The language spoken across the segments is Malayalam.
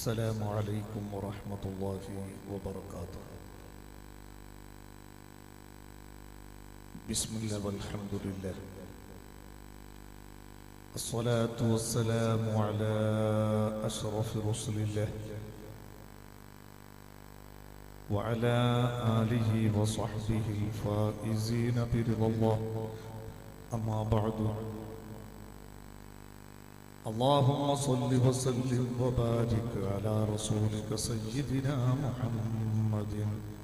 السلام عليكم ورحمة الله وبركاته بسم الله والحمد لله الصلاة والسلام على أشرف رسل الله وعلى آله وصحبه الفائزين برضا الله أما بعد اللهم صل وسلم وبارك على رسولك سيدنا محمد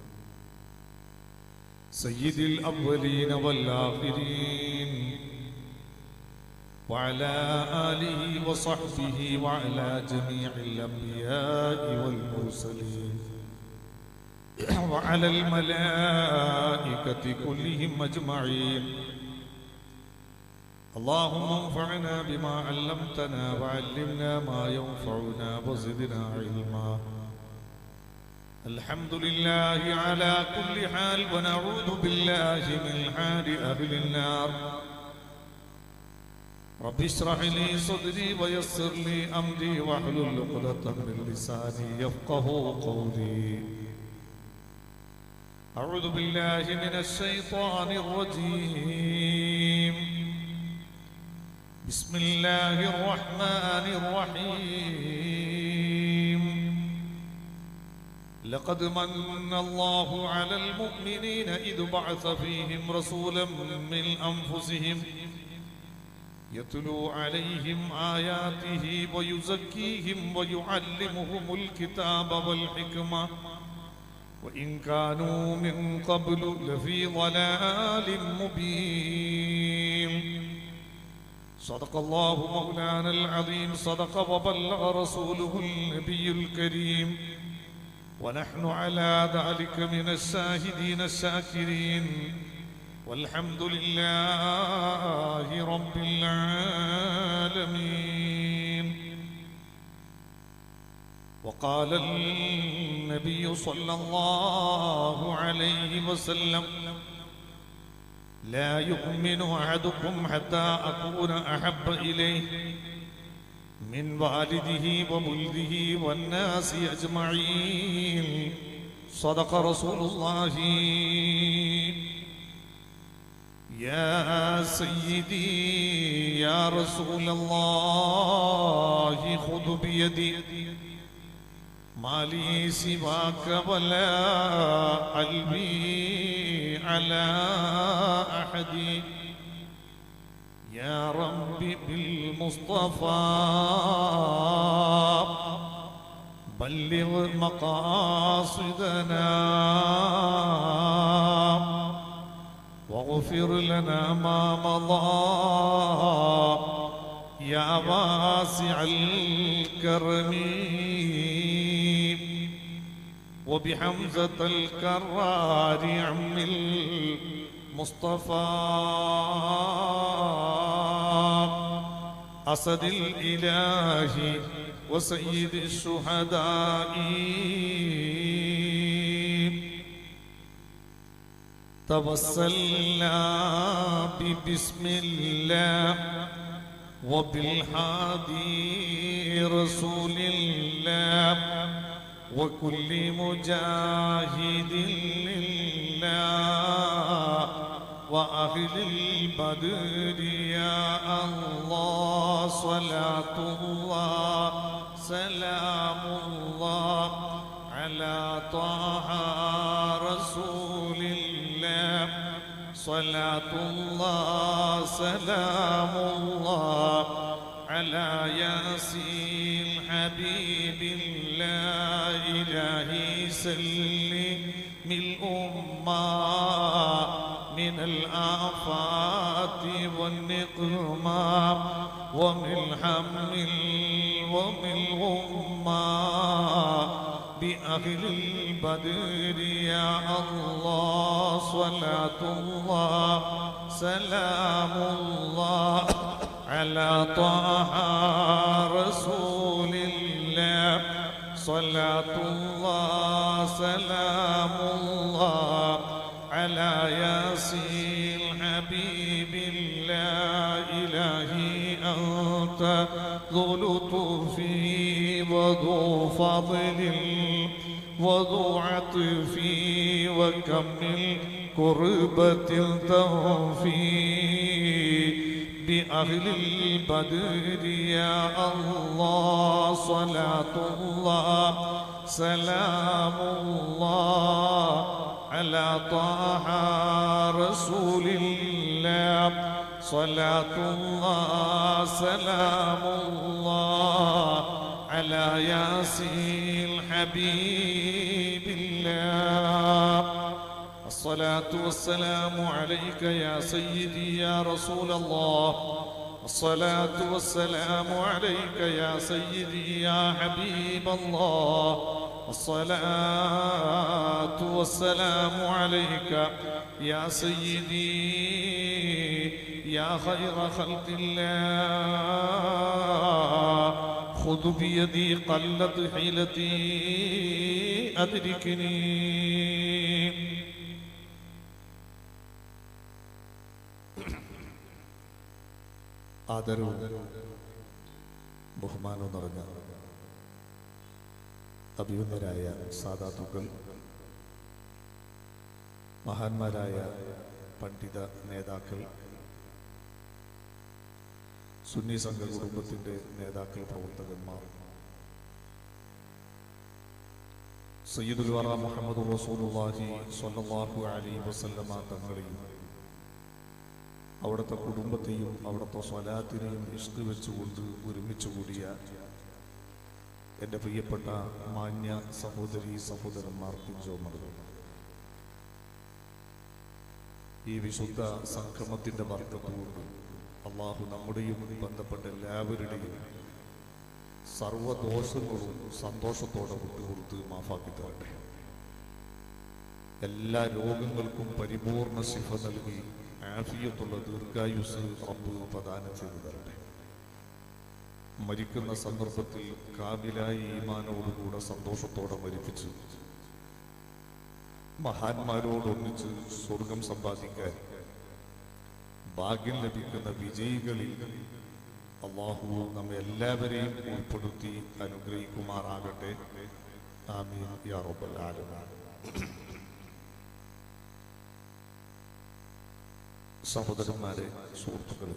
سيد الأولين والآخرين وعلى آله وصحبه وعلى جميع الأنبياء والمرسلين وعلى الملائكة كلهم أجمعين اللهم انفعنا بما علمتنا وعلمنا ما ينفعنا وزدنا علما الحمد لله على كل حال ونعوذ بالله من حال أهل النار رب اشرح لي صدري ويسر لي أمري واحلل عقدة من لساني يفقه قولي أعوذ بالله من الشيطان الرجيم بسم الله الرحمن الرحيم لقد من الله على المؤمنين إذ بعث فيهم رسولا من أنفسهم يتلو عليهم آياته ويزكيهم ويعلمهم الكتاب والحكمة وإن كانوا من قبل لفي ضلال مبين صدق الله مولانا العظيم صدق وبلغ رسوله النبي الكريم ونحن على ذلك من الشاهدين الشاكرين والحمد لله رب العالمين وقال النبي صلى الله عليه وسلم لا يؤمن أحدكم حتى أكون أحب إليه من والده وولده والناس أجمعين صدق رسول الله يا سيدي يا رسول الله خذ بيدي ما لي سواك ولا قلبي على أحد يا رب بالمصطفى بلغ مقاصدنا واغفر لنا ما مضى يا واسع الكرم وبحمزة الكرار عم المصطفى أسد الإله وسيد الشهداء توسلنا ببسم الله وبالحادي رسول الله وكل مجاهد لله وأهل البدر يا الله صلاة الله سلام الله على طه رسول الله صلاة الله سلام الله على ياسين حبيب الله إلهي سلم الأمة من الآفات والنقمة ومن حمل ومن غمة بأهل البدر يا الله صلاة الله سلام الله على طه رسول الله صلاة الله سلام الله على ياسين حبيب لا إلهي أنت ذو لطف وذو فضل وذو عطف وكم من كربة تنفي بأهل البدر يا الله صلاة الله سلام الله على طه رسول الله صلاة الله سلام الله على ياسين حبيب الله الصلاة والسلام عليك يا سيدي يا رسول الله الصلاة والسلام عليك يا سيدي يا حبيب الله الصلاة والسلام عليك يا سيدي يا خير خلق الله خذ بيدي قلت حيلتي أدركني ആദരവും ബഹുമാനവും നിറഞ്ഞ അഭിയുന്നരായ സാധാതുക്കൾ മഹാന്മാരായ പണ്ഡിത നേതാക്കൾ സുന്നി സംഘ കുടുംബത്തിൻ്റെ നേതാക്കൾ പ്രവർത്തകന്മാർ സയ്യിദുൽ വറ മുഹമ്മദ് റസൂലുള്ളാഹി സ്വല്ലല്ലാഹു അലൈഹി വസല്ലമ തങ്ങളെയും അവിടുത്തെ കുടുംബത്തെയും അവിടുത്തെ സ്വലാത്തിനെയും ഇഷ്ട് വെച്ചുകൊണ്ട് ഒരുമിച്ച് കൂടിയ എൻ്റെ പ്രിയപ്പെട്ട മാന്യ സഹോദരി സഹോദരന്മാർ പിഞ്ചോമറുകൾ ഈ വിശുദ്ധ സംക്രമത്തിൻ്റെ വർക്കത്തുകൊണ്ട് അള്ളാഹു നമ്മുടെയും ബന്ധപ്പെട്ട എല്ലാവരുടെയും സർവദോഷങ്ങളും സന്തോഷത്തോടെ വിട്ടുകൊടുത്ത് മാഫാക്കി തരട്ടെ എല്ലാ രോഗങ്ങൾക്കും പരിപൂർണ ശിഫ നൽകി ആഫിയത്തുള്ള ദീർഘായുസ് റബ്ബ് പ്രദാനം ചെയ്തു തരട്ടെ മരിക്കുന്ന സന്ദർഭത്തിൽ കാവിലായ ഈമാനോടുകൂടെ സന്തോഷത്തോടെ മരിപ്പിച്ചു മഹാന്മാരോടൊന്നിച്ച് സ്വർഗം സമ്പാദിക്കാൻ ഭാഗ്യം ലഭിക്കുന്ന വിജയികളിൽ അള്ളാഹു നമ്മെ എല്ലാവരെയും ഉൾപ്പെടുത്തി അനുഗ്രഹിക്കുമാറാകട്ടെ ആമീൻ യാ റബ്ബൽ ആലമീൻ സഹോദരന്മാരെ സുഹൃത്തുക്കളെ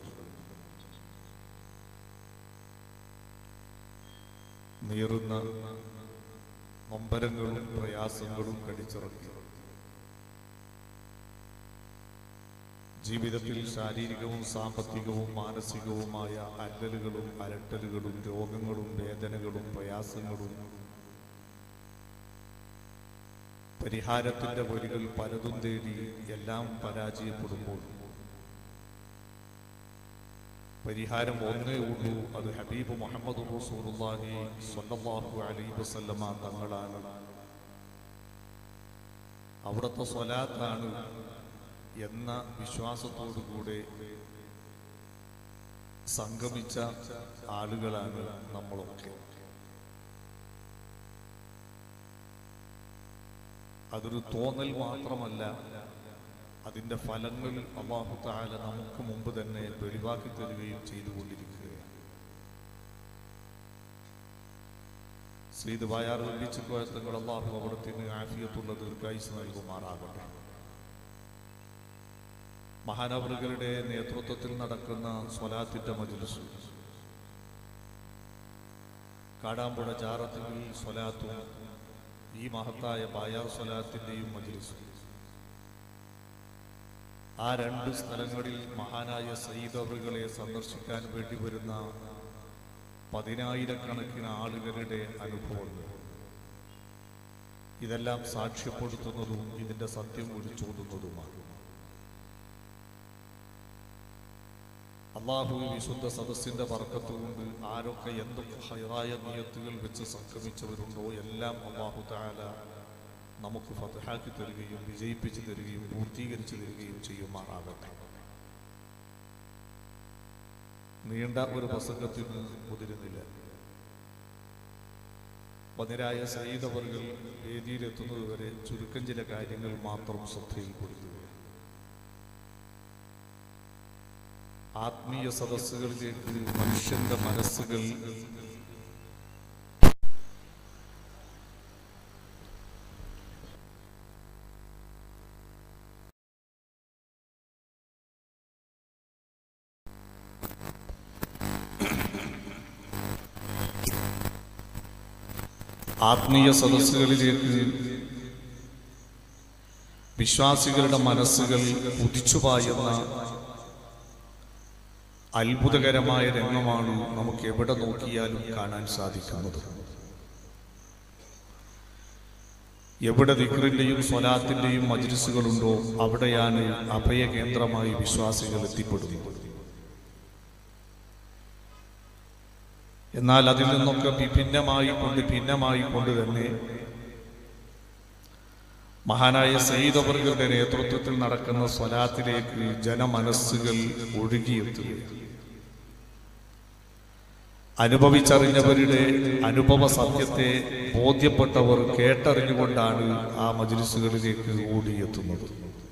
നീറുന്ന നൊമ്പരങ്ങളും പ്രയാസങ്ങളും കടിച്ചിറക്കി ജീവിതത്തിൽ ശാരീരികവും സാമ്പത്തികവും മാനസികവുമായ അല്ലലുകളും അലട്ടലുകളും രോഗങ്ങളും വേദനകളും പ്രയാസങ്ങളും പരിഹാരത്തിന്റെ വഴികൾ പലതും തേടി എല്ലാം പരാജയപ്പെടുമ്പോൾ പരിഹാരം ഒന്നേ ഉള്ളൂ അത് ഹബീബ് മുഹമ്മദ് റസൂലുള്ളാഹി സ്വല്ലല്ലാഹു അലൈഹി വസല്ലമ തങ്ങളാണ് അവിടുത്തെ സ്വലാത്താണ് എന്ന വിശ്വാസത്തോടുകൂടെ സംഗമിച്ച ആളുകളാണ് നമ്മളൊക്കെ അതൊരു തോന്നൽ മാത്രമല്ല അതിന്റെ ഫലങ്ങൾ അള്ളാഹു താല നമുക്ക് മുമ്പ് തന്നെ വെളിവാക്കി തരികയും ചെയ്തുകൊണ്ടിരിക്കുകയാണ് ശ്രീത് വായാർ വെള്ളിച്ചു കോയത്തങ്ങൾ അള്ളാഹു അവിടത്തിന് ആഫിയത്തുള്ള ദീർഘായുസ് നൽകുമാറാകട്ടെ മഹാനവറുകളുടെ നേതൃത്വത്തിൽ നടക്കുന്ന സ്വലാത്തിന്റെ മജ്ലിസ് കാടാമ്പുഴ ജാറത്തിൽ സ്വലാത്തും ഈ മഹത്തായ ബായാർ സ്വലാത്തിന്റെയും മജ്ലിസ് ആ രണ്ട് സ്ഥലങ്ങളിൽ മഹാനായ സയ്യിദവറുകളെ സന്ദർശിക്കാൻ വേണ്ടി വരുന്ന പതിനായിരക്കണക്കിന് ആളുകളുടെ അനുഭവങ്ങൾ ഇതെല്ലാം സാക്ഷ്യപ്പെടുത്തുന്നതും ഇതിന്റെ സത്യം വിളിച്ചോതുന്നതുമാണ് അള്ളാഹു വിശുദ്ധ സദസ്സിന്റെ വർക്കത്തുകൊണ്ട് ആരൊക്കെ എന്തൊക്കെ ഹൈറായ നിയത്തുകൾ വെച്ച് സംക്രമിച്ചവരുണ്ടോ എല്ലാം അള്ളാഹു താല നമുക്ക് ഫതഹാക്കി തരികയും വിജയിപ്പിച്ചു തരികയും പൂർത്തീകരിച്ചു തരികയും ചെയ്യുമാറാകട്ടെ നീണ്ട ഒരു പ്രസംഗത്തിന് മുതിരുന്നില്ല പതിരായ സയ്യിദവറുകൾ വേദിയിലെത്തുന്നതുവരെ ചുരുക്കം ചില കാര്യങ്ങൾ മാത്രം ശ്രദ്ധയിൽപ്പെടുത്തുക ആത്മീയ സദസ്സുകളിലേക്ക് മനുഷ്യന്റെ മനസ്സുകൾ ആത്മീയ സദസ്സുകളിലേക്ക് വിശ്വാസികളുടെ മനസ്സുകൾ ഉദിച്ചുപായുന്ന അത്ഭുതകരമായ രംഗമാണ് നമുക്ക് എവിടെ നോക്കിയാലും കാണാൻ സാധിക്കുന്നത് എവിടെ ദിക്റിന്റെയും സ്വലാത്തിന്റെയും മജ്ലിസുകളുണ്ടോ അവിടെയാണ് അഭയകേന്ദ്രമായി വിശ്വാസികൾ എത്തിപ്പെടുന്നത് എന്നാൽ അതിൽ നിന്നൊക്കെ വിഭിന്നമായി കൊണ്ട് ഭിന്നമായി കൊണ്ട് തന്നെ മഹാനായ സയ്യിദവറുകളുടെ നേതൃത്വത്തിൽ നടക്കുന്ന സ്വലാത്തിലേക്ക് ജനമനസ്സുകൾ ഒഴുകിയെത്തുകയാണ് അനുഭവിച്ചറിഞ്ഞവരുടെ അനുഭവ സത്യത്തെ ബോധ്യപ്പെട്ടവർ കേട്ടറിഞ്ഞുകൊണ്ടാണ് ആ മജ്ലിസുകളിലേക്ക് ഓടിയെത്തുന്നത്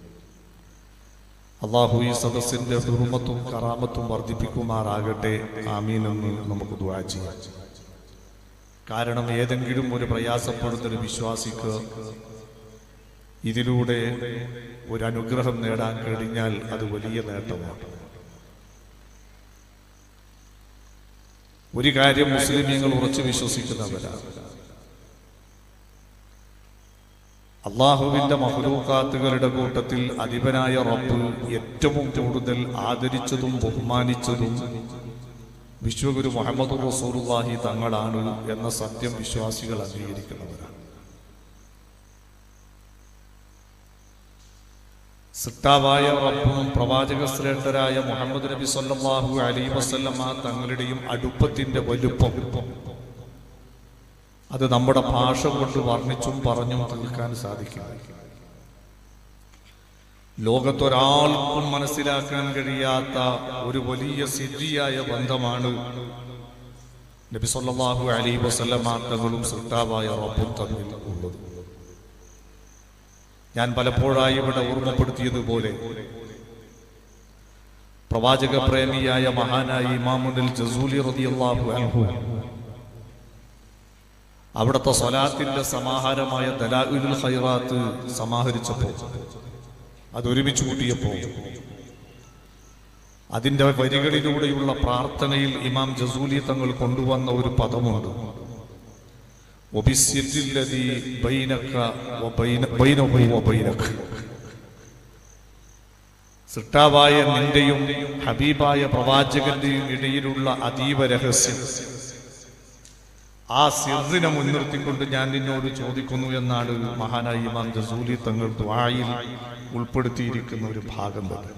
അള്ളാഹു ഈ സദസ്സിന്റെ ഹുറുമത്തും കറാമത്തും വർദ്ധിപ്പിക്കുമാറാകട്ടെ ആമീനെന്ന് നമുക്ക് ദുആ ചെയ്യാം കാരണം ഏതെങ്കിലും ഒരു പ്രയാസപ്പെടുന്ന ഒരു വിശ്വാസിക്ക് ഇതിലൂടെ ഒരു അനുഗ്രഹം നേടാൻ കഴിഞ്ഞാൽ അത് വലിയ നേട്ടമാണ് ഒരു കാര്യം മുസ്ലിമീങ്ങൾ ഉറച്ചു വിശ്വസിക്കുന്നവരാണ് അള്ളാഹുവിന്റെ മഹലൂക്കാത്തുകളുടെ കൂട്ടത്തിൽ അധിപനായ റബ്ബ് ഏറ്റവും കൂടുതൽ ആദരിച്ചതും ബഹുമാനിച്ചതും വിശ്വഗുരു മുഹമ്മദ് റസൂലുള്ളാഹി തങ്ങളാണ് എന്ന സത്യം വിശ്വാസികൾ അംഗീകരിക്കുന്നവരാണ് സിട്ടാവായ റബ്ബും പ്രവാചക ശ്രേഷ്ഠരായ മുഹമ്മദ് നബി സല്ലല്ലാഹു അലൈഹി വസല്ലമ തങ്ങളുടെയും അടുപ്പത്തിന്റെ വലുപ്പം അത് നമ്മുടെ ഭാഷ കൊണ്ട് വർണ്ണിച്ചും പറഞ്ഞും തീർക്കാൻ സാധിക്കും ലോകത്തൊരാൾക്കും മനസ്സിലാക്കാൻ കഴിയാത്ത ഒരു വലിയ സിദ്ധിയായ ബന്ധമാണ് നബി സല്ലല്ലാഹു അലൈഹി വസല്ലമ തങ്ങളും സിട്ടാവായ റബ്ബും തമ്മിൽ ഉള്ളത് ഞാൻ പലപ്പോഴായി ഇവിടെ ഓർമ്മപ്പെടുത്തിയതുപോലെ പ്രവാചക പ്രേമിയായ മഹാനായ ഇമാമുനിൽ ജസൂലി റളിയല്ലാഹു അൻഹു അവിടുത്തെ സ്വലാത്തിന്റെ സമാഹാരമായ ദലാഉൽ ഖൈറാത്ത് സമാഹരിച്ചപ്പോൾ അത് ഒരുമിച്ച് കൂട്ടിയപ്പോൾ അതിന്റെ വരികളിലൂടെയുള്ള പ്രാർത്ഥനയിൽ ഇമാം ജസൂലി തങ്ങൾ കൊണ്ടുവന്ന ഒരു പദമുണ്ട് وبالسر الذي بينك وبين بينه وبينك സിട്ടാവായ നിന്റെയും ഹബീബായ പ്രവാചകന്റെയും ഇടയിലുള്ള അതീവ രഹസ്യം ആ സിറിനെ മുൻനിർത്തിക്കൊണ്ട് ഞാൻ നിന്നോട് ചോദിക്കുന്നു എന്നാണ് മഹാനായി ഇമാം ജസൂലി തങ്ങൾ ദ്വായിൽ ഉൾപ്പെടുത്തിയിരിക്കുന്ന ഒരു ഭാഗം തന്നെ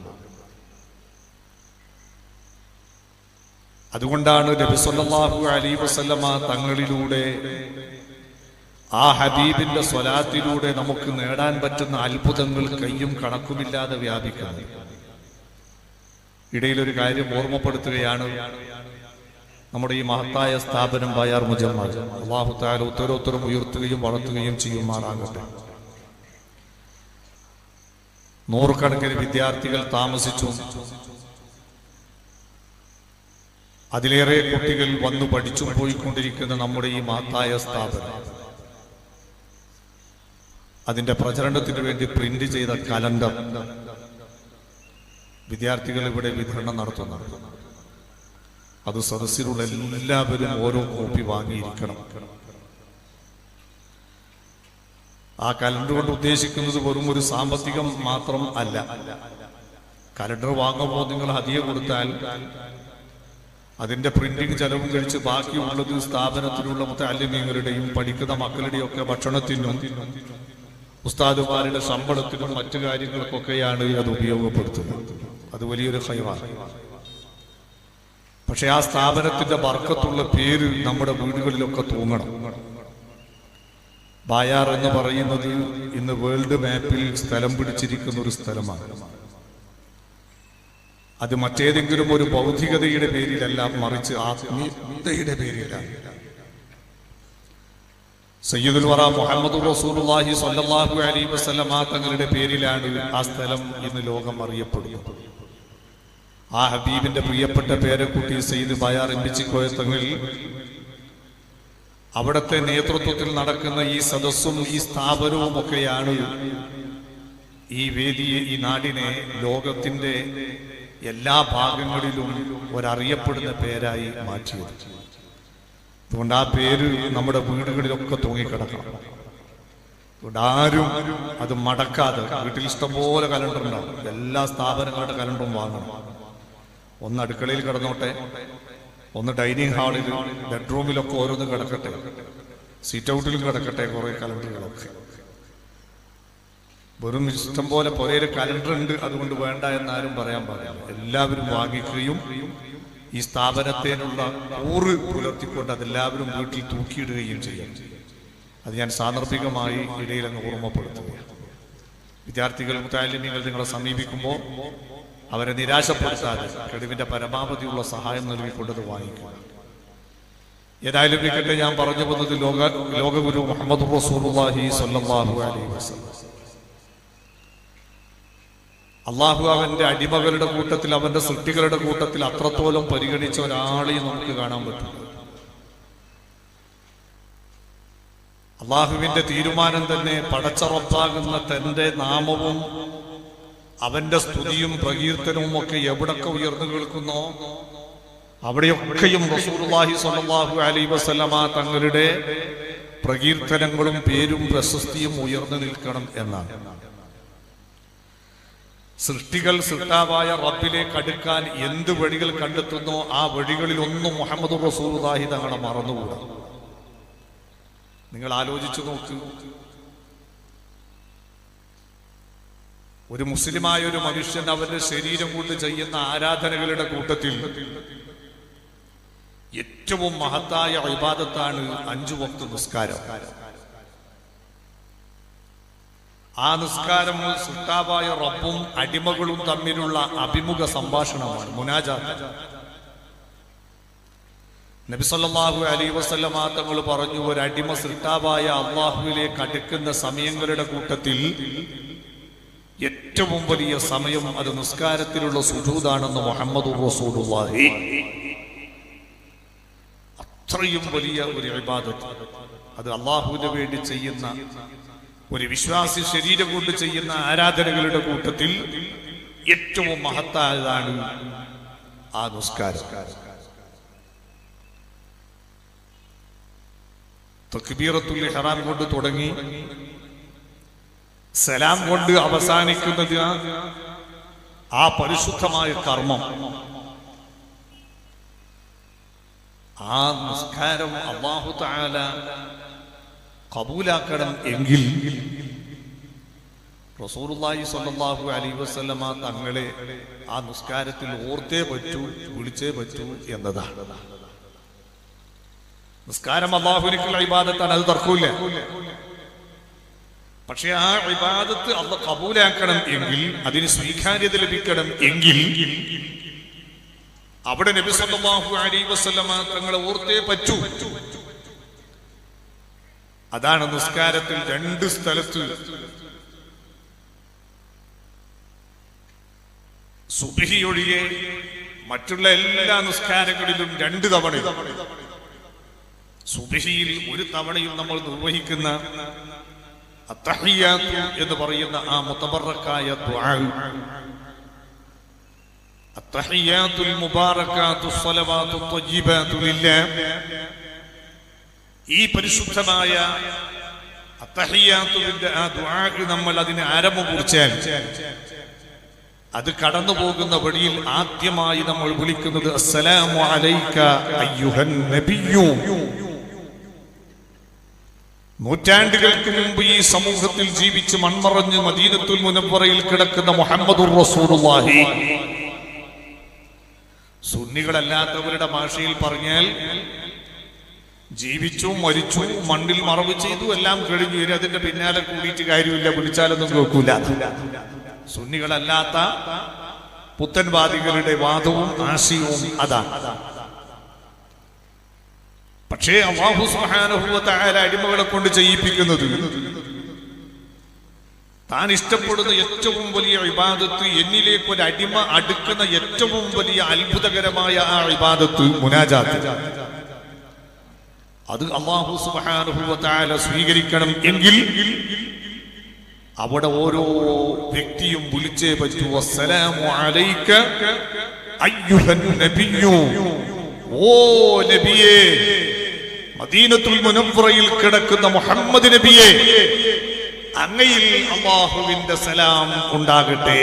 അതുകൊണ്ടാണ് നബി സല്ലല്ലാഹു അലൈഹി വസല്ലമ തങ്ങളിലൂടെ ആ ഹബീബിന്റെ സ്വലാത്തിലൂടെ നമുക്ക് നേടാൻ പറ്റുന്ന അത്ഭുതങ്ങൾ കയ്യും കണക്കുമില്ലാതെ വ്യാപിക്കുന്നത് ഇടയിലൊരു കാര്യം ഓർമ്മപ്പെടുത്തുകയാണ് നമ്മുടെ ഈ മഹത്തായ സ്ഥാപനം ബയാർ മുജമ്മൽ അള്ളാഹു താല ഉത്തരോത്തരം ഉയർത്തുകയും വളർത്തുകയും ചെയ്യുമാറാകട്ടെ നൂറുകണക്കിന് വിദ്യാർത്ഥികൾ താമസിച്ചു അതിലേറെ കുട്ടികൾ വന്നു പഠിച്ചും പോയിക്കൊണ്ടിരിക്കുന്ന നമ്മുടെ ഈ മഹത്തായ സ്ഥാപനം അതിന്റെ പ്രചരണത്തിന് വേണ്ടി പ്രിന്റ് ചെയ്ത കലണ്ടർ വിദ്യാർത്ഥികൾ ഇവിടെ വിതരണം നടത്തുന്നുണ്ട് അത് സദസ്സിലുള്ള എല്ലാവരും ഓരോ കോപ്പി വാങ്ങിയിരിക്കണം ആ കലണ്ടർ കൊണ്ട് ഉദ്ദേശിക്കുന്നത് വെറും ഒരു സാമ്പത്തികം മാത്രം അല്ല കലണ്ടർ വാങ്ങുമ്പോൾ നിങ്ങൾ ഹതിയ കൊടുത്താൽ അതിന്റെ പ്രിന്റിംഗ് ചെലവും കഴിച്ച് ബാക്കിയുള്ളത് സ്ഥാപനത്തിലുള്ള മുത്തല്യമീങ്ങളുടെയും പഠിക്കുന്ന മക്കളുടെയും ഒക്കെ ഭക്ഷണത്തിനും ഉസ്താദുമാരുടെ ശമ്പളത്തിനും മറ്റു കാര്യങ്ങൾക്കൊക്കെയാണ് അത് ഉപയോഗപ്പെടുത്തുന്നത് അത് വലിയൊരു ഹൈവാണ് പക്ഷെ ആ സ്ഥാപനത്തിന്റെ വർക്കത്തുള്ള പേര് നമ്മുടെ വീടുകളിലൊക്കെ തൂങ്ങണം ബായാർ എന്ന് പറയുന്നത് ഇന്ന് വേൾഡ് മാപ്പിൽ സ്ഥലം പിടിച്ചിരിക്കുന്ന ഒരു സ്ഥലമാണ് അത് മറ്റേതെങ്കിലും ഒരു ഭൗതികതയുടെ പേരിലല്ല മറിച്ച് ആത്മീയതയുടെ പേരിലാണ് സയ്യിദുൽ വറ മുഹമ്മദ് റസൂലുള്ളാഹി സ്വല്ലല്ലാഹു അലൈഹി വസല്ലമ തങ്ങളുടെ പേരിലാണ് ആ സ്ഥലം ഇന്ന് ലോകം അറിയപ്പെടുന്നത് ആ ഹബീബിന്റെ പ്രിയപ്പെട്ട പേരക്കുട്ടി സെയ്ദ് ബയാർ എമ്പിച്ചിക്കോയ തങ്ങൾ അവിടുത്തെ നേതൃത്വത്തിൽ നടക്കുന്ന ഈ സദസ്സും ഈ സ്ഥാപനവും ഒക്കെയാണ് ഈ വേദിയെ ഈ നാടിനെ ലോകത്തിന്റെ എല്ലാ ഭാഗങ്ങളിലും ഒരറിയപ്പെടുന്ന പേരായി മാറ്റിയത് അതുകൊണ്ട് ആ പേര് നമ്മുടെ വീടുകളിലൊക്കെ തൂങ്ങിക്കിടക്കണം അതുകൊണ്ട് ആരും അത് മടക്കാതെ വീട്ടിൽ ഇഷ്ടംപോലെ കലണ്ടർ ഉണ്ടാവും എല്ലാ സ്ഥാപനങ്ങളുടെ കലണ്ടറും വാങ്ങണം ഒന്ന് അടുക്കളയിൽ കിടന്നോട്ടെ ഒന്ന് ഡൈനിങ് ഹാളിൽ ബെഡ്റൂമിലൊക്കെ ഓരോന്ന് കിടക്കട്ടെ സീറ്റ് ഔട്ടിലും കിടക്കട്ടെ കുറെ കലണ്ടറുകളൊക്കെ വെറും ഇഷ്ടം പോലെ പുരയിൽ കലണ്ടർ ഉണ്ട് അതുകൊണ്ട് വേണ്ട എന്നാരും പറയാൻ പാടില്ല എല്ലാവരും വാങ്ങിക്കുകയും ഈ സ്ഥാപനത്തിനുള്ള കൂറ് പുലർത്തിക്കൊണ്ട് അതെല്ലാവരും വീട്ടിൽ തൂക്കിയിടുകയും ചെയ്യും അത് ഞാൻ സാന്ദർഭികമായി ഇടയിൽ അങ്ങ് ഓർമ്മപ്പെടുത്തുകയാണ് വിദ്യാർത്ഥികൾ മുത്താലിമ്യങ്ങൾ നിങ്ങളെ സമീപിക്കുമ്പോൾ അവരെ നിരാശപ്പെടുത്താതെ കഴിവിന്റെ പരമാവധിയുള്ള സഹായം നൽകിക്കൊണ്ടത് വാങ്ങിക്കുക ഏതായാലും ഇരിക്കട്ടെ ഞാൻ പറഞ്ഞു വന്നത് ലോക ലോകഗുരു മുഹമ്മദ് റസൂലുള്ളാഹി സ്വല്ലല്ലാഹു അലൈഹി വസല്ലം അള്ളാഹു അവന്റെ അടിമകളുടെ കൂട്ടത്തിൽ അവന്റെ സൃഷ്ടികളുടെ കൂട്ടത്തിൽ അത്രത്തോളം പരിഗണിച്ച ഒരാളെയും നമുക്ക് കാണാൻ പറ്റില്ല അള്ളാഹുവിന്റെ തീരുമാനം തന്നെ പടച്ചറപ്പാകുന്ന തന്റെ നാമവും അവന്റെ സ്തുതിയും പ്രകീർത്തനവും ഒക്കെ എവിടൊക്കെ ഉയർന്നു കേൾക്കുന്നോ അവിടെയൊക്കെയും റസൂലുള്ളാഹി സ്വല്ലല്ലാഹു അലൈഹി വസല്ലമ തങ്ങളുടെ പ്രകീർത്തനങ്ങളും പേരും പ്രശസ്തിയും ഉയർന്നു നിൽക്കണം എന്നാണ് സൃഷ്ടികൾ സൃഷ്ടാവായ റബ്ബിലേക്ക് അടുക്കാൻ എന്ത് വഴികൾ കണ്ടെത്തുന്നോ ആ വഴികളിൽ ഒന്നും മുഹമ്മദ് റസൂലുള്ളാഹി തങ്ങളെ മറന്നുകൂടാ നിങ്ങൾ ആലോചിച്ചു നോക്കൂ ഒരു മുസ്ലിമായ ഒരു മനുഷ്യൻ അവന്റെ ശരീരം കൊണ്ട് ചെയ്യുന്ന ആരാധനകളുടെ കൂട്ടത്തിൽ ഏറ്റവും മഹത്തായ ഇബാദത്താണ് അഞ്ചു വക്ത് നിസ്കാരം ആ നിസ്കാരം സുട്ടാവായ റബ്ബും അടിമകളും തമ്മിലുള്ള അഭിമുഖ സംഭാഷണമാണ് മുനാജാത്ത് നബിസല്ലാഹു അലൈ വസല്ലമ തങ്ങൾ പറഞ്ഞു ഒരു അടിമ സൃഷ്ടാവായ അള്ളാഹുവിലേക്ക് അടുക്കുന്ന സമയങ്ങളുടെ കൂട്ടത്തിൽ ഏറ്റവും വലിയ സമയം അത് നിസ്കാരത്തിലുള്ള സുജൂതാണെന്ന് മുഹമ്മദ് റസൂലുള്ളാഹി അത്രയും വലിയ ഒരു ഇബാദത്ത് അത് അള്ളാഹുവിന് വേണ്ടി ചെയ്യുന്ന ഒരു വിശ്വാസി ശരീരം കൊണ്ട് ചെയ്യുന്ന ആരാധനകളുടെ കൂട്ടത്തിൽ ഏറ്റവും മഹത്തായതാണ് ആ നിസ്കാരം തക്ബീറത്തുൽ ഹറാം കൊണ്ട് തുടങ്ങി സലാം കൊണ്ട് അവസാനിക്കുന്നതിന് ആ പരിശുദ്ധമായ കർമ്മം ആ നിസ്കാരം അള്ളാഹു താല കബൂലാക്കണം എങ്കിൽ റസൂറുല്ലാഹി സ്വല്ലല്ലാഹു അലൈഹി വസല്ലമ തങ്ങളെ ആ നിസ്കാരത്തിൽ ഓർത്തേ പറ്റൂ വിളിച്ചേ പറ്റൂ എന്നതാണ് നിസ്കാരം അള്ളാഹുവിനുള്ള ഇബാദത്താണ് അത് തർക്കമില്ല പക്ഷെ ആ ഇബാദത്ത് അള്ള കബൂലാക്കണം എങ്കിൽ അതിന് സ്വീകാര്യത ലഭിക്കണം എങ്കിൽ അവിടെ നബി സല്ലല്ലാഹു അലൈഹി വസല്ലമ തങ്ങളെ ഓർത്തേ പറ്റൂ അതാണ് നിസ്കാരത്തിൽ രണ്ട് സ്ഥലത്ത് സുബഹി ഒഴികെ മറ്റുള്ള എല്ലാ നിസ്കാരങ്ങളിലും രണ്ട് തവണ സുബഹിയിൽ ഒരു തവണയും നമ്മൾ നിർവഹിക്കുന്ന അത്തഹിയാത്തു എന്ന് പറയുന്ന ആ മുത്തബറക്കായ ദുആ അത്തഹിയാത്തുൽ മുബാറക്കാത്തു സ്വലവാത്തു ത്വയ്യിബാത്തു ലില്ലാഹ് ഈ പരിശുദ്ധമായ അത്തഹിയാത്തുവിന്റെ ആ ദുആക്ക് നമ്മൾ അതിന് ആരംഭം കുറിച്ചാൽ അത് കടന്നു പോകുന്ന വഴിയിൽ ആദ്യമായി നമ്മൾ വിളിക്കുന്നത് അസ്സലാമു അലൈക അയ്യുഹൻ നബിയ്യു നൂറ്റാണ്ടുകൾക്ക് മുമ്പ് ഈ സമൂഹത്തിൽ ജീവിച്ച് മൺമറഞ്ഞ് മദീനത്തുൽ മുനവറയിൽ കിടക്കുന്ന മുഹമ്മദുർ റസൂലുള്ളാഹി സുന്നികളല്ലാത്തവരുടെ ഭാഷയിൽ പറഞ്ഞാൽ ജീവിച്ചു മരിച്ചു മണ്ണിൽ മറവ് ചെയ്തു എല്ലാം കഴിഞ്ഞു ഇനി അതിന്റെ പിന്നാലെ കൂടിയിട്ട് കാര്യമില്ല വിളിച്ചാലൊന്നും കേൾക്കൂല സുന്നികളല്ലാത്ത പുത്തൻവാദികളുടെ വാദവും ആശയവും അതാണ് പക്ഷേ അള്ളാഹു സുബ്ഹാനഹു വ തആല അടിമകളെ കൊണ്ട് ചെയ്യിപ്പിക്കുന്നത് താൻ ഇഷ്ടപ്പെടുന്ന ഏറ്റവും വലിയ ഇബാദത്ത് എന്നിലേക്ക് ഒരു അടിമ അടുക്കുന്ന ഏറ്റവും വലിയ അത്ഭുതകരമായ ആ ഇബാദത്ത് മുനാജാത്ത് അത് അള്ളാഹു സുബ്ഹാനഹു വ തആല സ്വീകരിക്കണം എങ്കിൽ അവിടെ ഓരോ വ്യക്തിയും വിളിച്ചേ പറ്റൂ അസ്സലാമു അലൈക അയ്യുഹൻ നബിയു ഓ നബിയേ മദീനത്തുൽ മുനവ്വറയിൽ കിടക്കുന്ന മുഹമ്മദ് നബിയെ അങ്ങയിൽ അള്ളാഹുവിന്റെ സലാം ഉണ്ടാകട്ടെ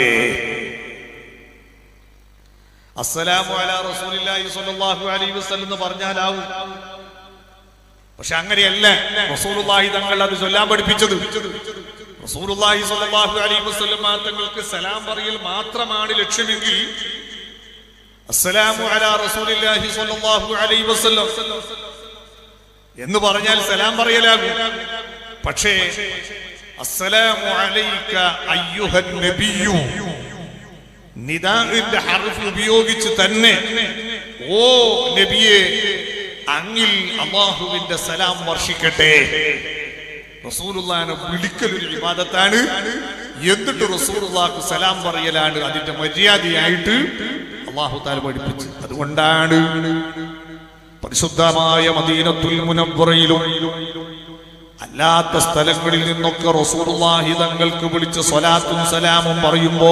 അസ്സലാമു അലാ റസൂലില്ലാഹി സ്വല്ലല്ലാഹു അലൈഹി വസല്ലം എന്ന് പറഞ്ഞാലാവും പക്ഷെ അങ്ങനെയല്ല റസൂലുള്ളാഹി തങ്ങൾ അത് ചൊല്ലാൻ പഠിപ്പിച്ചത് റസൂലുള്ളാഹി സ്വല്ലല്ലാഹു അലൈഹി വസല്ലം തങ്ങൾക്ക് സലാം പറയൽ മാത്രമാണ് ലക്ഷ്യമെങ്കിൽ അസ്സലാമു അലാ റസൂലില്ലാഹി സ്വല്ലല്ലാഹു അലൈഹി വസല്ലം എന്ന് പറഞ്ഞാൽ സലാം പറയലാകും പക്ഷേ അസ്സലാമു അലൈക അയ്യുഹൻ നബിയു നിദാഇന്റെ ഹർഫ് ഉപയോഗിച്ച് തന്നെ ഓ നബിയെ അങ്ങിൽ അള്ളാഹുവിന്റെ സലാം വർഷിക്കട്ടെ റസൂലുള്ളാനെ വിളിക്കൽ ഒരു വിവാദത്താണ് എന്നിട്ട് റസൂലുള്ളാക്ക് സലാം പറയലാണ് അതിന്റെ മര്യാദയായിട്ട് അള്ളാഹു താല പഠിപ്പിച്ചു അതുകൊണ്ടാണ് പരിശുദ്ധമായ മദീനത്തുൽ മുനവ്വറയിലും അല്ലാത്ത സ്ഥലങ്ങളിൽ നിന്നൊക്കെ റസൂലുള്ളാഹി തങ്ങൾക്ക് വിളിച്ച് സ്വലാത്തും സലാമും പറയുമ്പോ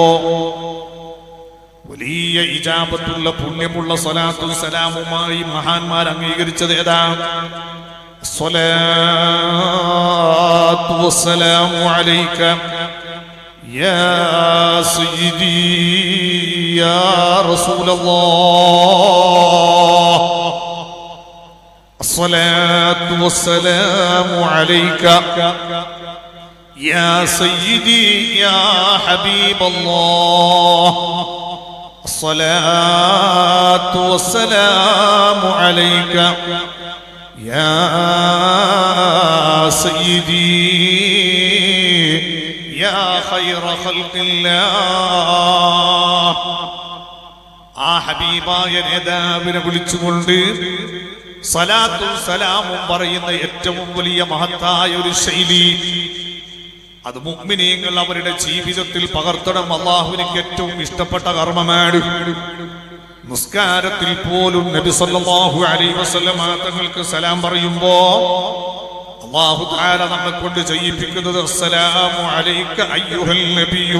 വലിയ ഇജാബത്തുള്ള പുണ്യമുള്ള സ്വലാത്തും സലാമുമായി മഹാന്മാർ അംഗീകരിച്ചത് ഏതാ സ്വലാത്തു വസ്സലാമു അലൈക യാ സയ്യിദി യാ റസൂലല്ലാഹ് الصلاة والسلام عليك يا سيدي يا حبيب الله الصلاة والسلام عليك يا سيدي يا خير خلق الله ആ ഹബീബായ നേതാവിനെ വിളിച്ചുകൊണ്ട് സലാത്തും സലാമും പറയുന്ന ഏറ്റവും വലിയ മഹത്തായ ഒരു ശൈലി അത് മുഗ്മിനീങ്ങൾ അവരുടെ ജീവിതത്തിൽ പകർത്തണം അള്ളാഹുവിനക്ക് ഏറ്റവും ഇഷ്ടപ്പെട്ട കർമ്മമാണ് നിസ്കാരത്തിൽ പോലും നബി സല്ലല്ലാഹു അലൈഹി വസല്ലമ തങ്ങൾക്ക് സലാം പറയുമ്പോ അള്ളാഹു താര നമ്മെ കൊണ്ട് ചെയ്യിപ്പിക്കുന്നത് അസ്സലാമു അലൈക അയ്യുഹൽ നബിയൂ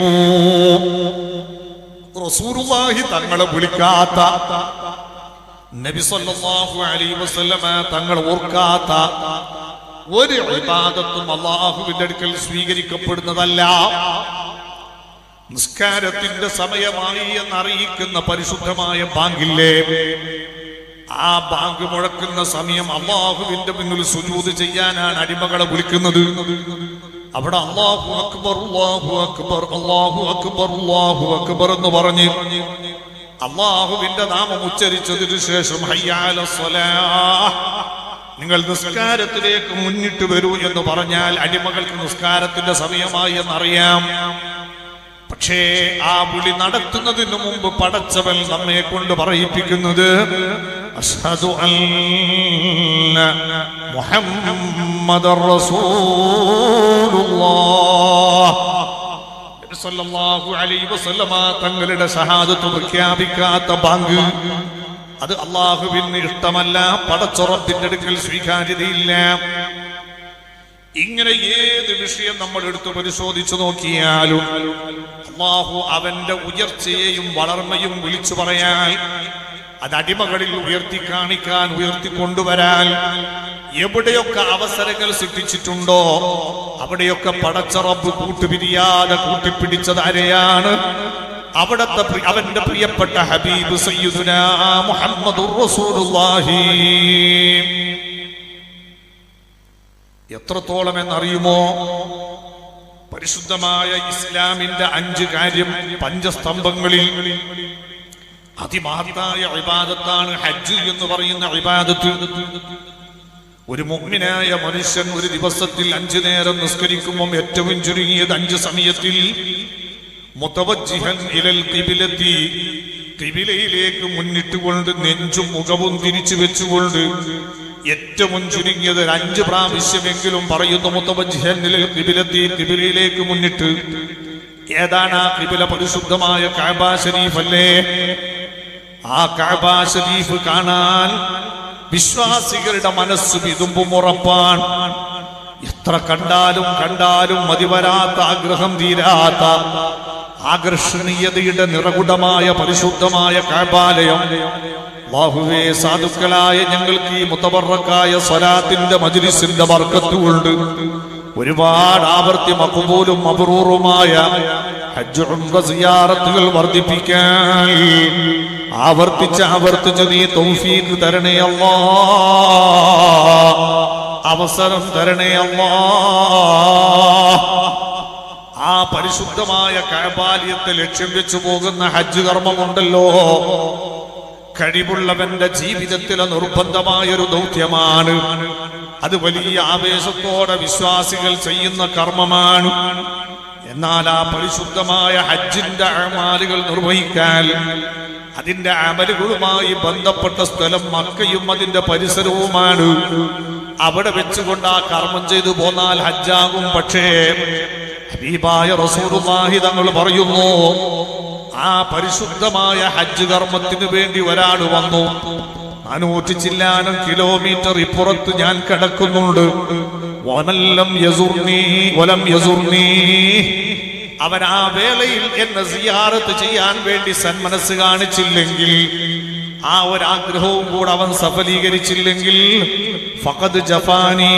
റസൂലുള്ളാഹി തങ്ങളെ വിളിക്കാത്ത നബി സല്ലല്ലാഹു അലൈഹി വസല്ലമ തങ്ങൾ ഓർക്കാത്ത ഒരു ഇബാദത്തും അള്ളാഹുവിന്റെ അടുക്കൽ സ്വീകരിക്കപ്പെടുന്നതല്ല നിസ്കാരത്തിന്റെ സമയമായി എന്നറിയിക്കുന്ന പരിശുദ്ധമായ ബാങ്കില്ലേ ആ ബാങ്ക് മുഴക്കുന്ന സമയം അള്ളാഹുവിന്റെ മുന്നിൽ സുജൂത് ചെയ്യാനാണ് അടിമകളെ വിളിക്കുന്നത് അവിടെ അള്ളാഹു അക്ബർ അള്ളാഹു അക്ബർ അള്ളാഹു അക്ബർ അള്ളാഹു അക്ബർ എന്ന് പറഞ്ഞ് അള്ളാഹുവിന്റെ നാമം ഉച്ചരിച്ചതിനു ശേഷം ഹയ്യാല സ്വലാഹ് നിങ്ങൾ നിസ്കാരത്തിലേക്ക് മുന്നിട്ട് വരൂ എന്ന് പറഞ്ഞാൽ അടിമകൾക്ക് നിസ്കാരത്തിന്റെ സമയമായി എന്നറിയാം പക്ഷേ ആ വിളി നടത്തുന്നതിന് മുമ്പ് പടച്ചവൻ നമ്മെ കൊണ്ട് പറയിപ്പിക്കുന്നത് അഷ്ഹദു അന്ന മുഹമ്മദർ റസൂലുള്ളാഹ് നബി സല്ലല്ലാഹു അലൈഹി വസല്ലമ തങ്ങളുടെ ഷഹാദത്ത് പ്രഖ്യാപിക്കാത്ത ബാങ്ക് അത് അള്ളാഹുവിന് ഇഷ്ടമല്ല പടച്ചുറപ്പിന്റെ അടുക്കൽ സ്വീകാര്യതയില്ല ഇങ്ങനെ ഏത് വിഷയം നമ്മൾ എടുത്ത് പരിശോധിച്ചു നോക്കിയാലും അള്ളാഹു അവന്റെ ഉയർച്ചയെയും വളർമയും വിളിച്ചു പറയാൻ അത് അടിമകളിൽ ഉയർത്തി കാണിക്കാൻ ഉയർത്തി കൊണ്ടുവരാൻ എവിടെയൊക്കെ അവസരങ്ങൾ സൃഷ്ടിച്ചിട്ടുണ്ടോ അവിടെയൊക്കെ പടച്ചറബ് കൂട്ടുപിരിയാതെ കൂട്ടിപ്പിടിച്ചത് ആരെയാണ് അവിടത്തെ പ്രി- അവന്റെ പ്രിയപ്പെട്ട ഹബീബ് സയ്യിദുന മുഹമ്മദുർ റസൂലുള്ളാഹി എത്രത്തോളം എന്നറിയുമോ പരിശുദ്ധമായ ഇസ്ലാമിന്റെ അഞ്ച് കാര്യം പഞ്ചസ്തംഭങ്ങളിൽ അതിമഹത്തായ ഇബാദത്താണ് ഹജ്ജ് എന്ന് പറയുന്ന ഇബാദത്ത് ഒരു മുഗ്മിനായ മനുഷ്യൻ ഒരു ദിവസത്തിൽ അഞ്ചു നേരം നിസ്കരിക്കുമ്പോൾ ഏറ്റവും ചുരുങ്ങിയത് അഞ്ച് സമയത്തിൽ മുത്തവജ്ജിഹൻ ഇലൽ കിബിലെത്തി കിബിലയിലേക്ക് മുന്നിട്ടുകൊണ്ട് നെഞ്ചും മുഖവും തിരിച്ചു വെച്ചുകൊണ്ട് ഏറ്റവും ചുരുങ്ങിയത് ഒരു അഞ്ച് പ്രാവശ്യമെങ്കിലും പറയുന്നു മുത്തവജ്ജഹനിൽ കിബിലെത്തി കിബിലയിലേക്ക് മുന്നിട്ട് ഏതാണ് ആ കിബില പരിശുദ്ധമായ കാബ ഷരീഫ് അല്ലേ ആ കാബ ഷരീഫ് കാണാൻ വിശ്വാസികളുടെ മനസ്സ് വിതുമ്പും ഉറപ്പാൻ എത്ര കണ്ടാലും കണ്ടാലും മതിവരാത്ത ആഗ്രഹം തീരാത്ത ആകർഷണീയതയുടെ നിറകുടമായ പരിശുദ്ധമായ കാബാലയം ബാഹുവേ സാധുക്കളായ ഞങ്ങൾക്ക് ഈ മുത്തബറക്കായ സ്വലാത്തിന്റെ മജിലിസിന്റെ വർക്കത്തുകൊണ്ട് ഒരുപാട് ആവർത്തി മക്കുപോലും അപൂർവമായ ഹജ്ജ് ഉംറ സിയാറത്തുകൾ വർദ്ധിപ്പിക്കാൻ ആവർത്തിച്ച് ആവർത്തിച്ച് നീ തൗഫീഖ് തരണേ അല്ലാ അവസരം തരണേ അല്ലാ ആ പരിശുദ്ധമായ കഴബാലയത്തെ ലക്ഷ്യം വെച്ചു പോകുന്ന ഹജ്ജ് കർമ്മമുണ്ടല്ലോ കഴിവുള്ളവന്റെ ജീവിതത്തിലെ നിർബന്ധമായ ഒരു ദൗത്യമാണ് അത് വലിയ ആവേശത്തോടെ വിശ്വാസികൾ ചെയ്യുന്ന കർമ്മമാണ് എന്നാൽ ആ പരിശുദ്ധമായ ഹജ്ജിന്റെ അമാലുകൾ നിർവഹിക്കാൻ അതിന്റെ അമലുകളുമായി ബന്ധപ്പെട്ട സ്ഥലം മക്കയും അതിന്റെ പരിസരവുമാണ് അവിടെ വെച്ചുകൊണ്ട് ആ കർമ്മം ചെയ്തു പോന്നാൽ ഹജ്ജാകും പക്ഷേ ഹബീബായ റസൂലുള്ളാഹി തങ്ങൾ പറയുന്നു ആ പരിശുദ്ധമായ ഹജ്ജ് കർമ്മത്തിന് വേണ്ടി ഒരാൾ വന്നു നാനൂറ്റി ചില്ലാനം കിലോമീറ്റർ ഇപ്പുറത്ത് ഞാൻ കിടക്കുന്നുണ്ട് വനല്ലം യസുർണി വലം യസുർണി അവൻ ആ വേളയിൽ എന്നെ സിയാറത്ത് ചെയ്യാൻ വേണ്ടി സന്മനസ് കാണിച്ചില്ലെങ്കിൽ ആ ഒരാഗ്രഹവും കൂടെ അവൻ സഫലീകരിച്ചില്ലെങ്കിൽ ഫഖദ് ജഫാനി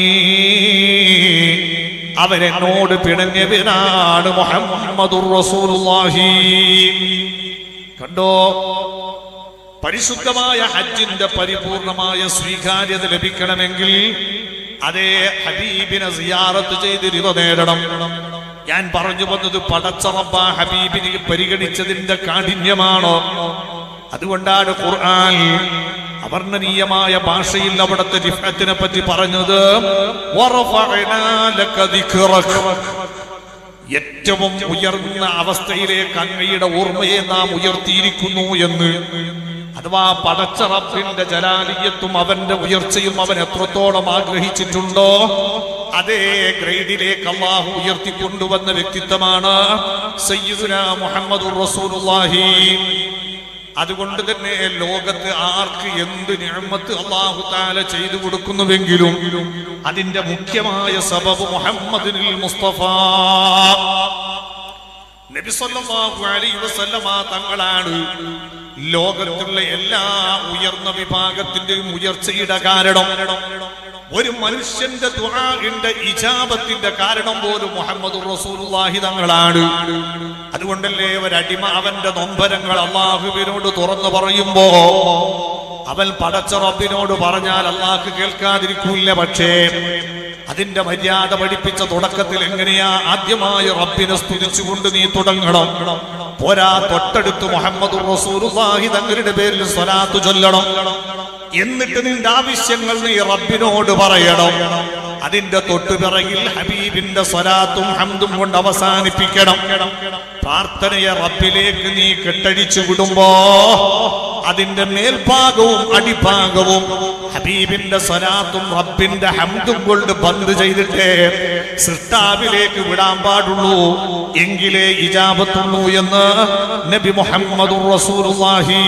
അവരെന്നോട് പിണഞ്ഞവനാണ് മുഹമ്മദുർ റസൂലുള്ളാഹി കണ്ടോ പരിശുദ്ധമായ ഹജ്ജിന്റെ പരിപൂർണമായ സ്വീകാര്യത ലഭിക്കണമെങ്കിൽ അതേ ഹബീബിനെ സിയാറത്ത് ചെയ്ത് റിവ നേടണം ഞാൻ പറഞ്ഞു വന്നത് പടച്ചറബ ഹബീബിനെ പരിഗണിച്ചതിന്റെ കാഠിന്യമാണോ അതുകൊണ്ടാണ് ഖുർആൻ അവർണ്ണനീയമായ ഭാഷയിൽ അവിടുത്തെ റിഫത്തിനെ പറ്റി പറഞ്ഞത് വറഫഅനാ ലക ദിക്റക. ഏറ്റവും ഉയർന്ന അവസ്ഥയിലേക്ക് അങ്ങയുടെ ഓർമ്മയെ നാം ഉയർത്തിയിരിക്കുന്നു എന്ന് അഥവാ പടച്ചറപ്പിന്റെ ജലാലിയത്തും അവന്റെ ഉയർച്ചയും അവൻ എത്രത്തോളം ആഗ്രഹിച്ചിട്ടുണ്ടോ അതേ ഗ്രേഡിലേക്ക് അള്ളാഹു ഉയർത്തിക്കൊണ്ടുവന്ന വ്യക്തിത്വമാണ് സയ്യിദുന മുഹമ്മദ് റസൂലുള്ളാഹി അതുകൊണ്ട് തന്നെ ലോകത്ത് ആർക്ക് എന്ത് നിഅമത്ത് അള്ളാഹു താല ചെയ്തു കൊടുക്കുന്നുവെങ്കിലും അതിന്റെ മുഖ്യമായ സബബ് മുഹമ്മദിനിൽ മുസ്തഫ നബി സല്ലല്ലാഹു അലൈഹി വസല്ലമ തങ്ങളാണ് ലോകത്തുള്ള എല്ലാ ഉയർന്ന വിഭാഗത്തിന്റെയും ഉയർച്ചയുടെ കാരണം ഒരു മനുഷ്യന്റെ ദുആഇന്റെ ഇജാബത്തിന്റെ കാരണം പോലും മുഹമ്മദ് റസൂലുള്ളാഹി തങ്ങളാണ് അതുകൊണ്ടല്ലേ ഒരടിമ അവന്റെ നൊമ്പരങ്ങൾ അള്ളാഹുവിനോട് തുറന്നു പറയുമ്പോ അവൻ പടച്ച റബ്ബിനോട് പറഞ്ഞാൽ അള്ളാഹ് കേൾക്കാതിരിക്കൂല പക്ഷേ അതിന്റെ മര്യാദ പഠിപ്പിച്ച തുടക്കത്തിൽ എങ്ങനെയാ ആദ്യമായി റബ്ബിനെ സ്തുതിച്ചുകൊണ്ട് നീ തുടങ്ങണം പോരാ തൊട്ടടുത്ത് മുഹമ്മദ് റസൂലുള്ളാഹി തങ്ങളുടെ പേരിൽ സ്വലാത്ത് ചൊല്ലണം എന്നിട്ട് നിന്റെ ആവശ്യങ്ങൾ നീ റബ്ബിനോട് പറയണം അതിന്റെ തൊട്ടുപിറകിൽ ഹബീബിന്റെ സ്വലാത്തും ഹംദും കൊണ്ട് അവസാനിപ്പിക്കണം പ്രാർത്ഥനയെ റബ്ബിലേക്ക് നീ കെട്ടടിച്ചു വിടുമ്പോ അതിന്റെ മേൽഭാഗവും അടിഭാഗവും ഹബീബിന്റെ സ്വലാത്തും റബ്ബിന്റെ ഹംദും കൊണ്ട് ബന്ദ് ചെയ്തിട്ടേ സൃഷ്ടാവിലേക്ക് വിടാൻ പാടുള്ളൂ എങ്കിലേ ഇജാബത്തുള്ളൂ എന്ന് നബി മുഹമ്മദ് റസൂലുള്ളാഹി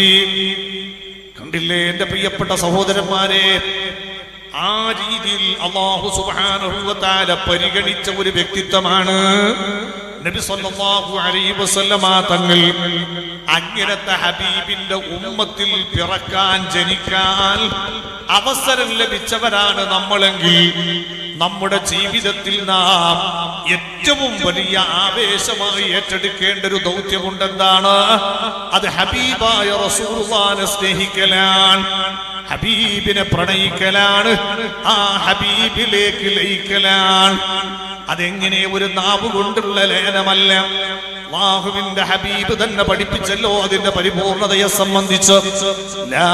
കണ്ടില്ലേ എന്റെ പ്രിയപ്പെട്ട സഹോദരന്മാരെ ആ രീതിയിൽ അള്ളാഹു സുബ്ഹാനഹു വ തആല പരിഗണിച്ച ഒരു വ്യക്തിത്വമാണ് നബി സല്ലല്ലാഹു അലൈഹി വസല്ലമ തങ്ങൾ അങ്ങനത്തെ ഹബീബിന്റെ ഉമ്മത്തിൽ പിറക്കാൻ ജനിക്കാൻ അവസരം ലഭിച്ചവരാണ് നമ്മളെങ്കിൽ നമ്മുടെ ജീവിതത്തിൽ നാം ഏറ്റവും വലിയ ആവേശമായി ഏറ്റെടുക്കേണ്ട ഒരു ദൗത്യമുണ്ടെന്താണ് അത് ഹബീബായ റസൂലുള്ളാനെ സ്നേഹിക്കലാണ് ഹബീബിനെ പ്രണയിക്കലാണ് ആ ഹബീബിലേക്ക് ലയിക്കലാണ് അതെങ്ങനെ ഒരു നാവ് കൊണ്ടുള്ള ലയനമല്ല അള്ളാഹുവിന്റെ ഹബീബ് തന്നെ പഠിപ്പിച്ചല്ലോ അതിന്റെ പരിപൂർണതയെ സംബന്ധിച്ച് ലാ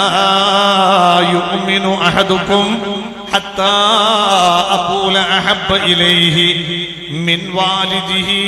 യുഅ്മിനു അഹദുക്കും ഹത്താ അഖൂല അഹബ്ബ ഇലൈഹി മിൻ വാലിദിഹി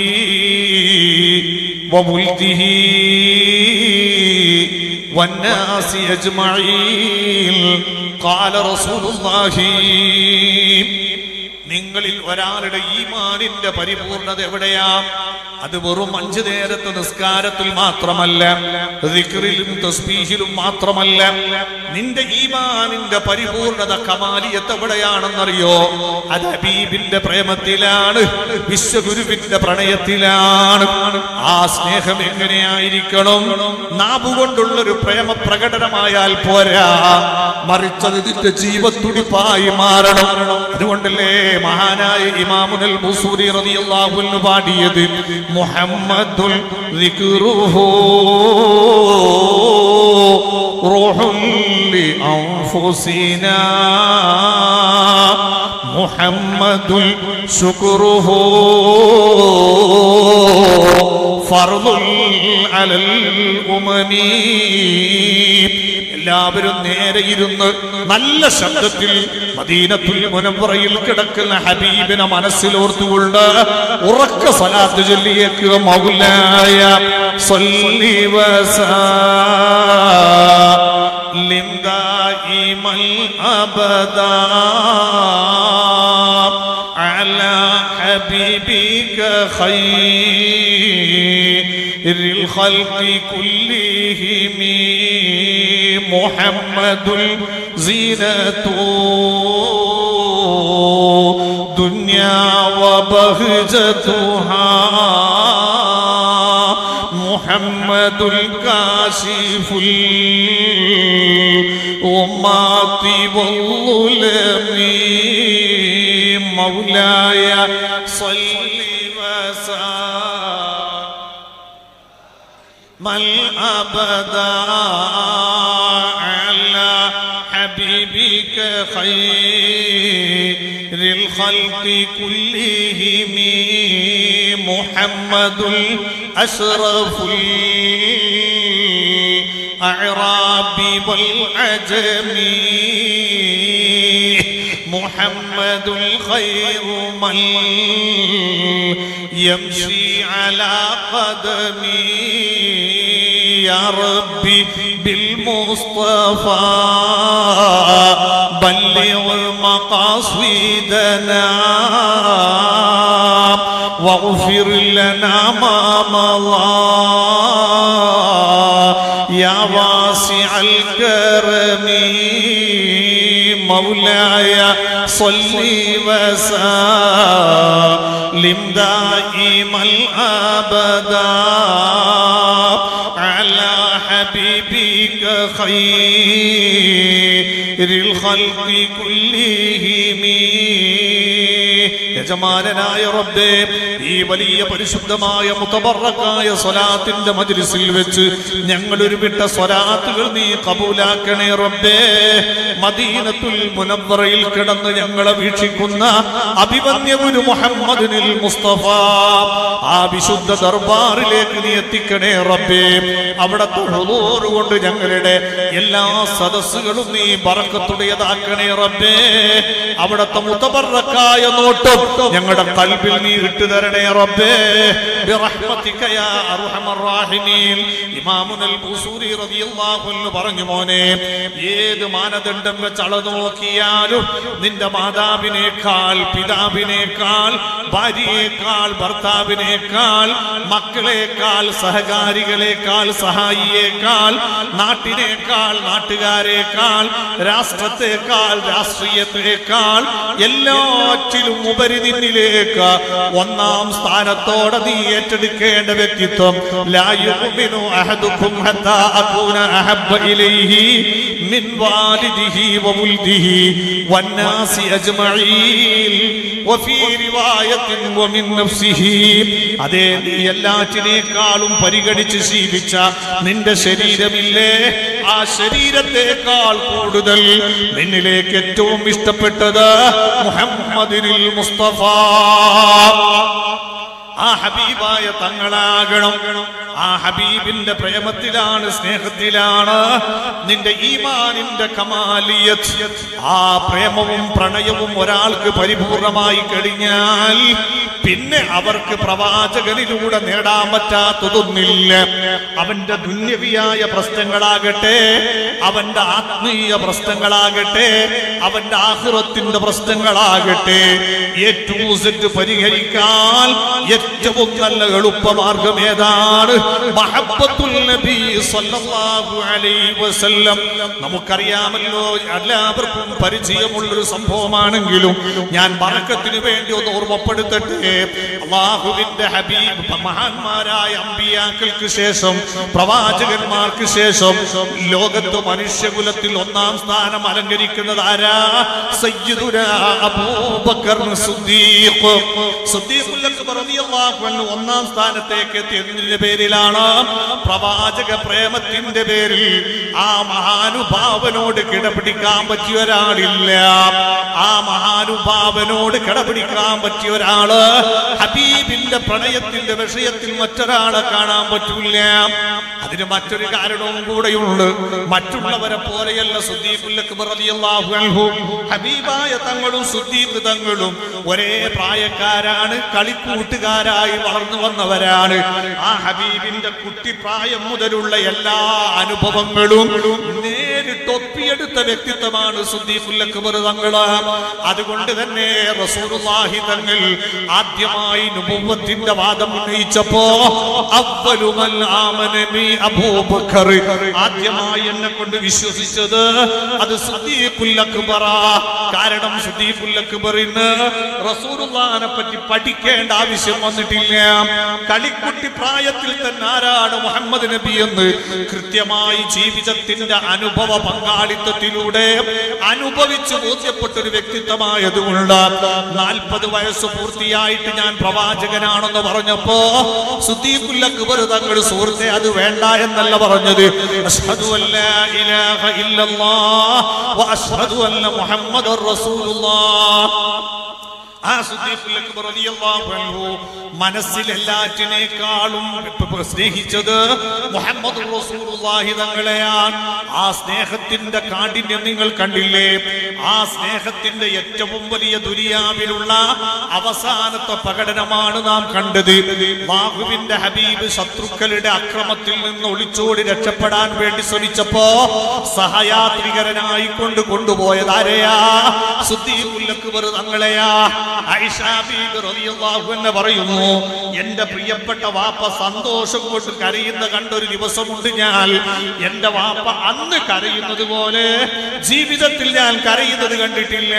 വമുൽദിഹി والناس أجمعين ഖാല റസൂലുള്ളാഹി നിങ്ങളിൽ ഒരാളുടെ ഈമാനിന്റെ പരിപൂർണത എവിടെയാ അത് വെറും അഞ്ചു നേരത്തെ നിസ്കാരത്തിൽ മാത്രമല്ല ദിക്റിലും തസ്ബീഹിലും മാത്രമല്ല നിന്റെ ഈമാനിന്റെ പരിപൂർണത കമാലിയത്ത് എവിടെയാണെന്നറിയോ അത് ഹബീബിന്റെ പ്രേമത്തിലാണ് വിശ്വഗുരുവിന്റെ പ്രണയത്തിലാണ് ആ സ്നേഹം എങ്ങനെയായിരിക്കണം നാവുകൊണ്ടുള്ളൊരു പ്രേമ പ്രകടനമായാൽ പോരാ മറിച്ചത് ഇതിന്റെ ജീവത്തുടിപ്പായി മാറണം അതുകൊണ്ടല്ലേ മഹാനായ ഇമാമുൽ ബുസൂരി റളിയല്ലാഹു അൻഹു പാടിയത് മുഹമ്മദുൽ ദിക്റുഹു റൂഹുൽ ലിഅൻഫുസിനാ മുഹമ്മദുൽ ശുക്റുഹു ഫർദുൽ അലൽ ഉമമീ എല്ലാവരും നേരെ ഇരുന്ന് നല്ല ശബ്ദത്തിൽ മദീനത്തുൽ മുനവറയിൽ കിടക്കുന്ന ഹബീബിനെ മനസ്സിലോർത്തുകൊണ്ട് ഉറക്ക സ്വലാത്ത് ചൊല്ലിയേക്കുക മൗലായ സ്വല്ലി വസല്ലിം ദായിമൽ അബദാ على حبيبك خير الخلق كلهم محمد زينة دنيا وبهجتها محمد الكاشف الأمات والظلم مولاي صل وسلم الأبدا على حبيبك خير الخلق كلهم محمد الأشرف الأعراب والعجم محمد الخير من يمشي على قدمي يا ربي بالمصطفى بلغ مقاصدنا واغفر لنا ما مضى يا واسع الكرم مولاي صل وسلم دائما ابدا على حبيبك خير الخلق كلهم യജമാനനായ റബ്ബേ ഈ വലിയ പരിശുദ്ധമായ മുതബറക്കായ സ്വലാത്തിന്റെ മജ്ലിസിൽ വെച്ച് ഞങ്ങൾ ഉരുവിട്ട സ്വലാത്തുകൾ നീ കബൂലാക്കണേ റബ്ബേ മദീനത്തുൽ മുനവറയിൽ കിടന്ന് ഞങ്ങളെ വീക്ഷിക്കുന്ന അഭിമന്യവന് മുഹമ്മദിനിൽ മുസ്തഫ ആ വിശുദ്ധ ദർബാറിലേക്ക് നീ എത്തിക്കണേ റബ്ബേ അവിടത്തെ ഹുദൂർ കൊണ്ട് ഞങ്ങളുടെ എല്ലാ സദസ്സുകളും നീ ബറക്കത്തുടയതാക്കണേ റബ്ബേ അവിടത്തെ മുതബറക്കായ നോട്ടം ഞങ്ങളുടെ കൽബിൽ നീ ഇട്ടു തരണേ റബ്ബേ ബിറഹ്മതിക യാ അർഹമർ റാഹിമീൻ ഇമാമുൽ ബുസൂരി റളിയല്ലാഹു അൻഹു പറഞ്ഞു മോനെ ഏത് മാനദണ്ഡം വെച്ച് അളന്നു നോക്കിയാലും നിന്റെ മാതാവിനേക്കാൾ പിതാവിനേക്കാൾ ഭാര്യയേക്കാൾ ഭർത്താവിനേക്കാൾ മക്കളേക്കാൾ സഹകാരികളെക്കാൾ സഹായിയേക്കാൾ നാട്ടിനേക്കാൾ നാട്ടുകാരേക്കാൾ രാഷ്ട്രത്തെക്കാൾ രാഷ്ട്രീയത്തെക്കാൾ എല്ലാറ്റിലും ഉപരി നിന്നിലേക്ക് ഒന്നാം സ്ഥാനത്തോടെ നീ ഏറ്റെടുക്കേണ്ട വ്യക്തിത്വം ലാ യുഅ്മിനു അഹദുക്കും ഹത്താ അകൂന അഹബ്ബ ഇലൈഹി മിൻ വാലിദിഹി വവുൽദിഹി വന്നാസി അജ്മഈൻ വഫീ റിവായത്തിൻ വമിൻ നഫ്സിഹി അതേ നീ എല്ലാറ്റിനേക്കാളും പരിഗണിച്ച് ശീലിച്ച നിന്റെ ശരീരമില്ലേ ആ ശരീരത്തെക്കാൾ കൂടുതൽ നിന്നിലേക്ക് ഏറ്റവും ഇഷ്ടപ്പെട്ടത് മുഹമ്മദിനിൽ മുസ്തഫ ആ ഹബീബായ തങ്ങളാകണം ആ ഹബീബിന്റെ പ്രേമത്തിലാണ് സ്നേഹത്തിലാണ് നിന്റെ ഈമാനിന്റെ കമാലിയത്ത് ആ പ്രേമവും പ്രണയവും ഒരാൾക്ക് പരിപൂർണമായി കഴിഞ്ഞാൽ പിന്നെ അവർക്ക് പ്രവാചകനിലൂടെ നേടാൻ പറ്റാത്തതൊന്നില്ല അവന്റെ ദുന്യവിയായ പ്രശ്നങ്ങളാകട്ടെ അവന്റെ ആത്മീയ പ്രശ്നങ്ങളാകട്ടെ അവന്റെ ആഹ്റത്തിന്റെ പ്രശ്നങ്ങളാകട്ടെ ഏറ്റവും സെറ്റ് പരിഹരിക്കാൻ ഏറ്റവും നല്ല എളുപ്പമാർഗം ഏതാണ് മഹബ്ബത്തുൽ നബി സല്ലല്ലാഹു അലൈഹി വസല്ലം നമുക്കറിയാമല്ലോ എല്ലാവർക്കും പരിചയമുള്ളൊരു സംഭവമാണെങ്കിലും ഞാൻ ബറക്കത്തിന് വേണ്ടി ഒന്ന് ഓർമ്മപ്പെടുത്തട്ടെ അള്ളാഹുവിന്റെ ഹബീബ് മഹാന്മാരായ അമ്പിയാക്കൾക്ക് ശേഷം പ്രവാചകന്മാർക്ക് ശേഷം ലോകത്ത് മനുഷ്യകുലത്തിൽ ഒന്നാം സ്ഥാനം അലങ്കരിക്കുന്നത് ആരാ സയ്യിദുനാ അബൂബക്കർ സിദ്ദീഖ് സിദ്ദീഖുൽ അക്ബർ റളിയല്ലാഹു അൻഹു ഒന്നാം സ്ഥാനത്തേക്ക് എത്തിയതിന്റെ പേരിലാണ് പ്രവാചക പ്രേമത്തിന്റെ പേരിൽ ആ മഹാനുഭാവനോട് കിടപിടിക്കാൻ പറ്റിയ ഒരാളില്ല ആ മഹാനുഭാവനോട് കിടപിടിക്കാൻ പറ്റിയ ഒരാള് ഹബീബിന്റെ പ്രണയത്തിന്റെ വിഷയത്തിൽ മറ്റൊരാളെ കാണാൻ പറ്റൂല അതിന് മറ്റൊരു കാരണവും കൂടെയുണ്ട് മറ്റുള്ളവരെ പോലെയല്ല സുദ്ദീഖുൽ അക്ബർ റളിയല്ലാഹു അൻഹു ഹബീബായ തങ്ങളും സുദ്ദീഖ് തങ്ങളും ഒരേ പ്രായക്കാരാണ് കളിക്കൂട്ടുകാരായി വളർന്നു വന്നവരാണ് ആ ഹബീബിന്റെ കുട്ടിപ്രായം മുതലുള്ള എല്ലാ അനുഭവങ്ങളും നേരിട്ട് ഒപ്പിയെടുത്ത വ്യക്തിത്വമാണ് സുദ്ദീഖുൽ അക്ബർ തങ്ങള് അതുകൊണ്ട് തന്നെ റസൂലുള്ളാഹി തങ്ങൾ ആദ്യമായി നുബുവത്തിന്റെ വാദം ഉന്നയിച്ചപ്പോ അവ്വലുമൽ ആമന ബി അബൂബക്കർ ആദ്യമായി എന്നെ കൊണ്ട് വിശ്വസിച്ചത് അത് സുദ്ദീഖുൽ അക്ബറ കാരണം സുദ്ദീഖുൽ അക്ബറിന് റസൂലുള്ളാഹിനെ പറ്റി പഠിക്കേണ്ട ആവശ്യം വന്നിട്ടില്ല കളിക്കുട്ടി പ്രായത്തിൽ തന്നെ ആരാണ് മുഹമ്മദ് നബി എന്ന് കൃത്യമായി ജീവിതത്തിന്റെ അനുഭവ പങ്കാളിത്തത്തിലൂടെ അനുഭവിച്ചു ബോധ്യപ്പെട്ട ഒരു വ്യക്തിത്വമായതുകൊണ്ട് നാൽപ്പത് വയസ്സ് പൂർത്തിയായിട്ട് ഞാൻ പ്രവാചകനാണെന്ന് പറഞ്ഞപ്പോ സുദ്ദീഖുൽ അക്ബർ തങ്ങൾ സുഹൃത്തെ അത് വേണ്ട എന്നല്ല പറഞ്ഞത് അഷ്ഹദു അല്ലാ ഇലാഹ ഇല്ലല്ലാഹ് വ അഷ്ഹദു അന്ന മുഹമ്മദുർ റസൂലുള്ളാഹ് ആ സിദ്ദീഖുൽ അക്ബർ റളിയല്ലാഹു അൻഹു മനസ്സിൽ എല്ലാറ്റിനേക്കാളും സ്നേഹിച്ചത് മുഹമ്മദ് റസൂലുള്ളാഹി തങ്ങളെയാണ് ആ സ്നേഹത്തിന്റെ കാഠിന്യം നിങ്ങൾ കണ്ടില്ലേ ആ സ്നേഹത്തിന്റെ ഏറ്റവും വലിയ ദുരിയാവിലുള്ള അവസാനത്തെ പ്രകടനമാണ് നാം കണ്ടത് ബാഹുവിന്റെ ഹബീബ് ശത്രുക്കളുടെ അക്രമത്തിൽ നിന്ന് ഒളിച്ചോടി രക്ഷപ്പെടാൻ വേണ്ടി ശ്രമിച്ചപ്പോ സഹയാത്രികരനായി കൊണ്ട് കൊണ്ടുപോയത് ആരെയാ സുദ്ദീഖുൽ അക്ബർ തങ്ങളെയാ ആയിഷ ബീബി റളിയല്ലാഹു അൻഹ പറയുന്നു എന്റെ പ്രിയപ്പെട്ട വാപ്പ സന്തോഷം കൊണ്ട് കരയുന്ന കണ്ടൊരു ദിവസമുണ്ട് ഞാൻ എന്റെ വാപ്പ അന്ന് കരയുന്നത് പോലെ ജീവിതത്തിൽ ഞാൻ കരയുന്നത് കണ്ടിട്ടില്ല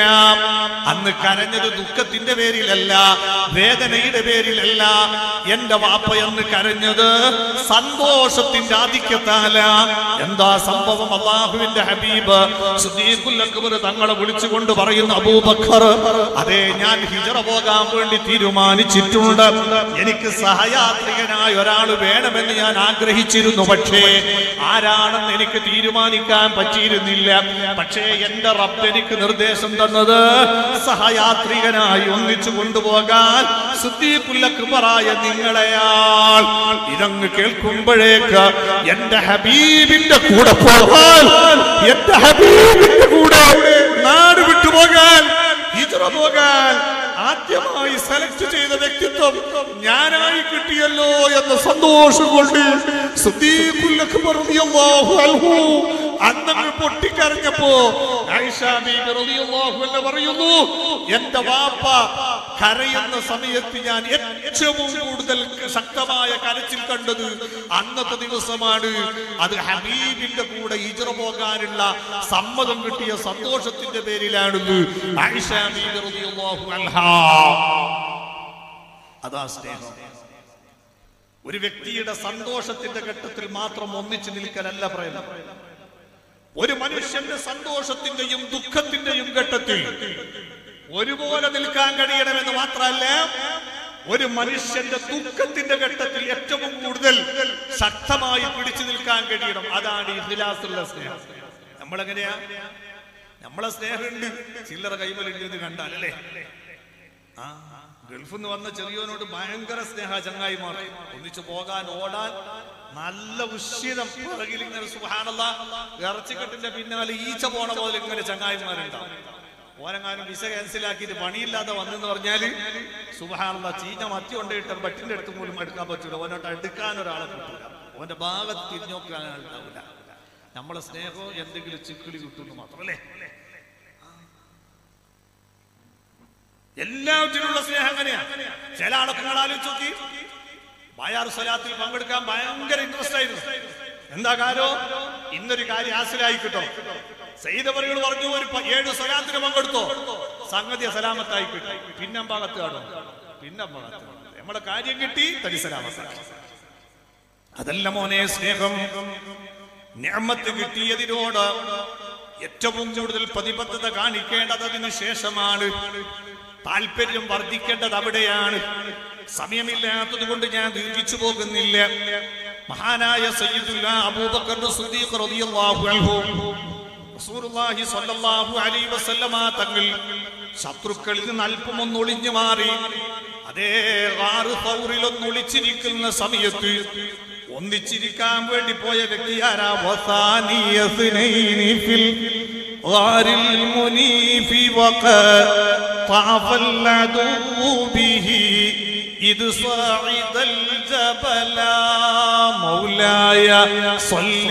അന്ന് കരഞ്ഞത് ദുഃഖത്തിന്റെ പേരിലല്ല വേദനയുടെ പേരിലല്ല എന്റെ വാപ്പ എന്ന് കരഞ്ഞത് സന്തോഷത്തിന്റെ ആധിക്യത്താല എന്താ സംഭവം അള്ളാഹുവിന്റെ ഹബീബ് സുദ്ദീഖുൽ അക്ബർ തങ്ങളെ വിളിച്ചുകൊണ്ട് പറയുന്നു അബൂബക്കർ അതെ ഞാൻ ഹിജറ പോകാൻ വേണ്ടി തീരുമാനിച്ചിട്ടുണ്ട് എനിക്ക് സഹയാത്രികനായ ഒരാൾ വേണമെന്ന് ഞാൻ ആഗ്രഹിച്ചിരുന്നു പക്ഷേ ആരാണെന്ന് എനിക്ക് തീരുമാനിക്കാൻ പറ്റിയിരുന്നില്ല പക്ഷേ എന്റെ റബ്ബ് എനിക്ക് നിർദ്ദേശം തന്നത് സഹയാത്രികനായി ഒന്നിച്ചു കൊണ്ടുപോകാൻ സുദ്ദീഖുല്ലക്ബറായ നിങ്ങളെയാൾ ഇതങ്ങ് കേൾക്കുമ്പോഴേക്ക് എന്റെ ഹബീബിന്റെ കൂടെ പോകാൻ എന്റെ ഹബീബിന്റെ കൂടെ നാട് വിട്ടുപോകാൻ ഹിജറ പോകാൻ ആദ്യമായി സെലക്ട് ചെയ്ത വ്യക്തിത്വം ഞാനായി കിട്ടിയല്ലോ എന്ന സന്തോഷം കൊണ്ട് സിദ്ദീഖുൽ അക്ബർ റളിയല്ലാഹു അൻഹു അന്നങ്ങ് പൊട്ടിക്കരഞ്ഞപ്പോ ആയിഷ ബീബി റളിയല്ലാഹു അൻഹ പറയുന്നു എന്റെ വാപ്പ കരയുന്ന സമയത്ത് ഞാൻ ഏറ്റവും കൂടുതൽ ശക്തമായ കരച്ചിൽ കണ്ടത് അന്നത്തെ ദിവസമാണ് അത് ഹബീബിന്റെ കൂടെ ഹിജറ പോകാനുള്ള സമ്മതം കിട്ടിയ സന്തോഷത്തിന്റെ പേരിലാണെന്ന് ആയിഷ ബീബി റളിയല്ലാഹു അൻഹ അതാ സ്നേഹം ഒരു വ്യക്തിയുടെ സന്തോഷത്തിന്റെ ഘട്ടത്തിൽ മാത്രം ഒന്നിച്ചു നിൽക്കലല്ല പ്രേമം ഒരു മനുഷ്യന്റെ സന്തോഷത്തിന്റെയും ദുഃഖത്തിന്റെയും ഘട്ടത്തിൽ ഒരുപോലെ നിൽക്കാൻ കഴിയണമെന്ന് മാത്രമല്ല ഒരു മനുഷ്യന്റെ ദുഃഖത്തിന്റെ ഘട്ടത്തിൽ ഏറ്റവും കൂടുതൽ ശക്തമായി പിടിച്ചു നിൽക്കാൻ കഴിയണം അതാണ് ഇഖ്ലാസുള്ള സ്നേഹം നമ്മളെങ്ങനെയാ നമ്മളെ സ്നേഹമുണ്ട് ചില്ലറ കൈമലുണ്ട് എന്ന് കണ്ടാൽ അല്ലേ ആ ഗൾഫിൽ നിന്ന് വന്ന ചെറിയോനോട് ഭയങ്കര സ്നേഹ ചങ്ങായിമാർ ഒന്നിച്ചു പോകാൻ ഓടാൻ നല്ല ഉശ്ചിതം പുറകിൽ ഇങ്ങനെ സുഹാനല്ല ഇറച്ചിക്കെട്ടിന്റെ പിന്നാലെ ഈച്ച പോണ പോലെ ഇങ്ങനെ ചങ്ങായിമാരുണ്ടാവും ഓനെങ്ങാനും വിസ ക്യാൻസലാക്കിയിട്ട് പണിയില്ലാതെ വന്നെന്ന് പറഞ്ഞാല് സുബഹാനുള്ള ചീഞ്ഞ മത്തി കൊണ്ടിട്ട് ബട്ടിന്റെ അടുത്ത് പോലും എടുക്കാൻ പറ്റൂല ഓനോട്ട് എടുക്കാൻ ഒരാളെ കിട്ടൂല ഓന്റെ ഭാഗത്ത് തിരിഞ്ഞു നോക്കാൻ ആളുണ്ടാവില്ല നമ്മളെ സ്നേഹവും എന്തെങ്കിലും ചിക്കിളി കിട്ടുന്നു മാത്രമല്ലേ എല്ലാവറ്റിനുള്ള സ്നേഹം അങ്ങനെയാ ചില ആളൊക്കെ നിങ്ങൾ ആലോചിച്ച് നോക്കി ബയാർ സ്വലാത്തിൽ പങ്കെടുക്കാൻ ഭയങ്കര ഇൻട്രസ്റ്റ് ആയിരുന്നു എന്താ കാര്യം ഇന്നൊരു കാര്യം ഹാസിലായി കിട്ടും സൈദവറുകൾ പറഞ്ഞു ഒരു പ- ഏഴ് സ്വലാത്തിന് പങ്കെടുത്തോ സംഗതി സലാമത്തായി കിട്ടും പിന്നെ ഭാഗത്ത് കാണും പിന്നെ ഭാഗത്ത് നമ്മുടെ കാര്യം കിട്ടി തനി സലാമത്തായി അതല്ല മോനെ സ്നേഹം ഞാമത്ത് കിട്ടിയതിനോട് ഏറ്റവും കൂടുതൽ പ്രതിബദ്ധത കാണിക്കേണ്ടത് അതിന് ശേഷമാണ് താല്പര്യം വർദ്ധിക്കേണ്ടത് അവിടെയാണ് സമയമില്ലാത്തത് കൊണ്ട് ഞാൻ ദീർഘിച്ചു പോകുന്നില്ല മഹാനായ സയ്യിദുല്ല അബൂബക്കർ സിദ്ദീഖ് റളിയല്ലാഹു അൻഹു റസൂലുള്ളാഹി സ്വല്ലല്ലാഹു അലൈഹി വസല്ലമ തങ്ങൾ ശത്രുക്കളിൽ നിന്ന് അല്പം ഒന്ന് ഒളിഞ്ഞു മാറി അതേ ആറ് ഫൗറിൽ ഒന്ന് ഒളിച്ചിരിക്കുന്ന സമയത്ത് ഒന്നിച്ചിരിക്കാൻ വേണ്ടി പോയ വ്യക്തി ആരാ വസാനിയ സുനൈനി ഫിൽ ഗാരിൽ മുനീഫി وقطع العدو به إذ صعد الجبل مولاي صل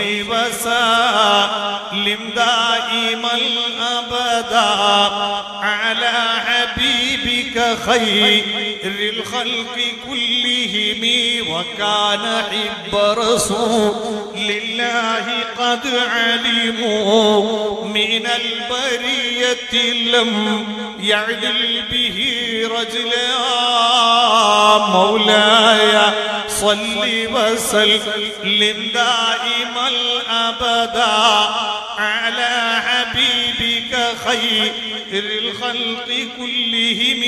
وسلم دائما أبدا على حبيبك خير الخلق كلهم وكان حب رسول الله قد علموا من البرية لم يعدل به رجلا مولاي صل وسلم دائما ابدا على حبيبك خير الخلق كلهم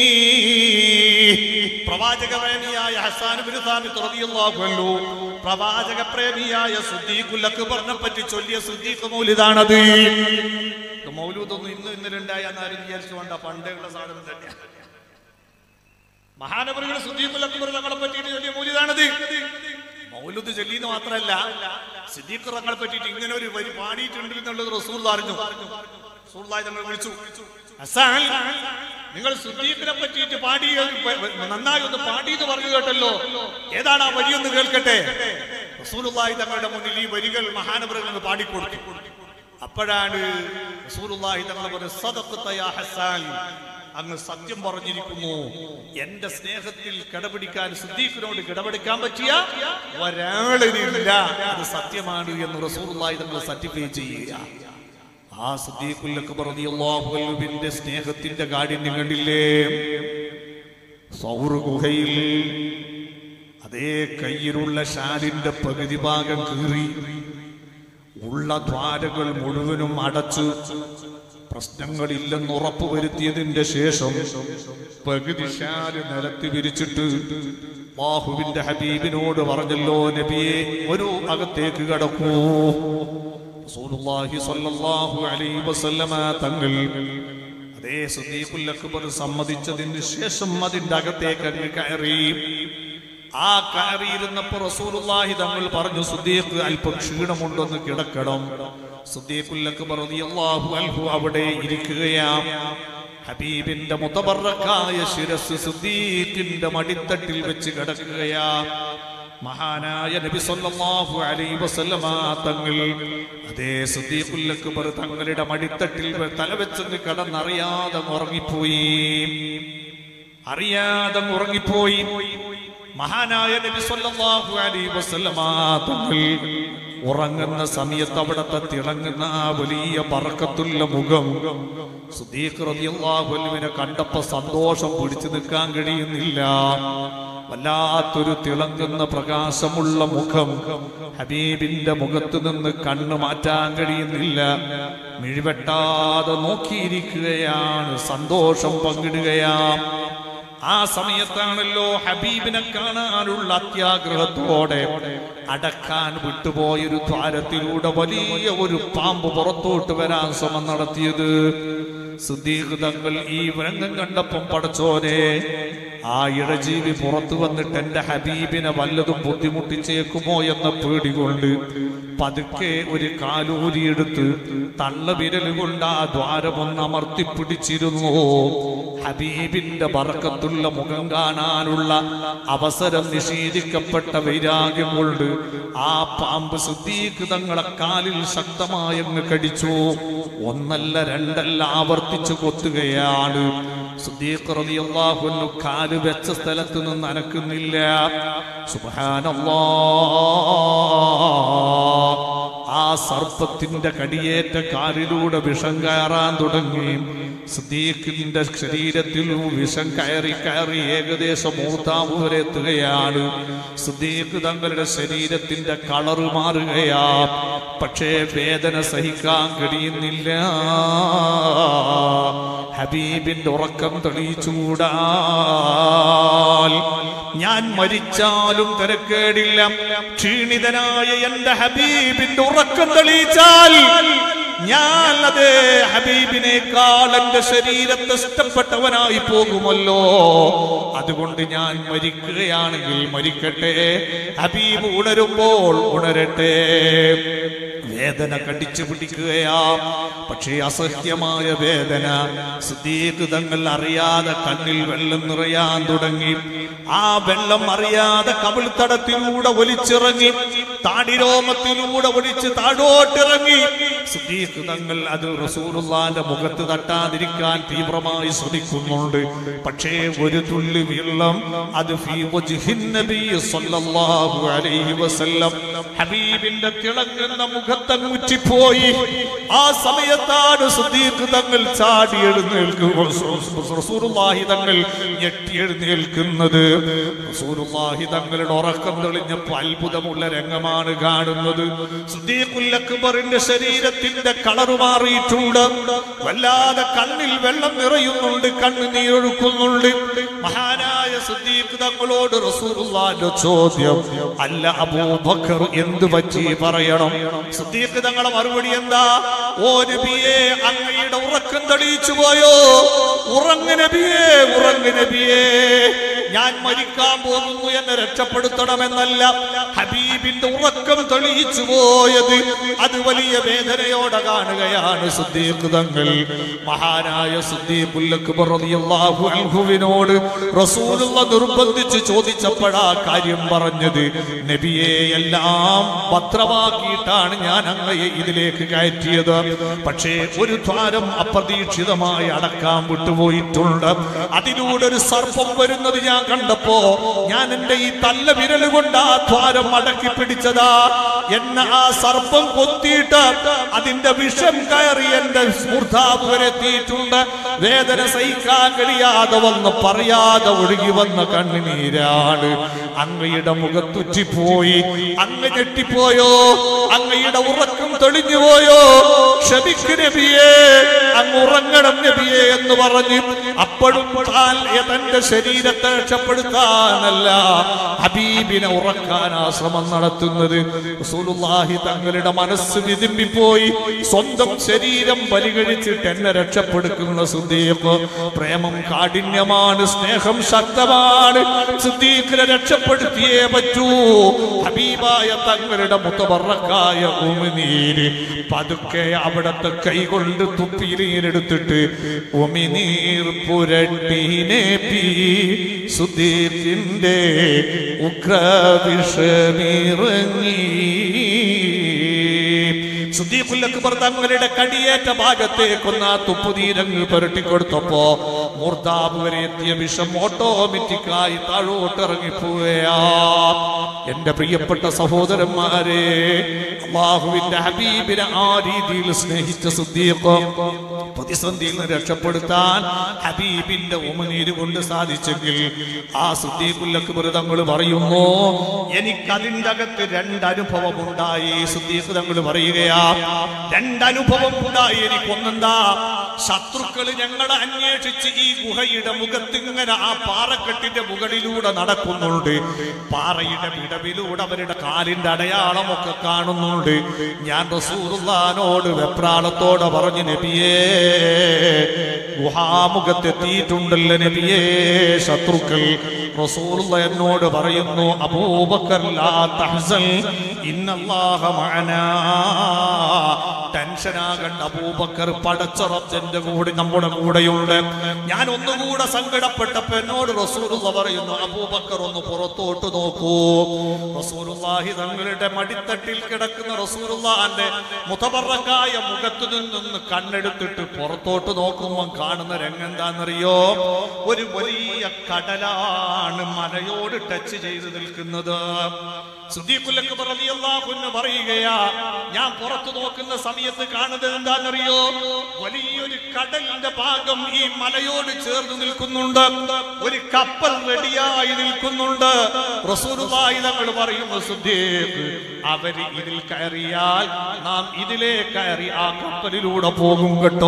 പ്രവാചക പ്രേമിയായ ഹസാൻ ബിൻ സാബിത്ത് റളിയല്ലാഹു അൻഹു പ്രവാചക പ്രേമിയായ സുദ്ദീഖുൽ അക്ബറിനെ പറ്റി ചൊല്ലിയ സുദ്ദീഖ് മൗലിദാണത് ഇത് മൗലൂദൊന്നും ഇന്ന് ഇന്നലെ ഉണ്ടായി എന്നാരും വിചാരിച്ചു വേണ്ട പണ്ടേ ഉള്ള സാധനം തന്നെയാണ് മഹാനവറുകൾ സുദ്ദീഖുൽ അക്ബർ തങ്ങളെ പറ്റിയിട്ട് ചൊല്ലിയ മൗലിദാണത് മൗലൂദ് ചൊല്ലിന്ന് മാത്രമല്ല സിദ്ദീഖ് തങ്ങളെ പറ്റിയിട്ട് ഇങ്ങനെ ഒരു വരി പാടിയിട്ടുണ്ട് എന്നുള്ളത് റസൂൽ അറിഞ്ഞു റസൂലുള്ളാഹി തങ്ങൾ വിളിച്ചു ഹസാൻ നിങ്ങൾ സുദ്ദീഖിനെ പറ്റിയിട്ട് പാടി നന്നായി ഒന്ന് പാടി എന്ന് പറഞ്ഞു കേട്ടല്ലോ ഏതാണ് ആ വരി ഒന്ന് കേൾക്കട്ടെ റസൂലുള്ളാഹി തങ്ങളുടെ മുന്നിൽ ഈ വരികൾ മഹാനവറുകൾ പാടിക്കൊടുത്തു അപ്പോഴാണ് റസൂലുള്ളാഹി തങ്ങൾ പറഞ്ഞു സദഖത യാ ഹസാൻ അങ്ങ് സത്യം പറഞ്ഞിരിക്കുന്നു എന്റെ സ്നേഹത്തിൽ കിടപിടിക്കാൻ സിദ്ദീഖിനോട് കിടപിടിക്കാൻ പറ്റിയ ഒരാളിനില്ല അത് സത്യമാണ് എന്ന് റസൂലുള്ളാഹി തങ്ങൾ സർട്ടിഫൈ ചെയ്യുക ആ സിദ്ദീഖുൽ അക്ബർ റളിയല്ലാഹു അൻഹുവിന്റെ സ്നേഹത്തിന്റെ കാഠിന്യം കണ്ടില്ലേ സൗർ ഗുഹയിൽ അതേ കയ്യിലുള്ള ഷാലിന്റെ പകുതി ഭാഗം കീറി ഉള്ള ദ്വാരകൾ മുഴുവനും അടച്ചു പ്രശ്നങ്ങളില്ലെന്ന് ഉറപ്പുവരുത്തിയതിന്റെ ശേഷം പകുതി ഷാല് നിലത്ത് വിരിച്ചിട്ട് ബാഹുവിന്റെ ഹബീബിനോട് പറഞ്ഞല്ലോ നബിയെ ഒരു അകത്തേക്ക് കടക്കൂ റസൂലുള്ളാഹി സ്വല്ലല്ലാഹു അലൈഹി വസല്ലമ തങ്ങൾ അതേ സുദ്ദീഖുൽ അക്ബർ സമ്മതിച്ചതിന് ശേഷം അതിന്റെ അകത്തേക്ക് അങ്ങ് കയറി ആ കയറിയിരുന്നപ്പോ റസൂലുള്ളാഹി തങ്ങൾ പറഞ്ഞു സുദ്ദീഖ് അല്പം ക്ഷീണമുണ്ടെന്ന് കിടക്കണം സുദ്ദീഖുൽ അക്ബർ റളിയല്ലാഹു അൻഹു അവിടെ ഇരിക്കുകയാ ഹബീബിന്റെ മുതബറക്കായ ശിരസ് സുദ്ദീഖിന്റെ മടിത്തട്ടിൽ വെച്ച് കിടക്കുകയാ മഹാനായ നബി സല്ലല്ലാഹു അലൈഹി വസല്ലമ തങ്ങൾ അതേ സുദ്ദീഖുൽ അക്ബർ തങ്ങളുടെ മടിത്തട്ടിൽ തലവെച്ചെന്ന് കിടന്നറിയാതെ ഉറങ്ങിപ്പോയി അറിയാതെ ഉറങ്ങിപ്പോയി മഹാനായ നബി സല്ലല്ലാഹു അലൈഹി വസല്ലമ തങ്ങൾ ഉറങ്ങുന്ന സമയത്ത് അവിടത്തെ തിളങ്ങുന്ന ആ വലിയ പറക്കത്തുള്ള മുഖം സുദീഖ് റളിയല്ലാഹു അൻഹുവിനെ കണ്ടപ്പോ സന്തോഷം പിടിച്ചു നിൽക്കാൻ കഴിയുന്നില്ല വല്ലാത്തൊരു തിളങ്ങുന്ന പ്രകാശമുള്ള മുഖം ഹബീബിന്റെ മുഖത്ത് നിന്ന് കണ്ണു മാറ്റാൻ കഴിയുന്നില്ല മിഴിവെട്ടാതെ നോക്കിയിരിക്കുകയാണ് സന്തോഷം പങ്കിടുകയാണ് ആ സമയത്താണല്ലോ ഹബീബിനെ കാണാനുള്ള അത്യാഗ്രഹത്തോടെ അടക്കാൻ വിട്ടുപോയൊരു ദ്വാരത്തിലൂടെ വലിയ ഒരു പാമ്പ് പുറത്തോട്ട് വരാൻ ശ്രമം നടത്തിയത് സുദ്ദീഖ് തങ്ങൾ ഈ രംഗം കണ്ടപ്പം പടച്ചോനെ ആ ഇഴജീവി പുറത്തു വന്നിട്ട് എന്റെ ഹബീബിനെ വല്ലതും ബുദ്ധിമുട്ടിച്ചേക്കുമോ എന്ന പേടി കൊണ്ട് പതുക്കെ ഒരു കാലൂരിയെടുത്ത് തള്ള വിരൽ കൊണ്ട് ആ ദ്വാരമൊന്ന് അമർത്തിപ്പിടിച്ചിരുന്നു ഹബീബിന്റെ ബറക്കത്തുള്ള മുഖം കാണാനുള്ള അവസരം നിഷേധിക്കപ്പെട്ട വൈരാഗ്യം കൊണ്ട് ആ പാമ്പ് സുദ്ദീഖ് തങ്ങളെ കാലിൽ ശക്തമായങ്ങ് കടിച്ചു ഒന്നല്ല രണ്ടല്ല ആവർത്തിച്ചു കൊത്തുകയാണ് സുദ്ദീഖ് റളിയല്ലാഹു അൻഹു കാല് വെച്ച സ്ഥലത്ത് നിന്ന് അനക്കുന്നില്ല സുബ്ഹാനല്ലാഹ് ആ സർപ്പത്തിന്റെ കടിയേറ്റ കാലിലൂടെ വിഷം കയറാൻ തുടങ്ങി സുദ്ദീഖിന്റെ ശരീരത്തിൽ വിഷം കയറി കയറി ഏകദേശം മൂത്താവ് വരെ എത്തുകയാണ് സുദ്ദീഖ് തങ്ങളുടെ ശരീരത്തിന്റെ കളറ് മാറുകയാ പക്ഷേ വേദന സഹിക്കാൻ കഴിയുന്നില്ല ഹബീബിന്റെ ഉറക്കം തെളിയിച്ചൂടാ ഞാൻ മരിച്ചാലും തിരക്കേടില്ല ക്ഷീണിതനായ എന്റെ ഹബീബിന്റെ ഉറക്കം തെളിയിച്ചാൽ ഞാൻ അതേ ഹബീബിനേക്കാൾ എന്റെ ശരീരത്തെ ഇഷ്ടപ്പെട്ടവനായി പോകുമല്ലോ അതുകൊണ്ട് ഞാൻ മരിക്കുകയാണെങ്കിൽ മരിക്കട്ടെ ഹബീബ് ഉണരുമ്പോൾ ഉണരട്ടെ വേദന കടിച്ചു പിടിക്കുകയാ പക്ഷേ അസഹ്യമായ വേദന സുദീഖ് തങ്ങൾ അറിയാതെ കണ്ണിൽ വെള്ളം നിറയാൻ തുടങ്ങി ആ വെള്ളം അറിയാതെ കവിൾത്തടത്തിലൂടെ ഒലിച്ചിറങ്ങി താടിരോമത്തിലൂടെ ഒലിച്ച് താഴോട്ടിറങ്ങി സുദീഖ് തങ്ങൾ അത് റസൂലുള്ളാന്റെ മുഖത്ത് തട്ടാതിരിക്കാൻ തീവ്രമായി ശ്രമിക്കുന്നുണ്ട് പക്ഷേ ഒരു തുള്ളി വെള്ളം അത് ഫീ വജ്ഹിൻ നബി സ്വല്ലല്ലാഹു അലൈഹി വസല്ലം ഹബീബിന്റെ തിളങ്ങുന്ന മുഖത്തങ്ങ് ഉറ്റിപ്പോയി ആ സമയത്താണ് സുദീഖ് തങ്ങൾ ചാടി എഴുന്നേൽക്കുക റസൂലുള്ളാഹി തങ്ങൾ ഞെട്ടി എഴുന്നേൽക്കുന്നത് റസൂലുള്ളാഹി തങ്ങളുടെ ഉറക്കം തെളിഞ്ഞപ്പോൾ അത്ഭുതമുള്ള രംഗമാണ് കാണുന്നത് സുദീഖുൽ അക്ബറിന്റെ ശരീരത്തിന്റെ കളർ മാറിയിട്ടുണ്ട് വല്ലാതെ കണ്ണിൽ വെള്ളം നിറയുന്നുണ്ട് കണ്ണ് നീരൊഴുക്കുന്നുണ്ട് മഹാനായ സുദ്ദീഖ് തങ്ങളോട് റസൂലുള്ളാന്റെ ചോദ്യം അല്ല അബൂബക്കർ എന്ത് പറ്റി പറയണം സുദ്ദീഖ് തങ്ങളെ മറുപടി എന്താ ഓ നബിയെ അങ്ങയുടെ ഉറക്കം തെളിയിച്ചു പോയോ ഉറങ്ങ് നബിയേ ഉറങ്ങ് നബിയേ ഞാൻ മരിക്കാൻ പോകുന്നു എന്നെ രക്ഷപ്പെടുത്തണമെന്നല്ല ഹബീബിന്റെ ഉറക്കം തെളിയിച്ചു പോയത് അത് വലിയ വേദനയോടെ കാണുകയാണ് സുദ്ദീഖ് തങ്ങൾ മഹാനായ സുദ്ദീഖുവിനോട് റസൂലുള്ള നിർബന്ധിച്ച് ചോദിച്ചപ്പോഴാ കാര്യം പറഞ്ഞത് നബിയെ എല്ലാം ഭദ്രമാക്കിയിട്ടാണ് ഞാൻ അങ്ങയെ ഇതിലേക്ക് കയറ്റിയത് പക്ഷേ ഒരു ദ്വാരം അപ്രതീക്ഷിതമായി അടക്കാൻ വിട്ടുപോയിട്ടുണ്ട് അതിലൂടെ ഒരു സർപ്പം വരുന്നത് ഞാൻ കണ്ടപ്പോ ഞാൻ എന്റെ ഈ തല്ല വിരൽ കൊണ്ട് ആ ദ്വാരം അടക്കി പിടിച്ചതാ എന്നെ ആ സർപ്പം കൊത്തിയിട്ട് അതിന്റെ വിഷം കയറി എന്റെ സ്മൂർധാവ് വരെ എത്തിയിട്ടുണ്ട് വേദന സഹിക്കാൻ കഴിയാതെ വന്ന് പറയാതെ ഒഴുകി വന്ന കണ്ണുനീരാണ് അങ്ങയുടെ മുഖത്തുറ്റിപ്പോയി അങ്ങ് ഞെട്ടിപ്പോയോ അങ്ങയുടെ ഉറക്കം തെളിഞ്ഞു പോയോ ക്ഷമിക്ക് നബിയേ അങ്ങ് ഉറങ്ങണം നബിയേ എന്ന് പറഞ്ഞ് അപ്പോഴും താൻ തന്റെ ശരീരത്തെ രക്ഷപ്പെടുത്താനല്ല ഹബീബിനെ ഉറക്കാൻ ആ ശ്രമം നടത്തുന്നത് റസൂലുള്ളാഹി തങ്ങളുടെ മനസ്സ് വിതിമ്പിപ്പോയി സ്വന്തം ശരീരം ബലികഴിച്ചിട്ട് എന്നെ രക്ഷപ്പെടുക്കുന്ന സുദ്ദീഖ് പ്രേമം കാഠിന്യമാണ് സ്നേഹം ശക്തമാണ് സുദ്ദീഖിനെ രക്ഷപ്പെടുത്തിയേ പറ്റൂ ഹബീബായ തങ്ങളുടെ മുത്തബറക്കായ ഉമിനീര് പതുക്കെ അവിടത്തെ കൈകൊണ്ട് തുപ്പിനീരെടുത്തിട്ട് ഉമിനീർ പുരട്ടീനെ പി സുദീഖിന്റെ ഉഗ്രവിഷമിറങ്ങി സുദ്ദീഖുൽ അക്ബർ തങ്ങളുടെ കടിയേറ്റ ഭാഗത്തേക്കൊന്ന് ആ തുപ്പുതീരങ്ങൾ പുരട്ടിക്കൊടുത്തപ്പോ മൂർദാബ് വരെ എത്തിയ വിഷം ഓട്ടോമാറ്റിക്കായി താഴോട്ട് ഇറങ്ങിപ്പോവുകയാ എന്റെ പ്രിയപ്പെട്ട സഹോദരന്മാരെ അള്ളാഹുവിന്റെ ഹബീബിനെ ആ രീതിയിൽ സ്നേഹിച്ച സുദ്ദീഖ് പ്രതിസന്ധിയിൽ നിന്ന് രക്ഷപ്പെടുത്താൻ ഹബീബിന്റെ ഉമനീര് കൊണ്ട് സാധിച്ചെങ്കിൽ ആ സുദ്ദീഖുൽ അക്ബർ തങ്ങൾ പറയുന്നു എനിക്ക് അതിൻ്റെ അകത്ത് രണ്ടനുഭവം ഉണ്ടായി സുദ്ദീഖ് തങ്ങൾ പറയുകയാ രണ്ടനുഭവം ഉണ്ടായി എനിക്കൊന്നെന്താ ശത്രുക്കൾ ഞങ്ങളെ അന്വേഷിച്ച് ഈ ഗുഹയുടെ മുഖത്ത് ഇങ്ങനെ ആ പാറക്കെട്ടിന്റെ മുകളിലൂടെ നടക്കുന്നുണ്ട് പാറയുടെ വിടവിലൂടെ അവരുടെ കാലിന്റെ അടയാളമൊക്കെ കാണുന്നുണ്ട് കാണുന്നുണ്ട് ഞാൻ റസൂലുള്ളാനോട് വെപ്രാളത്തോടെ പറഞ്ഞു നബിയേ ഗുഹാമുഖത്തെത്തിയിട്ടുണ്ടല്ലോ നബിയേ ശത്രുക്കൾ റസൂലുള്ള എന്നോട് പറയുന്നു അബൂബക്കർ ലാ തഹ്സൻ ഇന്നല്ലാഹ മഅനാ ടെൻഷനാകണ്ട അബൂബക്കർ പടച്ചറച്ചന്റെ കൂടെ നമ്മുടെ കൂടെയുണ്ട് ഞാൻ ഒന്നുകൂടെ സങ്കടപ്പെട്ടപ്പോ എന്നോട് റസൂലുള്ള പറയുന്നു അബൂബക്കർ ഒന്ന് പുറത്തോട്ട് നോക്കൂ റസൂലുള്ളാഹി തങ്ങളുടെ മടിത്തട്ടിൽ കിടക്കുന്ന റസൂലുള്ളാന്റെ മുതബറക്കായ മുഖത്തു നിന്നൊന്ന് കണ്ണെടുത്തിട്ട് പുറത്തോട്ട് നോക്കുമ്പോൾ കാണുന്ന രംഗം എന്താണെന്നറിയോ ഒരു വലിയ കടലാണ് മലയോട് ടച്ച് ചെയ്ത് നിൽക്കുന്നത് സുദ്ദീഖുൽ അക്ബർ റളിയല്ലാഹു അൻഹു പറയുകയാ ഞാൻ പുറത്തു നോക്കുന്ന സമയത്ത് കാണുന്നത് എന്താണെന്നറിയോ വലിയൊരു കടലിന്റെ ഭാഗം ഈ മലയോട് ചേർന്ന് നിൽക്കുന്നുണ്ട് ഒരു കപ്പൽ റെഡിയായി നിൽക്കുന്നുണ്ട് റസൂലുള്ളാഹി തങ്ങൾ പറയുന്നു സുദ്ദീഖ് അവര് ഇതിൽ കയറിയാൽ നാം ഇതിലേ കയറി ആ കപ്പലിലൂടെ പോകും കേട്ടോ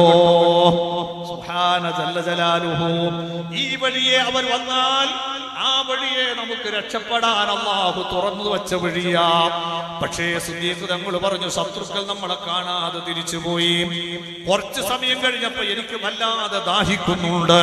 സുബ്ഹാന ജല്ല ജലാലുഹു ഈ വഴിയെ അവർ വന്നാൽ ആ വഴിയെ നമുക്ക് രക്ഷപ്പെടാൻ അള്ളാഹു തുറന്നു വെച്ച വഴിയാ പക്ഷേ സുദ്ദീഖ് തങ്ങൾ പറഞ്ഞു ശത്രുക്കൾ നമ്മളെ കാണാതെ തിരിച്ചുപോയി കുറച്ച് സമയം കഴിഞ്ഞപ്പോ എനിക്ക് വല്ലാതെ ദാഹിക്കുന്നുണ്ട്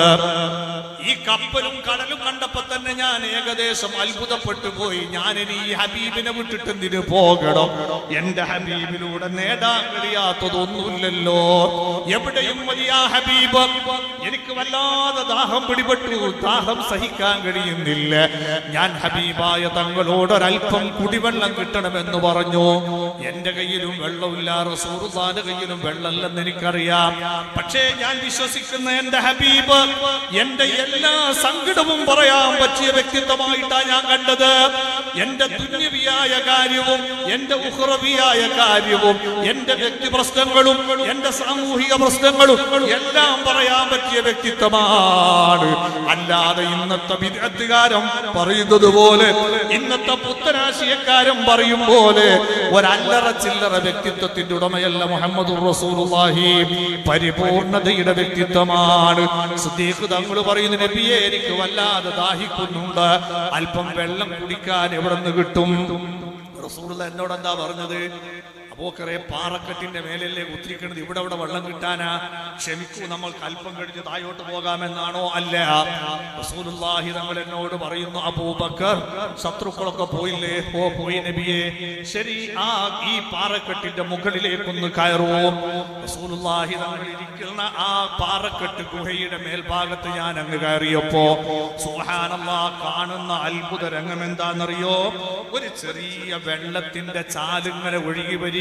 ഈ കപ്പലും കടലും കണ്ടപ്പോ തന്നെ ഞാൻ ഏകദേശം അത്ഭുതപ്പെട്ടു പോയി ഞാൻ ഇനി ഈ ഹബീബിനെ വിട്ടിട്ട് എന്തിനു പോകണം എന്റെ ഹബീബിലൂടെ നേടാൻ കഴിയാത്തതൊന്നുമില്ലല്ലോ എവിടെയും വലിയ ഹബീബ് എനിക്ക് വല്ലാതെ ദാഹം പിടിപെട്ടു ദാഹം സഹിക്കാൻ കഴിയുന്നില്ല ഞാൻ ഹബീബായ തങ്ങളോട് ഒരല്പം കുടിവെള്ളം കിട്ടണമെന്ന് പറഞ്ഞു എന്റെ കയ്യിലും വെള്ളമില്ല റസൂറുദാന്റെ കയ്യിലും വെള്ളമില്ലെന്ന് എനിക്കറിയാം പക്ഷേ ഞാൻ വിശ്വസിക്കുന്ന എന്റെ ഹബീബ് എന്റെ എല്ലാ സങ്കടവും പറയാൻ പറ്റിയ വ്യക്തിത്വമായിട്ടാണ് ഞാൻ കണ്ടത് എന്റെ തുന്യവിയായ കാര്യവും എന്റെ ഉഹ്റവിയായ കാര്യവും എന്റെ വ്യക്തി പ്രശ്നങ്ങളും എന്റെ സാമൂഹിക പ്രശ്നങ്ങളും എല്ലാം പറയാൻ പറ്റിയ വ്യക്തിത്വമാണ് അല്ലാതെ ഇന്നത്തെ വിദഗ്ധകാരം പറയുന്നത് പോലെ ഇന്നത്തെ പുത്തനാശയക്കാരൻ പറയും പോലെ ഒരല്ലറ ചില്ലറ വ്യക്തിത്വത്തിന്റെ ഉടമയല്ല മുഹമ്മദ് റസൂലുള്ളാഹി പരിപൂർണതയുടെ വ്യക്തിത്വമാണ് സിദ്ദീഖ് തങ്ങൾ പറയുന്ന നബിയെ എനിക്ക് വല്ലാതെ ദാഹിക്കുന്നുണ്ട് അല്പം വെള്ളം കുടിക്കാൻ എവിടെ നിന്ന് കിട്ടും റസൂലുള്ള എന്നോട് എന്താ പറഞ്ഞത് അബോക്കറെ പാറക്കെട്ടിന്റെ മേലല്ലേ കുത്തിരിക്കണത് ഇവിടെ ഇവിടെ വെള്ളം കിട്ടാനാ ക്ഷമിക്കൂ നമ്മൾ അല്പം കഴിഞ്ഞ് താഴോട്ട് പോകാമെന്നാണോ അല്ല റസൂലുള്ളാഹി തങ്ങൾ എന്നോട് പറയുന്നു അബൂബക്കർ ശത്രുക്കളൊക്കെ പോയില്ലേ ഓ പോയി നബിയെ ശരി ആ ഈ പാറക്കെട്ടിന്റെ മുകളിലേക്കൊന്ന് കയറുവോ റസൂലുള്ളാഹി തങ്ങൾ ഇരിക്കുന്ന ആ പാറക്കെട്ട് ഗുഹയുടെ മേൽഭാഗത്ത് ഞാൻ അങ്ങ് കയറിയപ്പോ സുബ്ഹാനല്ലാ കാണുന്ന അത്ഭുത രംഗം എന്താണെന്നറിയോ ഒരു ചെറിയ വെള്ളത്തിന്റെ ചാലിങ്ങനെ ഒഴുകി വരികയാ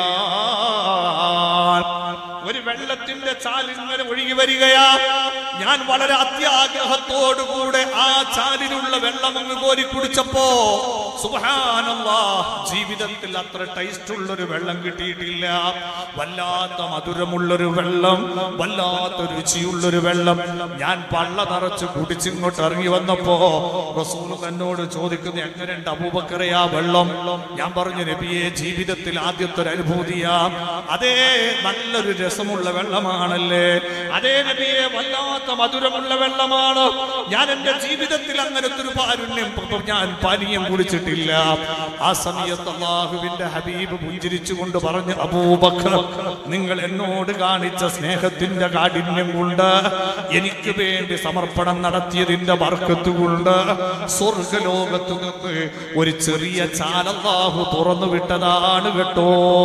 ഒരു വെള്ളത്തിന്റെ ചാലിങ്ങനെ ഒഴുകി വരികയാ ഞാൻ വളരെ അത്യാഗ്രഹത്തോടുകൂടെ ആ ചാലിലുള്ള വെള്ളം അങ്ങ് കോരി കുടിച്ചപ്പോ സുബ്ഹാനല്ലാ ജീവിതത്തിൽ അത്ര ടേസ്റ്റ് ഉള്ളൊരു വെള്ളം കിട്ടിയിട്ടില്ല വല്ലാത്ത മധുരമുള്ളൊരു വെള്ളം വല്ലാത്ത രുചിയുള്ളൊരു വെള്ളം ഞാൻ പള്ള നിറച്ച് കുടിച്ചിങ്ങോട്ട് ഇറങ്ങി വന്നപ്പോ റസൂൽ എന്നോട് ചോദിക്കുന്നു എങ്ങനെയുണ്ട് അബൂബക്കറെ ആ വെള്ളം ഞാൻ പറഞ്ഞു നബിയെ ജീവിതത്തിൽ ആദ്യത്തെ ഒരു അനുഭൂതിയാ അതേ നല്ലൊരു രസമുള്ള വെള്ളമാണല്ലേ അതേ നബിയെ വല്ലാത്ത മധുരമുള്ള വെള്ളമാണ് ഞാൻ എന്റെ ജീവിതത്തിൽ അങ്ങനത്തെ ഒരു പാരുണ്യം ഇപ്പം ഞാൻ പാനീയം കുടിച്ചിട്ടില്ല ആ സമയത്ത് അള്ളാഹുവിന്റെ ഹബീബ് പുഞ്ചിരിച്ചുകൊണ്ട് പറഞ്ഞു അബൂബക്കർ നിങ്ങൾ എന്നോട് കാണിച്ച സ്നേഹത്തിന്റെ കാഠിന്യം കൊണ്ട് എനിക്ക് വേണ്ടി സമർപ്പണം നടത്തിയതിന്റെ വർക്കത്ത് കൊണ്ട് സ്വർഗലോകത്തു നിന്ന് ഒരു ചെറിയ ചാലല്ലാഹു തുറന്നു വിട്ടതാണ് കേട്ടോ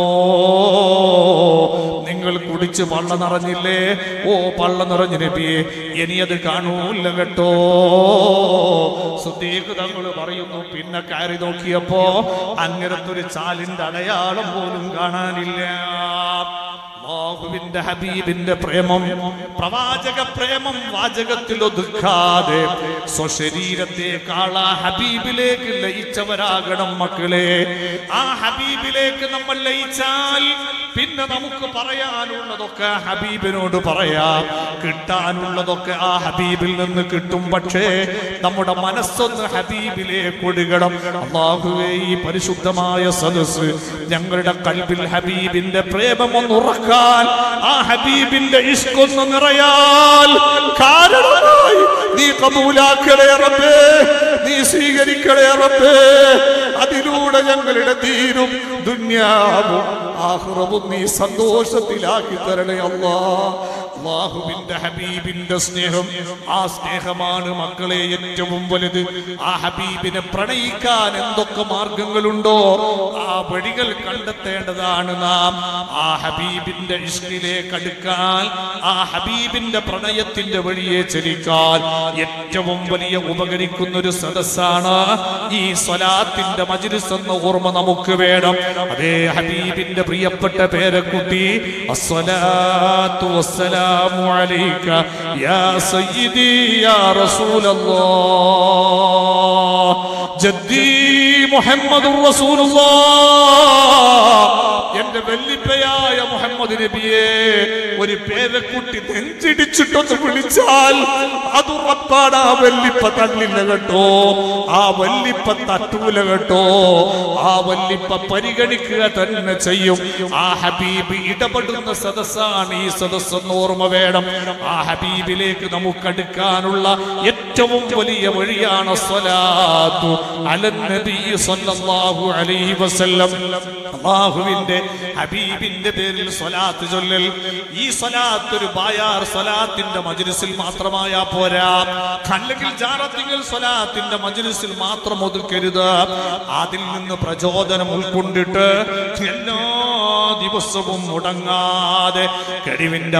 നിങ്ങൾ കുടിച്ച് പള്ള നിറഞ്ഞില്ലേ ഓ പള്ള നിറഞ്ഞു നബിയെ ഇനി അത് കാണൂല്ല കേട്ടോ സുദ്ദീഖ് തങ്ങൾ പറയുന്നു പിന്നെ കയറി നോക്കിയപ്പോ അങ്ങനത്തെ ഒരു ചാലിന്റെ അടയാളം പോലും കാണാനില്ല അല്ലാഹുവിന്റെ ഹബീബിന്റെ പ്രേമം പ്രവാചക പ്രേമം വാചകത്തിൽ ഒതുക്കാതെ സ്വശരീരത്തെക്കാൾ ആ ഹബീബിലേക്ക് ലയിച്ചവരാകണം മക്കളെ ആ ഹബീബിലേക്ക് നമ്മൾ ലയിച്ചാൽ പിന്നെ നമുക്ക് പറയാനുള്ളതൊക്കെ ഹബീബിനോട് പറയാം കിട്ടാനുള്ളതൊക്കെ ആ ഹബീബിൽ നിന്ന് കിട്ടും പക്ഷേ നമ്മുടെ മനസ്സൊന്ന് ഹബീബിലേക്ക് ഒഴുകണം അള്ളാഹുവേ ഈ പരിശുദ്ധമായ സദസ് ഞങ്ങളുടെ കൽബിൽ ഹബീബിന്റെ പ്രേമം ഒന്ന് ഉറക്കാൻ ആ ഹബീബിന്റെ ഇഷ്കൊന്ന് നിറയാൽ കാരണമായി നീ കബൂലാക്കണേ റബ്ബേ നീ സ്വീകരിക്കണേ റബ്ബേ അതിലൂടെ സ്വലാത്തിലൂടെ ഞങ്ങളുടെ തീരും ദുന്യാവും ആഹ്റവും നീ സന്തോഷത്തിലാക്കി തരണേ അല്ലാ അള്ളാഹുവിന്റെ ഹബീബിന്റെ സ്നേഹം ആ സ്നേഹമാണ് മക്കളെ ഏറ്റവും വലുത് ആ ഹബീബിനെ പ്രണയിക്കാൻ എന്തൊക്കെ മാർഗങ്ങളുണ്ടോ ആ വഴികൾ കണ്ടെത്തേണ്ടതാണ് നാം ആ ഹബീബിന്റെ ഇഷ്കിലേക്ക് അടുക്കാൻ ആ ഹബീബിന്റെ പ്രണയത്തിന്റെ വഴിയെ ചലിക്കാൻ ഏറ്റവും വലിയ ഉപകരിക്കുന്ന ഒരു സദസ്സാണ് ഈ സ്വലാത്തിന്റെ മജിലിസ് എന്ന ഓർമ്മ നമുക്ക് വേണം അതേ ഹബീബിന്റെ പ്രിയപ്പെട്ട പേരക്കുട്ടി അസ്സലാത്തു വസ്സലാമു അലൈക യാ സയ്യിദി യാ റസൂലല്ലാഹ് ജദ്ദി മുഹമ്മദുർ റസൂലുള്ളാഹ് എന്റെ വെല്ലിപ്പയായ മുഹമ്മദ് നബിയെ ഒരു പേരക്കുട്ടി നെഞ്ചിടിച്ചിട്ടൊന്ന് വിളിച്ചാൽ അത് ഉറപ്പാണ് ആ വെല്ലിപ്പ തള്ളില്ല കേട്ടോ ആ വല്ലിപ്പ തട്ടൂല കേട്ടോ ആ വല്ലിപ്പ പരിഗണിക്കുക തന്നെ ചെയ്യും ആ ഹബീബ് ഇടപെടുന്ന സദസ്സാണ് ഈ സദസ്സ് എന്ന് ഓർമ്മ വേണം ആ ഹബീബിലേക്ക് നമുക്ക് അടുക്കാനുള്ള ഏറ്റവും വലിയ വഴിയാണ് സ്വലാത്തു അലൻ നബി സല്ലല്ലാഹു അലൈഹി വസല്ലം അള്ളാഹുവിന്റെ ഹബീബിന്റെ പേരിൽ സ്വലാത്ത് ചൊല്ലൽ ഈ സ്വലാത്ത് ഒരു ബായാർ സ്വലാത്തിന്റെ മജ്ലിസിൽ മാത്രമായാ പോരാ അല്ലെങ്കിൽ ജാറത്തിങ്കൽ സ്വലാത്തിന്റെ മജ്ലിസിൽ മാത്രം ഒതുക്കരുത് അതിൽ നിന്ന് പ്രചോദനം ഉൾക്കൊണ്ടിട്ട് എല്ലാ ദിവസവും മുടങ്ങാതെ കഴിവിന്റെ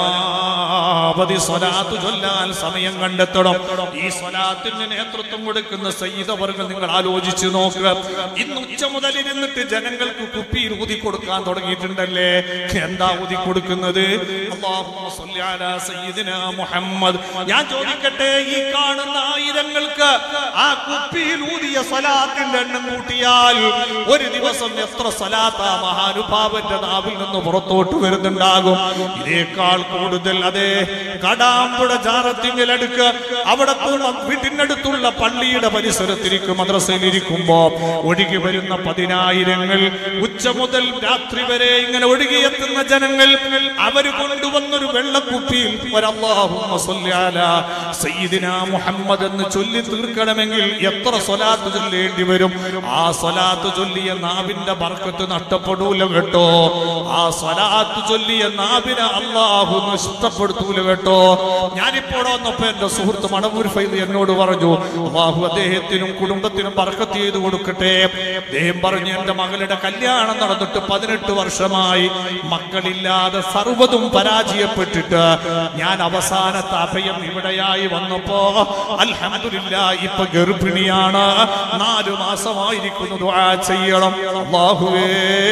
പരമാവധി സ്വലാത്ത് ചൊല്ലാൻ സമയം കണ്ടെത്തണം ഈ സ്വലാത്തിന് നേതൃത്വം കൊടുക്കുന്ന സയ്യിദവർകൾ നിങ്ങൾ ആലോചിച്ചു നോക്കുക ഇന്ന് ഉച്ച മുതൽ ഇരുന്നിട്ട് ജനങ്ങൾക്ക് കുപ്പിയിൽ ഊതി കൊടുക്കാൻ തുടങ്ങിയിട്ടുണ്ടല്ലേ എന്താ ഊതി കൊടുക്കുന്നത് അല്ലാഹുമ്മ സ്വല്ലി അലാ സയ്യിദിനാ മുഹമ്മദ് ഞാൻ ചോദിക്കട്ടെ ഈ കാണുന്ന ആയിരങ്ങൾക്ക് ആ കുപ്പിയിൽ ഊതിയ സ്വലാത്തിന്റെ എണ്ണം കൂട്ടിയാൽ ഒരു ദിവസം എത്ര സ്വലാത്ത മഹാനുഭാവന്റെ നാവിൽ നിന്ന് പുറത്തോട്ട് വരുന്നുണ്ടാകും ഇതേക്കാൾ കൂടുതൽ അതെ കടാമ്പുഴ ജാറത്തിങ്കൽ അടുക്ക് അവിടെ വീട്ടിനടുത്തുള്ള പള്ളിയുടെ പരിസരത്തിരിക്കും മദ്രസയിലിരിക്കുമ്പോ ഒഴുകി വരുന്ന പതിനായിരങ്ങൾ ഉച്ച മുതൽ രാത്രി വരെ ഇങ്ങനെ ഒഴുകിയെത്തുന്ന ജനങ്ങൾ അവര് കൊണ്ടുവന്നൊരു വെള്ളക്കുപ്പിയിൽ ഒരല്ലാഹുമ്മ സ്വല്ലി അലാ സയ്യിദിനാ മുഹമ്മദ് എന്ന് ചൊല്ലി തീർക്കണമെങ്കിൽ എത്ര സ്വലാത്ത് ചൊല്ലേണ്ടി വരും ആ സ്വലാത്ത് ചൊല്ലിയ നാവിന്റെ ബർക്കത്ത് നഷ്ടപ്പെടൂല കേട്ടോ ആ സ്വലാത്ത് ചൊല്ലിയ നാവിനെ അള്ളാഹു നഷ്ടപ്പെടുത്തൂല കേട്ടോ ഞാനിപ്പോൾ വന്നപ്പോ എന്റെ സുഹൃത്ത് മണവൂർ ഫൈദ് എന്നോട് പറഞ്ഞു അള്ളാഹു അദ്ദേഹത്തിനും കുടുംബത്തിനും ബർക്കത്ത് ചെയ്തു കൊടുക്കട്ടെ അദ്ദേഹം പറഞ്ഞു എന്റെ മകളുടെ കല്യാണം നടന്നിട്ട് പതിനെട്ട് വർഷമായി മക്കളില്ലാതെ സർവ്വതും പരാജയപ്പെട്ടിട്ട് ഞാൻ അവസാനത്തെ അഭയം ഇവിടെയായി വന്നപ്പോ അൽഹംദുലില്ലാ ഇപ്പൊ ഗർഭിണിയാണ് നാലു മാസമായിരിക്കുന്നു ദുആ ചെയ്യണം അല്ലാഹുവേ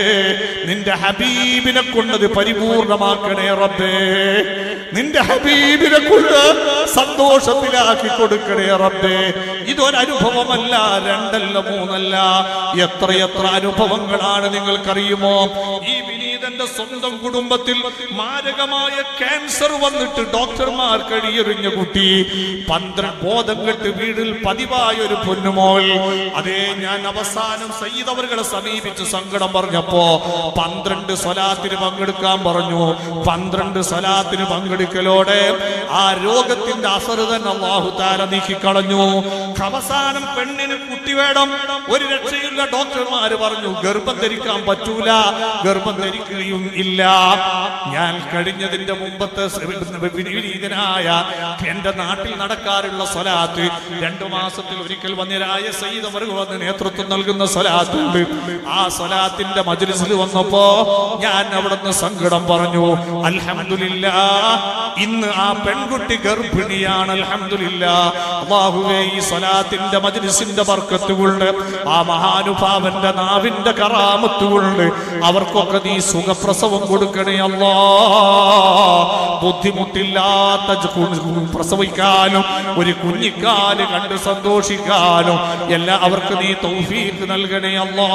നിന്റെ ഹബീബിനെ കൊണ്ടത് പരിപൂർണമാക്കണേ റബ്ബേ നിന്റെ ഹബീബിനെ കൊണ്ട് സന്തോഷത്തിലാക്കി കൊടുക്കണേ റബ്ബേ ഇതൊരനുഭവമല്ല രണ്ടല്ല മൂന്നല്ല എത്രയെത്ര അനുഭവങ്ങളാണ് നിങ്ങൾക്കറിയുമോ ഈ വിനീതന്റെ സ്വന്തം കുടുംബത്തിൽ മാരകമായ ക്യാൻസർ വന്നിട്ട് ഡോക്ടർമാർ കഴിയെറിഞ്ഞ കുട്ടി പന്ത്രണ്ട് ബോധം കെട്ട് വീടിൽ പതിവായ ഒരു പൊന്നുമോൾ അതേ ഞാൻ അവസാനം സയ്യിദ് അവരുടെ സമീപിച്ച് സങ്കടം പറഞ്ഞപ്പോ പന്ത്രണ്ട് സ്വലാത്തിന് പങ്കെടുക്കാൻ പറഞ്ഞു പന്ത്രണ്ട് സ്വലാത്തിന് പങ്കെടുക്കലോടെ ആ രോഗത്തിന്റെ അസറുതൻ അള്ളാഹു താര നീക്കിക്കളഞ്ഞു അവസാനം പെണ്ണിന് കുട്ടി വേണം ഒരു രക്ഷയില്ല ഡോക്ടർമാര് പറഞ്ഞു ഗർഭം ധരിക്കാൻ പറ്റൂല ഗർഭം ധരിക്കുകയും ഇല്ല ഞാൻ കഴിഞ്ഞതിന്റെ മുമ്പത്തെ വിനീതനായ എന്റെ നാട്ടിൽ നടക്കാറുള്ള സ്വലാത്ത് രണ്ടു മാസത്തിൽ ഒരിക്കൽ വന്നിരായ സയ്യിദ് അവർ വന്ന് നേതൃത്വം നൽകുന്ന സ്വലാത്തുണ്ട് ആ സ്വലാത്തിന്റെ മജ്ലിസിൽ വന്നപ്പോ ഞാൻ അവിടുന്ന് സങ്കടം പറഞ്ഞു അൽഹംദുലില്ല ഇന്ന് ആ പെൺകുട്ടി ഗർഭിണിയാണ് അൽഹംദുലില്ല അള്ളാഹുവേ ഈ സ്വലാത്തിന്റെ മജ്ലിസിന്റെ ബർക്കത്തുകൊണ്ട് ആ മഹാനുഭാവന്റെ നാവിന്റെ കറാമത്തുകൊണ്ട് അവർക്കൊക്കെ നീ സുഖപ്രസവം കൊടുക്കണേ അല്ലാ ബുദ്ധിമുട്ടില്ലാത്ത ജ- കു- പ്രസവിക്കാനും ഒരു കുഞ്ഞിക്കാല് കണ്ട് സന്തോഷിക്കാനും എല്ലാം അവർക്ക് നീ തൗഫീഖ് നൽകണേ അല്ലാ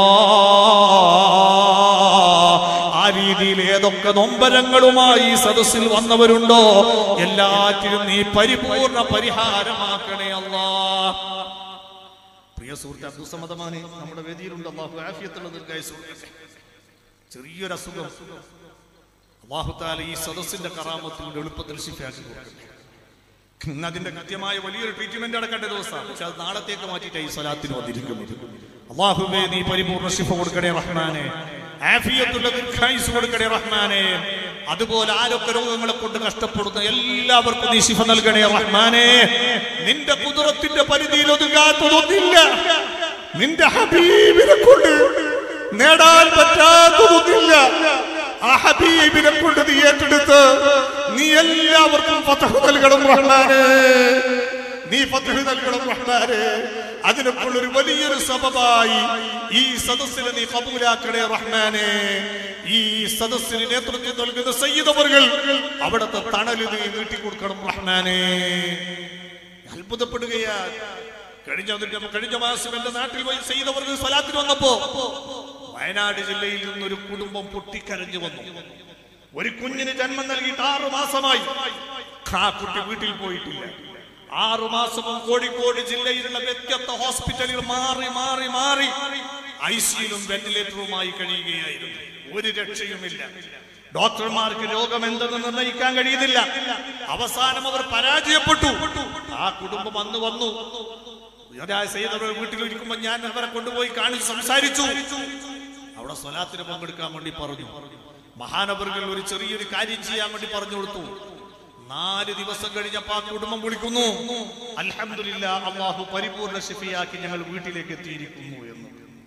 ആ രീതിയിൽ ഏതൊക്കെ നൊമ്പരങ്ങളുമായി ഈ സദസ്സിൽ വന്നവരുണ്ടോ എല്ലാറ്റിനും നീ പരിപൂർണ പരിഹാരമാക്കണേ അല്ലാ പ്രിയ സുഹൃത്ത് അബ്ദുസമദമാനെ നമ്മുടെ വേദിയിലുണ്ട് അള്ളാഹു ആഫിയത്തുള്ള ദീർഘായുസ് കൊടുക്കട്ടെ. ചെറിയൊരു അസുഖം അള്ളാഹുത്താല ഈ സദസ്സിന്റെ കറാമത്തിന്റെ എളുപ്പത്തിൽ ശിഫയാക്കി കൊടുക്കട്ടെ ഇന്ന് അതിന്റെ കൃത്യമായ വലിയൊരു ട്രീറ്റ്മെന്റ് അടക്കേണ്ട ദിവസമാണ് പക്ഷെ അത് നാളത്തേക്ക് മാറ്റിയിട്ട് ഈ സ്വലാത്തിന് വന്നിരിക്കുന്നത് അള്ളാഹുവേ നീ പരിപൂർണ്ണ ശിഫ കൊടുക്കണേ റഹ്മാനെ ആഫിയത്തുള്ള ദീർഘായുസ് കൊടുക്കണേ റഹ്മാനെ അതുപോലെ ആരൊക്കെ രോഗങ്ങളെ കൊണ്ട് കഷ്ടപ്പെടുന്ന എല്ലാവർക്കും നീ ശിഫ നൽകണേ റഹ്മാനെ നിന്റെ കുതിരത്തിന്റെ പരിധിയിൽ ഒതുങ്ങാത്തതൊന്നില്ല നിന്റെ ഹബീബിനെ കൊണ്ട് നേടാൻ പറ്റാത്തതൊന്നില്ല ആ ഹബീബിനെ കൊണ്ട് നീ ഏറ്റെടുത്ത് നീ എല്ലാവർക്കും ഫതഹ് നൽകണം റഹ്മാനെ നീ ഫതഹ് നൽകണം റഹ്മാനെ അതിനൊക്കെയുള്ള ഒരു വലിയൊരു സബബായി ഈ സദസ്സിനെ നീ കബൂലാക്കണേ റഹ്മാനെ ഈ സദസ്സിന് നേതൃത്വം നൽകുന്ന സയ്യിദവറുകൾ അവിടുത്തെ തണല് നീ നീട്ടിക്കൊടുക്കണം റഹ്മാനെ അത്ഭുതപ്പെടുകയാ കഴിഞ്ഞ ഒരു- കഴിഞ്ഞ മാസം എന്റെ നാട്ടിൽ പോയി സയ്യിദവറുകൾ സ്വലാത്തിന് വന്നപ്പോ വയനാട് ജില്ലയിൽ നിന്നൊരു കുടുംബം പൊട്ടിക്കരഞ്ഞു വന്നു ഒരു കുഞ്ഞിന് ജന്മം നൽകിയിട്ട് ആറു മാസമായി ആ കുട്ടി വീട്ടിൽ പോയിട്ടില്ല ആറു മാസവും കോഴിക്കോട് ജില്ലയിലുള്ള വ്യത്യസ്ത ഹോസ്പിറ്റലുകൾ മാറി മാറി മാറി ഐ സിയിലും വെന്റിലേറ്ററുമായി കഴിയുകയായിരുന്നു ഒരു രക്ഷയുമില്ല ഡോക്ടർമാർക്ക് രോഗം എന്തെന്ന് നിർണ്ണയിക്കാൻ കഴിയുന്നില്ല അവസാനം അവർ പരാജയപ്പെട്ടു ആ കുടുംബം അന്ന് വന്നു സൈദവർ വീട്ടിലിരിക്കുമ്പോ ഞാൻ അവരെ കൊണ്ടുപോയി കാണിച്ച് സംസാരിച്ചു അവിടെ സ്വലാത്തിന് പങ്കെടുക്കാൻ വേണ്ടി പറഞ്ഞു മഹാനവറുകൾ ഒരു ചെറിയൊരു കാര്യം ചെയ്യാൻ വേണ്ടി പറഞ്ഞു കൊടുത്തു നാല് ദിവസം കഴിഞ്ഞപ്പോ ആ കുടുംബം വിളിക്കുന്നു അൽഹംദുലില്ല അള്ളാഹു പരിപൂർണ ഷിഫിയാക്കി ഞങ്ങൾ വീട്ടിലേക്ക് എത്തിയിരിക്കുന്നു എന്ന്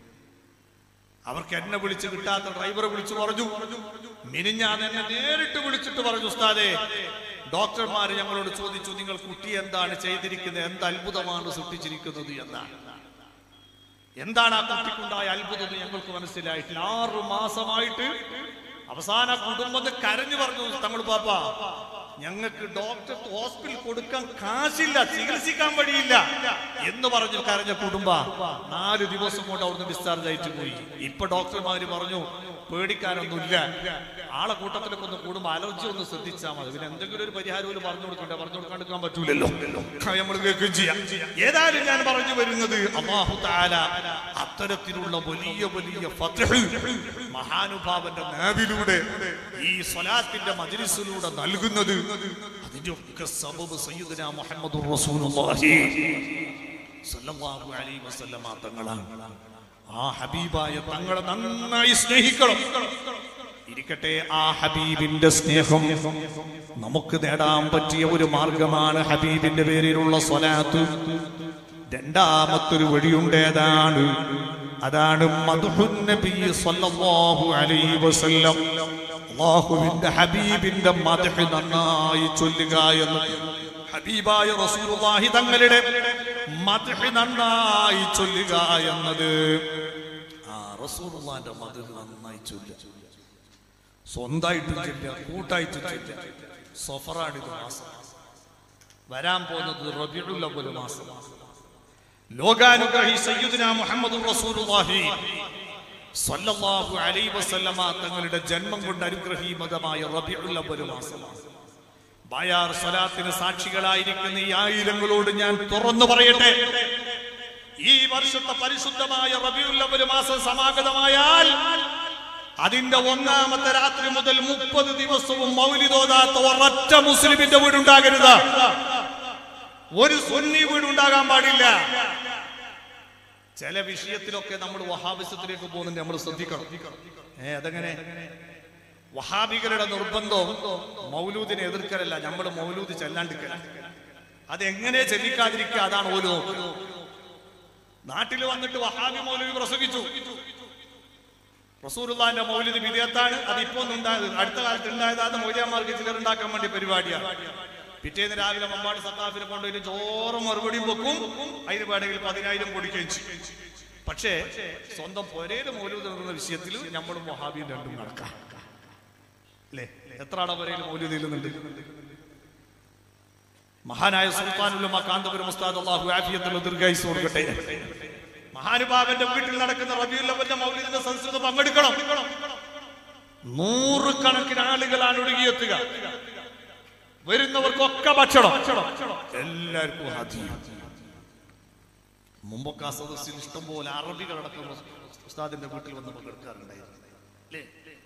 അവർക്ക് എന്നെ വിളിച്ച് കിട്ടാത്ത ഡ്രൈവറെ വിളിച്ചു പറഞ്ഞു മിനിഞ്ഞാൻ എന്നെ നേരിട്ട് വിളിച്ചിട്ട് പറഞ്ഞു ഉസ്താദെ ഡോക്ടർമാർ ഞങ്ങളോട് ചോദിച്ചു നിങ്ങൾ കുട്ടി എന്താണ് ചെയ്തിരിക്കുന്നത് എന്ത് അത്ഭുതമാണ് സൃഷ്ടിച്ചിരിക്കുന്നത് എന്നാണ് എന്താണ് ആ കുട്ടിക്കുണ്ടായ അത്ഭുതം എന്ന് ഞങ്ങൾക്ക് മനസ്സിലായിട്ടില്ല ആറു മാസമായിട്ട് അവസാന കുടുംബം കരഞ്ഞു പറഞ്ഞു തങ്ങൾ പാപ്പ ഞങ്ങൾക്ക് ഡോക്ടർ ഹോസ്പിറ്റൽ കൊടുക്കാൻ കാശില്ല ചികിത്സിക്കാൻ വഴിയില്ല എന്ന് പറഞ്ഞു കരഞ്ഞ കുടുംബ നാല് ദിവസം കൊണ്ട് അവിടുന്ന് ഡിസ്ചാർജ് ആയിട്ട് പോയി ഇപ്പൊ ഡോക്ടർമാര് പറഞ്ഞു പേടിക്കാനൊന്നുമില്ല ആളെ കൂട്ടത്തിലൊക്കെ ഒന്ന് കൂടുമ്പോ അലർജി ഒന്ന് ശ്രദ്ധിച്ചാൽ മതി പിന്നെ എന്തെങ്കിലും ഒരു പരിഹാരം പോലും പറഞ്ഞു കൊടുക്കണ്ടേ പറഞ്ഞു കൊടുക്കാണ്ടിരിക്കാൻ പറ്റൂലല്ലോ നമ്മൾ കേൾക്കുകയും ചെയ്യാം ഏതായാലും ഞാൻ പറഞ്ഞു വരുന്നത് അള്ളാഹു താല അത്തരത്തിലുള്ള വലിയ വലിയ ഫത്ഹ് മഹാനുഭാവന്റെ നാവിലൂടെ ഈ സ്വലാത്തിന്റെ മജ്ലിസിലൂടെ നൽകുന്നത് അതിന്റെയൊക്കെ സബബ് സയ്യിദുന മുഹമ്മദ് റസൂലുള്ളാഹി സല്ലല്ലാഹു അലൈഹി വസല്ലമ തങ്ങളാണ് ആ ഹബീബായ തങ്ങളെ നന്നായി സ്നേഹിക്കണം ഇരിക്കട്ടെ ആ ഹബീബിന്റെ സ്നേഹം നമുക്ക് നേടാൻ പറ്റിയ ഒരു മാർഗമാണ് ഹബീബിന്റെ പേരിലുള്ള സ്വലാത്ത് രണ്ടാമത്തൊരു വഴിയുണ്ടേതാണ് അതാണ് മദ്ഹുൻ നബി സല്ലല്ലാഹു അലൈഹി വസല്ലം അല്ലാഹുവിന്റെ ഹബീബിന്റെ മദ്ഹ് നന്നായി ചൊല്ലുക എന്ന് ഹബീബായ റസൂലുള്ളാഹി തങ്ങളുടെ മദ്ഹ് നന്നായി ചൊല്ലുക എന്നത് ആ റസൂലുള്ളാഹിന്റെ മദ്ഹ് നന്നായി ചൊല്ലുക സ്വന്തമായിട്ടും ചൊല്ലുക കൂട്ടായിട്ടും ചൊല്ലുക സഫറാണിത് മാസം വരാൻ പോകുന്നത് റബിഉൽ അവ്വൽ മാസം ലോകാനുഗ്രഹി സയ്യിദുന മുഹമ്മദ് റസൂലുള്ളാഹി സ്വല്ലല്ലാഹു അലൈഹി വസല്ലമ തങ്ങളുടെ ജന്മം കൊണ്ട് അനുഗ്രഹീമതമായ റബിഉൽ അവ്വൽ മാസമാണ് ബായാർ സ്വലാത്തിന് സാക്ഷികളായിരിക്കുന്ന ഈ ആയിരങ്ങളോട് ഞാൻ തുറന്നു പറയട്ടെ ഈ വർഷത്തെ പരിശുദ്ധമായ റബിയുൽ അവ്വൽ മാസം സമാഗതമായാൽ അതിന്റെ ഒന്നാമത്തെ രാത്രി മുതൽ മുപ്പത് ദിവസവും മൗലിതോതാത്ത ഒരൊറ്റ മുസ്ലിമിന്റെ വീടുണ്ടാകരുത് ഒരു സുന്നി വീടുണ്ടാകാൻ പാടില്ല ചില വിഷയത്തിലൊക്കെ നമ്മൾ വഹാബിസത്തിലേക്ക് പോകുന്നുണ്ട് നമ്മൾ ശ്രദ്ധിക്കണം ഏ അതെങ്ങനെ വഹാബികളുടെ നിർബന്ധം മൗലൂദിനെ എതിർക്കലല്ല നമ്മൾ മൗലൂദ് ചെല്ലാണ്ടിക്കല അതെങ്ങനെ ചെല്ലിക്കാതിരിക്കുക അതാണ് ഓരോ നോക്കുന്നത് നാട്ടിൽ വന്നിട്ട് വഹാബി മൗലവി പ്രസംഗിച്ചു റസൂലുള്ളാന്റെ മൗലിദ് വിധേയത്താണ് അത് ഇപ്പൊ ഒന്നും ഉണ്ടായത് അടുത്ത കാലത്ത് ഉണ്ടായതാണ് മൗലിയന്മാർക്ക് ചിലർ ഉണ്ടാക്കാൻ വേണ്ടി പരിപാടിയാണ് പിറ്റേന്ന് രാവിലെ മമ്പാട് സത്താഫിനെ കൊണ്ടുപോയിട്ട് ചോറും മറുപടിയും വെക്കും അതിന് വേണമെങ്കിൽ പതിനായിരം കൊടുക്കുകയും ചെയ്യും പക്ഷേ സ്വന്തം പൊരയിൽ മൗലൂദ് നടന്ന വിഷയത്തിൽ നമ്മളും വഹാബിയും രണ്ടും നടക്കാം അല്ലേ എത്ര ആടെ പൊരയിൽ മൗലൂദ് ഇല്ലുന്നുണ്ട് മഹാനായ സുൽത്താനുള്ള കാന്തപുരം ഉസ്താദ് അള്ളാഹു ആഫിയത്തുള്ള ദീർഘായുസ് കൊടുക്കട്ടെ മഹാനുഭാവന്റെ വീട്ടിൽ നടക്കുന്ന റബിയുല്ലവന്റെ മൗലിദിന്റെ സംസ്കൃതം പങ്കെടുക്കണം നൂറുകണക്കിന് ആളുകളാണ് ഒഴുകിയെത്തുക വരുന്നവർക്കൊക്കെ ഭക്ഷണം എല്ലാവർക്കും ഹദിയ മുമ്പൊക്കെ ആ സദസ്സിൽ ഇഷ്ടംപോലെ അറബികളടക്കം ഉസ്താദിന്റെ വീട്ടിൽ വന്ന് പങ്കെടുക്കാറുണ്ടായിരുന്നു അല്ലേ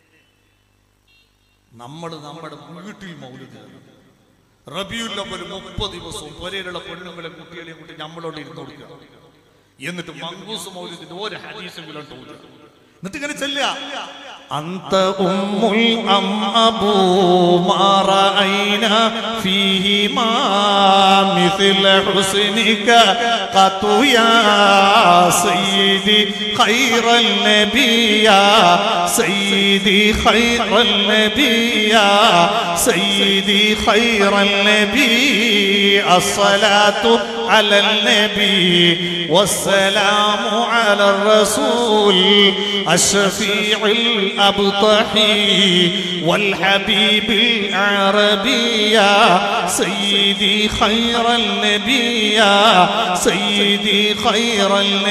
നമ്മൾ നമ്മുടെ വീട്ടിൽ മൗലിദ് റബിയുല്ലവൽ മുപ്പത് ദിവസവും പൊരയിലുള്ള പെണ്ണുങ്ങളെ കുട്ടികളെയും കുട്ടി നമ്മളോട് ഇരുന്ന് കൊടുക്കുക എന്നിട്ട് മങ്കൂസ് മൗലിദിന്റെ ഒരു ഹദീസെങ്കിലും തോന്നുക എന്നിട്ട് ഇങ്ങനെ ചെല്ലുക أنت أم الأم أبو ما رأينا فيهما مثل حسنك قط يا سيدي خير النبي يا سيدي خير النبي يا سيدي خير النبي الصلاة على النبي والسلام على الرسول الشفيع الأبطحي والحبيب العربي يا سيدي خير النبي يا سيدي خير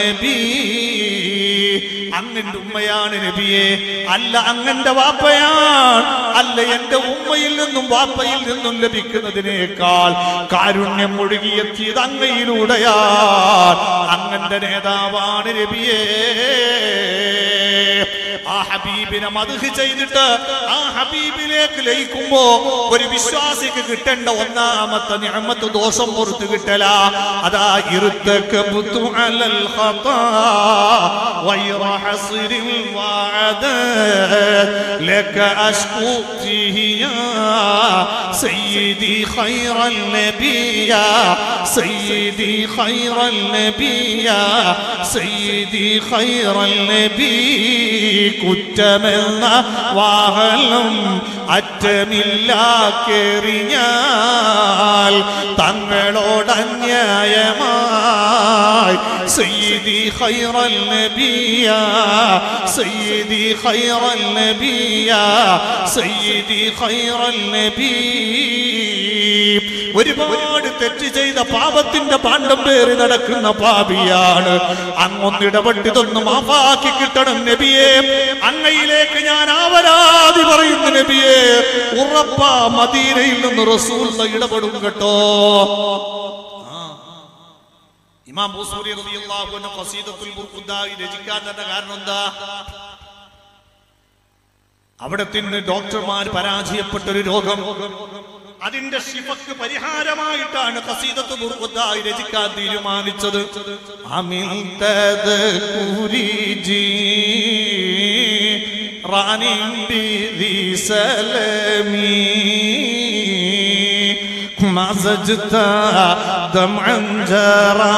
النبي അങ്ങന്റെ ഉമ്മയാണ് നബിയെ അല്ല അങ്ങന്റെ വാപ്പയാണ് അല്ല എന്റെ ഉമ്മയിൽ നിന്നും വാപ്പയിൽ നിന്നും ലഭിക്കുന്നതിനേക്കാൾ കാരുണ്യം ഒഴുകിയെത്തിയത് അങ്ങയിലൂടെയാ അങ്ങന്റെ നേതാവാണ് നബിയേ ആ ഹബീബിനെ മധുഹ് ചെയ്തിട്ട് ആ ഹബീബിലേക്ക് ലയിക്കുമ്പോ ഒരു വിശ്വാസിക്ക് കിട്ടേണ്ട ഒന്നാമത്തെ നിഅമത്ത് ദോഷം പുറത്ത് കിട്ടല അതാ ഇരുത്തക്കബുത്തു അലൽ ഖതാ غير حصر وعدد لك أشكو فيه يا سيدي خير النبي يا سيدي خير النبي يا سيدي خير النبي കുറ്റമെന്ന വാഹനം അറ്റമില്ലാക്കെറിഞ്ഞാൽ തങ്ങളോടന്യായമായി സയ്യിദി ഖൈറൽ നബിയ സയ്യിദി ഖൈറൽ നബിയ സയ്യിദി ഖൈറൽ നബി ഒരുപാട് തെറ്റ് ചെയ്ത പാപത്തിന്റെ പാണ്ഡം പേറി നടക്കുന്ന പാപിയാണ് അങ്ങൊന്നിടപെട്ടിതൊന്ന് മാഫാക്കി കിട്ടണം നബിയെ അങ്ങയിലേക്ക് ഞാൻ ആവരാതി പറയുന്നു നബിയെ ഉറപ്പാ മദീനയിൽ നിന്ന് റസൂൽ ഇടപെടും കേട്ടോ ഇമാം ബൂസൂരി റളിയല്ലാഹു അൻഹു ഖസീദത്തുൽ ബുർഖുദായി രചിക്കാൻ തന്നെ കാരണം എന്താ അവിടെ നിന്ന് ഡോക്ടർമാർ പരാജയപ്പെട്ട ഒരു രോഗം അതിന്റെ ശിഫക്ക് പരിഹാരമായിട്ടാണ് ഖസീദത്ത് ബുർഖുദായി രചിക്കാൻ തീരുമാനിച്ചത് അമിൻ തദകുരിജി റാനിൻ ബിദി സലമി مزجت دمعا جرى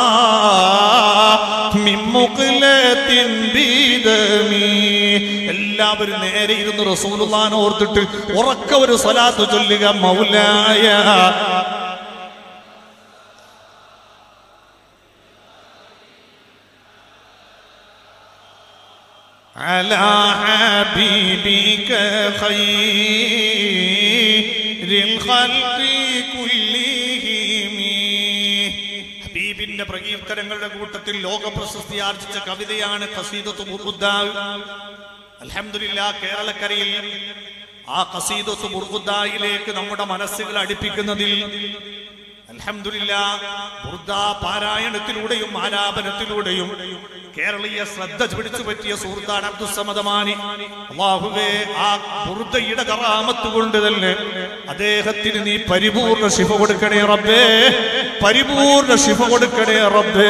من مقلة بدمي എല്ലാവരും നേരെ ഇരുന്ന് റസൂലുള്ളാൻ ഓർത്തിട്ട് ഉറക്ക ഒരു സ്വലാത്ത് ചൊല്ലുക മൗലായ على حبيبك خير الخلق كلهم ഹബീബിന്റെ പ്രകീർത്തനങ്ങളുടെ കൂട്ടത്തിൽ ലോക പ്രശസ്തി ആർജിച്ച കവിതയാണ് ഖസീദത്ത് ബുർഖുദ്ദാവ് അൽഹംദുലില്ലാ കേരളക്കരയിൽ ആ ഖസീദത്ത് ബുർഖുദ്ദായിലേക്ക് നമ്മുടെ മനസ്സുകൾ അടുപ്പിക്കുന്നതിൽ അൽഹംദുലില്ലാ ബുർദ പാരായണത്തിലൂടെയും ആലാപനത്തിലൂടെയും കേരളീയ ശ്രദ്ധ പിടിച്ചു പറ്റിയ സുഹൃത്താണ് അബ്ദുസമദമാനി അള്ളാഹുവേ ആ ബുർദയുടെ കറാമത്ത് കൊണ്ട് തന്നെ അദ്ദേഹത്തിന് നീ പരിപൂർണ ശിഫ കൊടുക്കണേ റബ്ബേ പരിപൂർണ ശിഫ കൊടുക്കണേ റബ്ബേ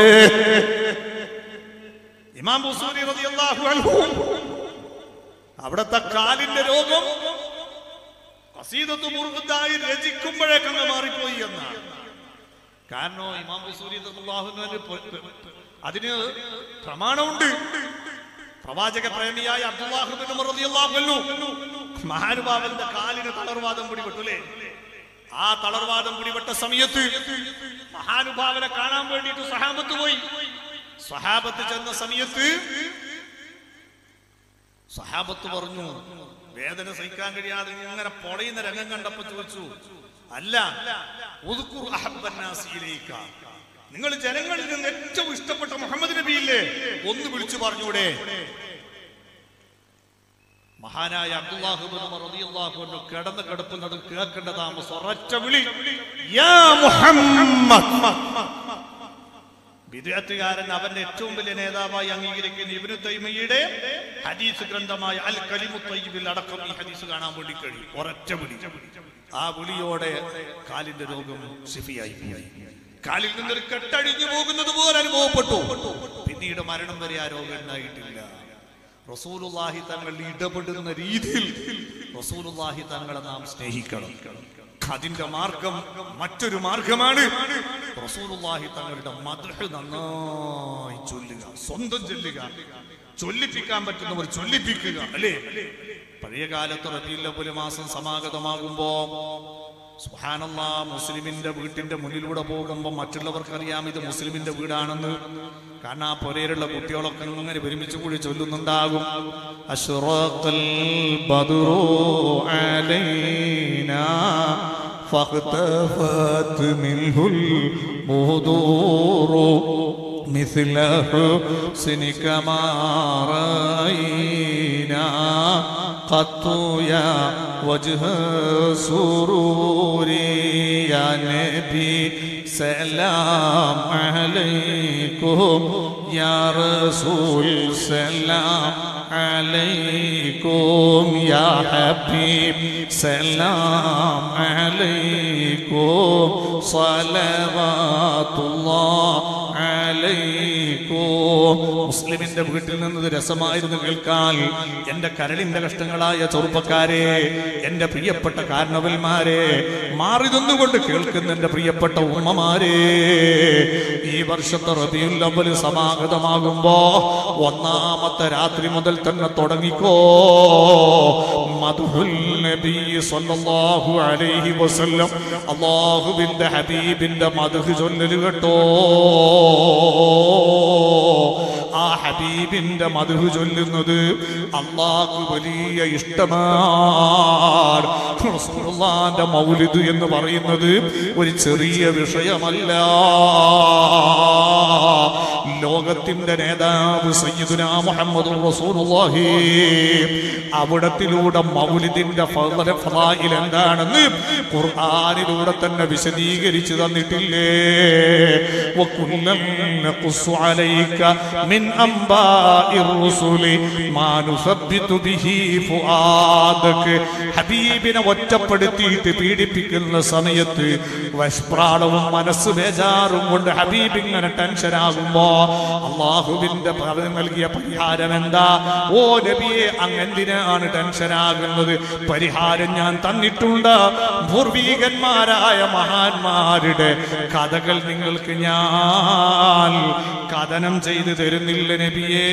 ഇമാം ബുസൂരി റളിയല്ലാഹു അൻഹു അവിടത്തെ കാലിന്റെ രോഗം ഖസീദത്ത് മുറുകുദ്ദായി രചിക്കുമ്പോഴേക്കങ്ങ് മാറിപ്പോയി എന്നാണ് കാരണം ഇമാം ബുസൂരി റളിയല്ലാഹു അൻഹു പ- പ- പ- അതിന് പ്രമാണമുണ്ട് പ്രവാചക പ്രേമിയായ അബ്ദുല്ലാഹുബിൻ ഉമർ റളിയല്ലാഹു അൻഹു മഹാനുഭാവന്റെ കാലിന് തളർവാദം പിടിപെട്ടു അല്ലേ ആ തളർവാദം പിടിപെട്ട സമയത്ത് മഹാനുഭാവനെ കാണാൻ വേണ്ടിയിട്ട് സഹാബത്ത് പോയി സഹാബത്ത് ചെന്ന സമയത്ത് സഹാബത്ത് പറഞ്ഞു വേദന സഹിക്കാൻ കഴിയാതെ ഇങ്ങനെ പൊടയുന്ന രംഗം കണ്ടപ്പോ ചോദിച്ചു അല്ല ഉദ്കുർ അഹബ്ബന്നാസിയിലേക്ക നിങ്ങൾ ജനങ്ങളിൽ നിന്ന് ഏറ്റവും ഇഷ്ടപ്പെട്ട മുഹമ്മദ് നബിയില്ലേ ഒന്ന് വിളിച്ചു പറഞ്ഞൂടെ മഹാനായ അബ്ദുല്ലാഹുബിൻ ഉമർ റളിയല്ലാഹു അൻഹു കിടന്ന് കിടക്കുന്നത് കേൾക്കേണ്ട താമസം ഒരൊറ്റ വിളി യാ മുഹമ്മദ് വിദേഹത്തുകാരൻ അവന്റെ ഏറ്റവും വലിയ നേതാവായി അംഗീകരിക്കുന്ന ഇബ്നു തൈമയുടെ ഹദീസ് ഗ്രന്ഥമായ അൽ കലിമു തയ്യിബിൽ അടക്കം ഈ ഹദീസ് കാണാൻ വേണ്ടി കഴിയും ഒരൊറ്റ വിളി ആ വിളിയോടെ കാലിന്റെ രോഗം ശിഫിയായി പോയി കാലിൽ നിന്നൊരു കെട്ടഴിഞ്ഞു പോകുന്നത് പോലെ അനുഭവപ്പെട്ടു പിന്നീട് മരണം വരെ ആ രോഗം ഉണ്ടായിട്ടില്ല റസൂലുള്ളാഹി തങ്ങൾ ഇടപെടുന്ന രീതിയിൽ റസൂലുള്ളാഹി തങ്ങളെ നാം സ്നേഹിക്കണം അതിന്റെ മാർഗം മറ്റൊരു മാർഗമാണ് റസൂലുള്ളാഹി തങ്ങളുടെ മദ്ഹ് നന്നായി ചൊല്ലുക സ്വന്തം ചൊല്ലുക ചൊല്ലിപ്പിക്കാൻ പറ്റുന്നവർ ചൊല്ലിപ്പിക്കുക അല്ലേ പഴയ കാലത്ത് റബീൽ മാസം സമാഗതമാകുമ്പോ സുബ്ഹാനല്ലാ മുസ്ലിമിന്റെ വീട്ടിന്റെ മുന്നിലൂടെ പോകുമ്പോൾ മറ്റുള്ളവർക്കറിയാം ഇത് മുസ്ലിമിന്റെ വീടാണെന്ന് കാരണം ആ പൊരയിലുള്ള കുട്ടികളൊക്കെ അങ്ങനെ ഒരുമിച്ച് കൂടി ചൊല്ലുന്നുണ്ടാകും അഷ്റഖൽ ബദ്റു അലൈനാ فاختفت منه البذور مثل حسنك ما رأينا قط يا وجه سروري يا نبي سلام عليكم يا رسول سلام عليكم يا حبيب سلام عليكم صلوات الله عليكم മുസ്ലിമിന്റെ വീട്ടിൽ നിന്ന് ഇത് രസമായിരുന്നു കേൾക്കാൻ എന്റെ കരളിന്റെ കഷ്ടങ്ങളായ ചെറുപ്പക്കാരെ എന്റെ പ്രിയപ്പെട്ട കാരണവന്മാരെ മാറി നിന്നുകൊണ്ട് കേൾക്കുന്ന എന്റെ പ്രിയപ്പെട്ട ഉമ്മമാരെ ഈ വർഷത്തെ റബിയുൽ അവൽ സമാഗതമാകുമ്പോ ഒന്നാമത്തെ രാത്രി മുതൽ തന്നെ തുടങ്ങിക്കോ മധുഹുൽ നബി സല്ലല്ലാഹു അലൈഹി വസല്ലം അള്ളാഹുവിന്റെ ഹബീബിന്റെ മധുഹ് ചൊല്ലല് കേട്ടോ ആ ഹബീബിന്റെ മധുഹ് ചൊല്ലുന്നത് അള്ളാഹു വലിയ ഇഷ്ടമാണ് റസൂലുള്ളാന്റെ മൗലിദ് എന്ന് പറയുന്നത് ഒരു ചെറിയ വിഷയമല്ല ലോകത്തിന്റെ നേതാവ് സയ്യിദുനാ മുഹമ്മദ് റസൂലുള്ളാഹി അവിടത്തിലൂടെ മൗലിദിന്റെ ഫള ഫളായിൽ എന്താണെന്ന് ഖുർആനിലൂടെ തന്നെ വിശദീകരിച്ചു തന്നിട്ടില്ലേ വകുല്ലൻ നഖുസ്സു അലൈക മിൻ അംബാഇർ റുസുലി മാ നുസബ്ബിതു ബിഹി ഫുആദക ഹബീബിനെ ഒറ്റപ്പെടുത്തിയിട്ട് പീഡിപ്പിക്കുന്ന സമയത്ത് വഷ്പ്രാണവും മനസ്സ് ബേജാറും കൊണ്ട് ഹബീബ് ഇങ്ങനെ ടെൻഷനാകുമ്പോ അള്ളാഹുവിന്റെ പറഞ്ഞു നൽകിയ പരിഹാരം എന്താ ഓ നബിയെ അങ്ങെന്തിനാണ് ടെൻഷനാകുന്നത് പരിഹാരം ഞാൻ തന്നിട്ടുണ്ട് പൂർവീകന്മാരായ മഹാന്മാരുടെ കഥകൾ നിങ്ങൾക്ക് ഞാൻ കഥനം ചെയ്തു തരുന്നില്ല നബിയേ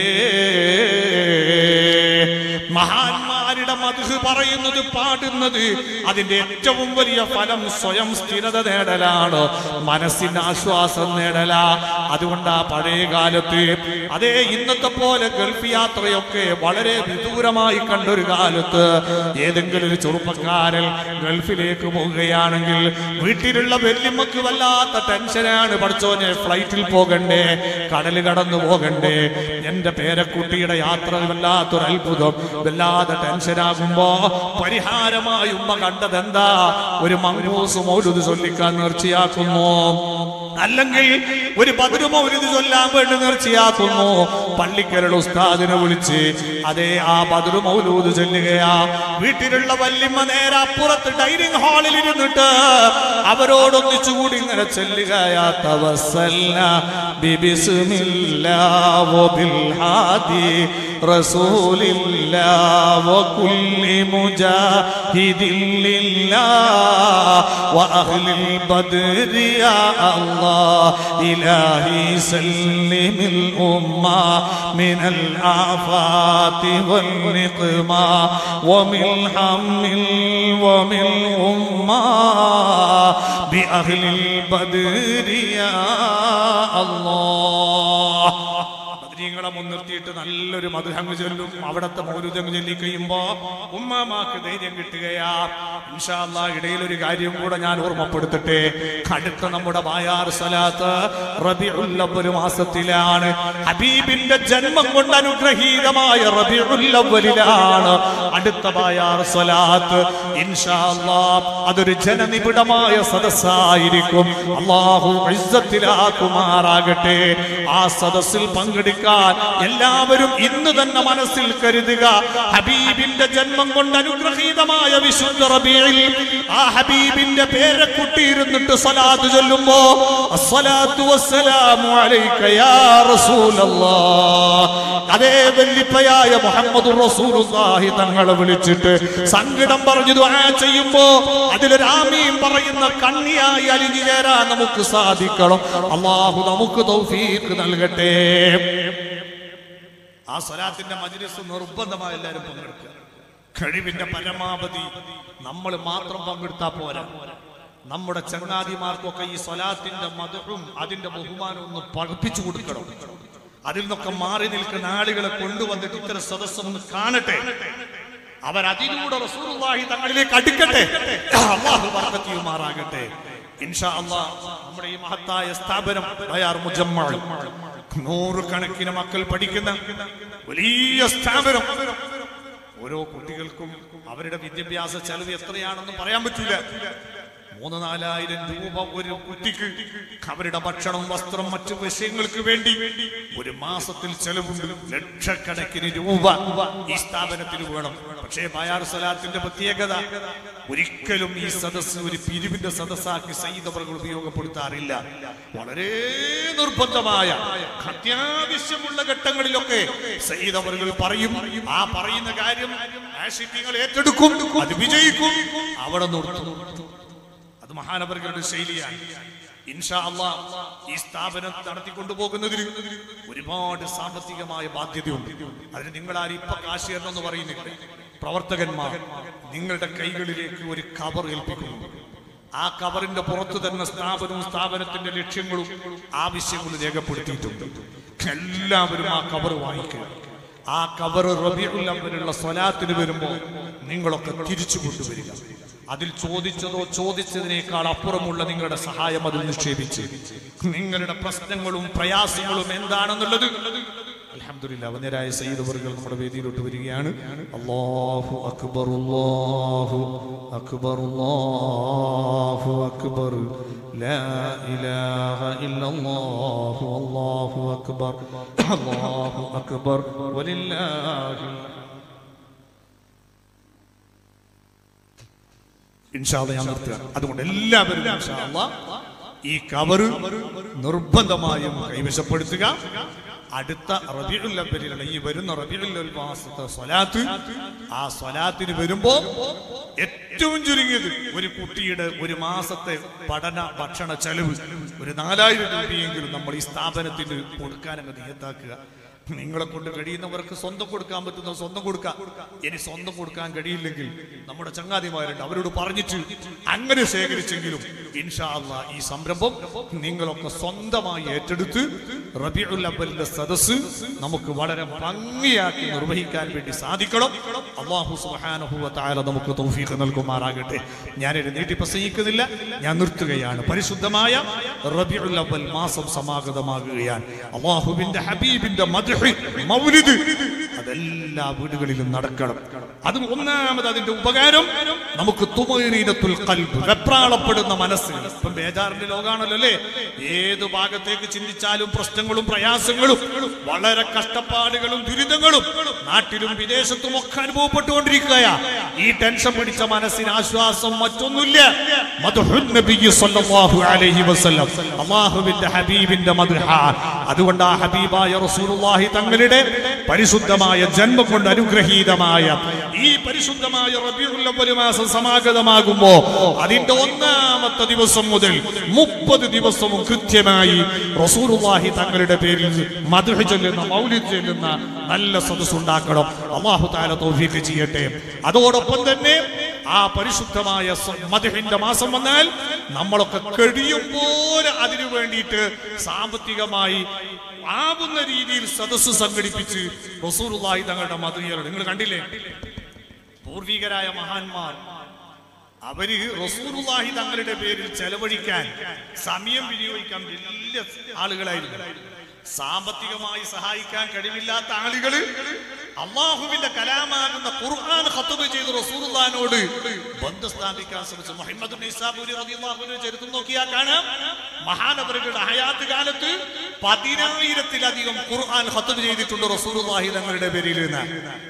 മഹാന്മാരുടെ മധു പറയുന്നത് പാടുന്നത് അതിന്റെ ഏറ്റവും വലിയ ഫലം സ്വയം സ്ഥിരത നേടലാണ് മനസ്സിന് ആശ്വാസം നേടല അതുകൊണ്ട് ആ പഴയ കാലത്ത് അതേ ഇന്നത്തെ പോലെ ഗൾഫ് യാത്രയൊക്കെ വളരെ വിദൂരമായി കണ്ടൊരു കാലത്ത് ഏതെങ്കിലും ഒരു ചെറുപ്പക്കാരൻ ഗൾഫിലേക്ക് പോവുകയാണെങ്കിൽ വീട്ടിലുള്ള വെല്ലുമ്മക്ക് വല്ലാത്ത ടെൻഷനാണ് പഠിച്ചോനെ ഫ്ലൈറ്റിൽ പോകണ്ടേ കടൽ കടന്നു പോകണ്ടേ എന്റെ പേരക്കുട്ടിയുടെ യാത്ര വല്ലാത്തൊരു അത്ഭുതം വല്ലാതെ ടെൻഷനാകുമ്പോ പരിഹാരമായി ഉമ്മ കണ്ടതെന്താ ഒരു മങ്കൂസ് മൗലുത് ചൊല്ലിക്കാൻ നേർച്ചയാക്കുന്നു അല്ലെങ്കിൽ ഒരു ബദരു മൗലിദ് ചൊല്ലാൻ വേണ്ടി നേർച്ചയാക്കുന്നു പള്ളിക്കരട് ഉസ്താദിനെ വിളിച്ച് അതേ ആ ബദരു മൗലൂദ് ചൊല്ലുകയാ വീട്ടിലുള്ള വല്യമ്മ നേരെ അപ്പുറത്ത് ഡൈനിങ് ഹാളിൽ ഇരുന്നിട്ട് അവരോടൊന്നിച്ചുകൂടി ഇങ്ങനെ ചെല്ലുകയാ തവസല്ല ബിബിസ്മില്ലാ വബിൽ ഹാദി رسول الله وكل مجاهد لله وأهل البدر يا الله إلهي سلم الأمة من الآفات والنقمة ومن حمل ومن أمة بأهل البدر يا الله ബദരീങ്ങളെ മുൻനിർത്തിയിട്ട് നല്ലൊരു മധുഹങ്ങ് ചൊല്ലും അവിടത്തെ മൗരുദങ്ങ് ചൊല്ലി കഴിയുമ്പോ ഉമ്മാമാക്ക് ധൈര്യം കിട്ടുകയാ ഇൻഷാല്ല ഇടയിലൊരു കാര്യം കൂടെ ഞാൻ ഓർമ്മപ്പെടുത്തട്ടെ അടുത്ത നമ്മുടെ ബായാർ സ്വലാത്ത് റബിഉല്ലവ്വൽ മാസത്തിലാണ് ഹബീബിന്റെ ജന്മം കൊണ്ട് അനുഗ്രഹീതമായ റബിഉല്ലവ്വലിലാണ് അടുത്ത ബായാർ സ്വലാത്ത് ഇൻഷാ അല്ലാഹ് അതൊരു ജനനിബിഡമായ സദസ്സായിരിക്കും അള്ളാഹു ഇസ്സത്തിലാക്കുമാറാകട്ടെ ആ സദസ്സിൽ പങ്കെടുക്കാൻ എല്ലാവരും ഇന്ന് തന്നെ മനസ്സിൽ കരുതുക ഹബീബിന്റെ ജന്മം കൊണ്ട് അനുഗ്രഹീതമായ വിശുദ്ധ റബീഇൽ ആ ഹബീബിന്റെ പേരക്കുട്ടി ഇരുന്നിട്ട് സ്വലാത്ത് ചൊല്ലുമ്പോ അസ്സലാത്തു വസ്സലാമു അലൈക യാ റസൂലല്ലാഹ് അതേ വല്ലിപ്പയായ മുഹമ്മദ് റസൂലുള്ളാഹി തങ്ങളെ വിളിച്ചിട്ട് സങ്കടം പറഞ്ഞു ദുആ ചെയ്യുമ്പോ അതിലൊരു ആമീൻ പറയുന്ന കണ്ണിയായി അലിഞ്ഞു ചേരാൻ നമുക്ക് സാധിക്കണം അള്ളാഹു നമുക്ക് തൗഫീഖ് നൽകട്ടെ ആ സ്വലാത്തിന്റെ മജ്ലിസ് നിർബന്ധമായി എല്ലാവരും പങ്കെടുക്കുക കഴിവിന്റെ പരമാവധി നമ്മൾ മാത്രം പങ്കെടുത്താ പോരാ നമ്മുടെ ചങ്ങാതിമാർക്കൊക്കെ ഈ സ്വലാത്തിന്റെ മധുവും അതിന്റെ ബഹുമാനവും ഒന്ന് പഠിപ്പിച്ചു കൊടുക്കണം അതിൽ നിന്നൊക്കെ മാറി നിൽക്കുന്ന ആളുകളെ കൊണ്ടുവന്നിട്ട് ഇത്തരം സദസ്സൊന്ന് കാണട്ടെ അവരതിലൂടെ റസൂലുള്ളാഹി തങ്ങളിലേക്ക് അടുക്കട്ടെ അള്ളാഹു ബർക്കത്ത് ചെയ്യുമാറാകട്ടെ ഇൻഷാ അള്ളാഹ് നമ്മുടെ ഈ മഹത്തായ സ്ഥാപനം ബയാർ മുജമ്മൾ നൂറുകണക്കിന് മക്കൾ പഠിക്കുന്ന വലിയ സ്ഥാപനം ഓരോ കുട്ടികൾക്കും അവരുടെ വിദ്യാഭ്യാസ ചെലവ് എത്രയാണെന്ന് പറയാൻ പറ്റില്ല മൂന്ന് നാലായിരം രൂപ ഒരു കുട്ടിക്ക് അവരുടെ ഭക്ഷണം വസ്ത്രം മറ്റു വിഷയങ്ങൾക്ക് വേണ്ടി ഒരു മാസത്തിൽ ചെലവുണ്ട് ലക്ഷക്കണക്കിന് രൂപ ഈ സ്ഥാപനത്തിന് വേണം പക്ഷേ ബയാർ സലാത്തിന്റെ പ്രത്യേകത ഒരിക്കലും ഈ സദസ്സ് ഒരു പിരിവിന്റെ സദസ്സാക്കി സൈതവர்கள் ഉപയോഗപ്പെടുത്താറില്ല വളരെ നിർബന്ധമായ അത്യാവശ്യമുള്ള ഘട്ടങ്ങളിലൊക്കെ സൈതവர்கள் പറയും ആ പറയുന്ന കാര്യം ആഷിത്യങ്ങൾ ഏറ്റെടുക്കും അത് വിജയിക്കും അവിടെ നിർത്തും അത് മഹാനവர்களுടെ ശൈലിയാണ് ഇൻഷാ അള്ളാ ഈ സ്ഥാപനം നടത്തിക്കൊണ്ടുപോകുന്നതിന് ഒരുപാട് സാമ്പത്തികമായ ബാധ്യതയുണ്ട് അതിന് നിങ്ങൾ ആരും ഇപ്പൊ കാശ് തരണം എന്ന് പറയുന്നില്ല പ്രവർത്തകന്മാർ നിങ്ങളുടെ കൈകളിലേക്ക് ഒരു കവർ ഏൽപ്പിക്കുന്നു ആ കവറിന്റെ പുറത്ത് തന്നെ സ്ഥാപനവും സ്ഥാപനത്തിന്റെ ലക്ഷ്യങ്ങളും ആവശ്യങ്ങളും രേഖപ്പെടുത്തിയിട്ടുണ്ട് എല്ലാവരും ആ കവർ വാങ്ങിക്കുക ആ കവർ റബിയുൽ അവലുള്ള സ്വലാത്തിന് വരുമ്പോൾ നിങ്ങളൊക്കെ തിരിച്ചു കൊണ്ടുവരിക അതിൽ ചോദിച്ചതോ ചോദിച്ചതിനേക്കാൾ അപ്പുറമുള്ള നിങ്ങളുടെ സഹായം അതിൽ നിക്ഷേപിച്ച് നിങ്ങളുടെ പ്രശ്നങ്ങളും പ്രയാസങ്ങളും എന്താണെന്നുള്ളത് അൽഹംദുലില്ലാ വന്യരായ സയ്യിദുവറുകൾ നമ്മുടെ വേദിയിലോട്ട് വരികയാണ് അല്ലാഹു അക്ബർ അല്ലാഹു അക്ബർ അല്ലാഹു അക്ബർ ലാ ഇലാഹ ഇല്ലല്ലാഹു അല്ലാഹു അക്ബർ അല്ലാഹു അക്ബർ വലില്ലാഹിൽ ഇൻഷാല്ല ഞാൻ നിർത്തുക അതുകൊണ്ട് എല്ലാവരും ഇൻഷാ അല്ലാ ഈ കവറ് നിർബന്ധമായും കൈവശപ്പെടുത്തുക അടുത്ത റബിഉൽ അവ്വലിലുള്ള ഈ വരുന്ന റബിഉൽ അവ്വൽ മാസത്തെ സ്വലാത്ത് ആ സ്വലാത്തിന് വരുമ്പോ ഏറ്റവും ചുരുങ്ങിയത് ഒരു കുട്ടിയുടെ ഒരു മാസത്തെ പഠന ഭക്ഷണ ചെലവ് ഒരു നാലായിരം രൂപയെങ്കിലും നമ്മൾ ഈ സ്ഥാപനത്തിന് കൊടുക്കാനങ്ങ് നിയത്താക്കുക നിങ്ങളെ കൊണ്ട് കഴിയുന്നവർക്ക് സ്വന്തം കൊടുക്കാൻ പറ്റുന്ന സ്വന്തം കൊടുക്കാം ഇനി സ്വന്തം കൊടുക്കാൻ കഴിയില്ലെങ്കിൽ നമ്മുടെ ചങ്ങാതിമാരുണ്ട് അവരോട് പറഞ്ഞിട്ട് അങ്ങനെ ശേഖരിച്ചെങ്കിലും ഇൻഷാ അള്ളാ ഈ സംരംഭം നിങ്ങളൊക്കെ സ്വന്തമായി ഏറ്റെടുത്ത് റബിഉൽ അവലിന്റെ സദസ്സ് നമുക്ക് വളരെ ഭംഗിയാക്കി നിർവഹിക്കാൻ വേണ്ടി സാധിക്കണം അള്ളാഹു സുബ്ഹാനഹു വ തആല നമുക്ക് തൗഫീഖ് നൽകുമാറാകട്ടെ ഞാനൊരു നീട്ടി പ്രസംഗിക്കുന്നില്ല ഞാൻ നിർത്തുകയാണ് പരിശുദ്ധമായ റബിഉൽ അവൽ മാസം സമാഗതമാകുകയാണ് അള്ളാഹുവിന്റെ ഹബീബിന്റെ മദ്ഹ് മൗലിദ് അതെല്ലാ വീടുകളിലും നടക്കണം അത് ഒന്നാമത് അതിന്റെ ഉപകാരം നമുക്ക് തുമൈനീനത്തുൽ ഖൽബ് വെപ്രാളപ്പെടുന്ന മനസ്സ് ഇപ്പം ബേജാറിന്റെ ലോകാണല്ലോ അല്ലേ ഏത് ഭാഗത്തേക്ക് ചിന്തിച്ചാലും പ്രശ്നങ്ങളും പ്രയാസങ്ങളും വളരെ കഷ്ടപ്പാടുകളും ദുരിതങ്ങളും നാട്ടിലും വിദേശത്തും ഒക്കെ അനുഭവപ്പെട്ടുകൊണ്ടിരിക്കുകയാ ഈ ടെൻഷൻ പിടിച്ച മനസ്സിന് ആശ്വാസം മറ്റൊന്നുമില്ല മദ്ഹുൻ നബിയ്യ് സ്വല്ലല്ലാഹു അലൈഹി വസല്ലം അല്ലാഹുവിന്റെ ഹബീബിന്റെ മദ്ഹ അതുകൊണ്ട് ആ ഹബീബായ റസൂലുള്ളാഹി തങ്ങളുടെ പരിശുദ്ധമായ ജന്മം കൊണ്ട് അനുഗ്രഹീതമായ ഈ പരിശുദ്ധമായ റബീഉൽ അവ്വൽ മാസം സമാഗതമാകുമ്പോ അതിന്റെ ഒന്നാമത്തെ ദിവസം മുതൽ മുപ്പത് ദിവസവും കൃത്യമായി റസൂലുള്ളാഹി തങ്ങളുടെ പേരിൽ മദ്ഹ് ചൊല്ലുന്ന മൗലിദ് ചൊല്ലുന്ന നല്ല സദസ് ഉണ്ടാക്കണം അള്ളാഹു താല തൗഫീഖ് ചെയ്യട്ടെ അതോടൊപ്പം തന്നെ ആ പരിശുദ്ധമായ സ- മദ്ഹിന്റെ മാസം വന്നാൽ നമ്മളൊക്കെ കഴിയുമ്പോൾ അതിനു വേണ്ടിയിട്ട് സാമ്പത്തികമായി ആവുന്ന രീതിയിൽ സദസ്സ് സംഘടിപ്പിച്ച് റസൂലുള്ളാഹി തങ്ങളുടെ മദ്രിയർ നിങ്ങൾ കണ്ടില്ലേ പൂർവികരായ മഹാന്മാർ അവര് റസൂലുള്ളാഹി തങ്ങളുടെ പേരിൽ ചെലവഴിക്കാൻ സമയം വിനിയോഗിക്കാൻ വലിയ ആളുകളായിരുന്നു സാമ്പത്തികമായി സഹായിക്കാൻ കഴിവില്ലാത്ത ആളുകള് അള്ളാഹുവിന്റെ കലാമാകുന്ന ഖുർആൻ ഖത്ബ് ചെയ്ത് റസൂലുള്ളാഹിനോട് ബന്ധം സ്ഥാപിക്കാൻ ശ്രമിച്ചു മുഹമ്മദ് നിസാബുരി റളിയല്ലാഹുവിന്റെ ചരിത്രം നോക്കിയാൽ കാണാം മഹാനവറുകളുടെ ഹയാത്ത് കാലത്ത് പതിനായിരത്തിലധികം ഖുർആൻ ഖത്ബ് ചെയ്തിട്ടുണ്ട് റസൂലുള്ളാഹി തങ്ങളുടെ പേരിൽ നിന്ന്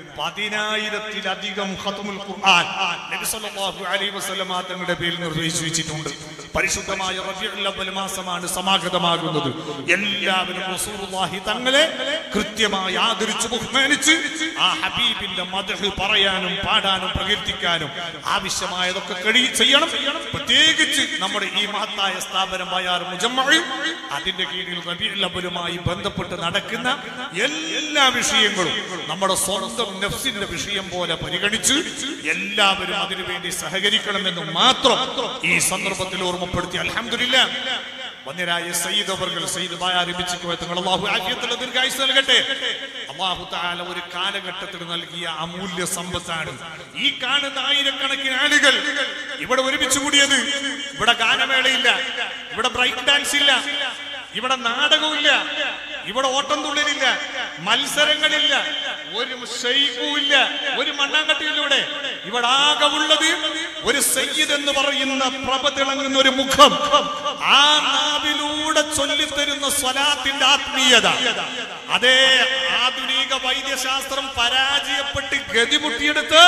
പതിനായിരത്തിലധികം ഖത്മുൽ ഖുർആൻ നബി സല്ലല്ലാഹു അലൈഹി വസല്ലമ തങ്ങളുടെ പേരിൽ നിർവഹിച്ചു വെച്ചിട്ടുണ്ട് പരിശുദ്ധമായ റബീഉൽ അവ്വൽ മാസമാണ് സമാഗതമാകുന്നത് എല്ലാവരും റസൂലുള്ളാഹി തങ്ങളെ കൃത്യമായി ആദരിച്ചു ബഹുമാനിച്ച് ആ ഹബീബിന്റെ മദഹ് പറയാനും പാടാനും പ്രകീർത്തിക്കാനും ആവശ്യമായതൊക്കെ കഴി ചെയ്യണം പ്രത്യേകിച്ച് നമ്മുടെ ഈ മഹത്തായ സ്ഥാപനം ബയാർ മുജമ്മഴ് അതിന്റെ കീഴിൽ റബീഉൽ അവ്വലുമായി ബന്ധപ്പെട്ട് നടക്കുന്ന എല്ലാ വിഷയങ്ങളും നമ്മുടെ സ്വന്തം നഫ്സിന്റെ വിഷയം പോലെ പരിഗണിച്ച് എല്ലാവരും അതിനുവേണ്ടി സഹകരിക്കണമെന്ന് മാത്രം ഈ സന്ദർഭത്തിൽ ഓർമ്മപ്പെടുത്തി അലഹമില്ല വന്യരായ സയ്യിദ് അവർകൾ സയ്യിദ് ആരംഭിച്ചു തങ്ങൾ അള്ളാഹു ആഫിയത്തുള്ള ദീർഘായുസ് നൽകട്ടെ അള്ളാഹു താല ഒരു കാലഘട്ടത്തിൽ നൽകിയ അമൂല്യ സമ്പത്താണ് ഈ കാണുന്ന ആയിരക്കണക്കിന് ആളുകൾ ഇവിടെ ഒരുമിച്ച് കൂടിയത് ഇവിടെ ഗാനമേളയില്ല ഇവിടെ ബ്രേക്ക് ഡാൻസ് ഇല്ല ഇവിടെ നാടകമില്ല ഇവിടെ ഓട്ടം തുള്ളലില്ല മത്സരങ്ങളില്ല ഒരു ഷെയ്ഖുമില്ല ഒരു മണ്ണാങ്കട്ടിയില്ല ഇവിടെ ഇവിടെ ആകെ ഉള്ളത് ഒരു സയ്യിദ് എന്ന് പറയുന്ന പ്രഭ തിളങ്ങുന്ന ഒരു മുഖം ആ നാവിലൂടെ ചൊല്ലിത്തരുന്ന സ്വലാത്തിന്റെ ആത്മീയത അതേ ആധുനിക വൈദ്യശാസ്ത്രം പരാജയപ്പെട്ട് ഗതിമുട്ടിയെടുത്ത്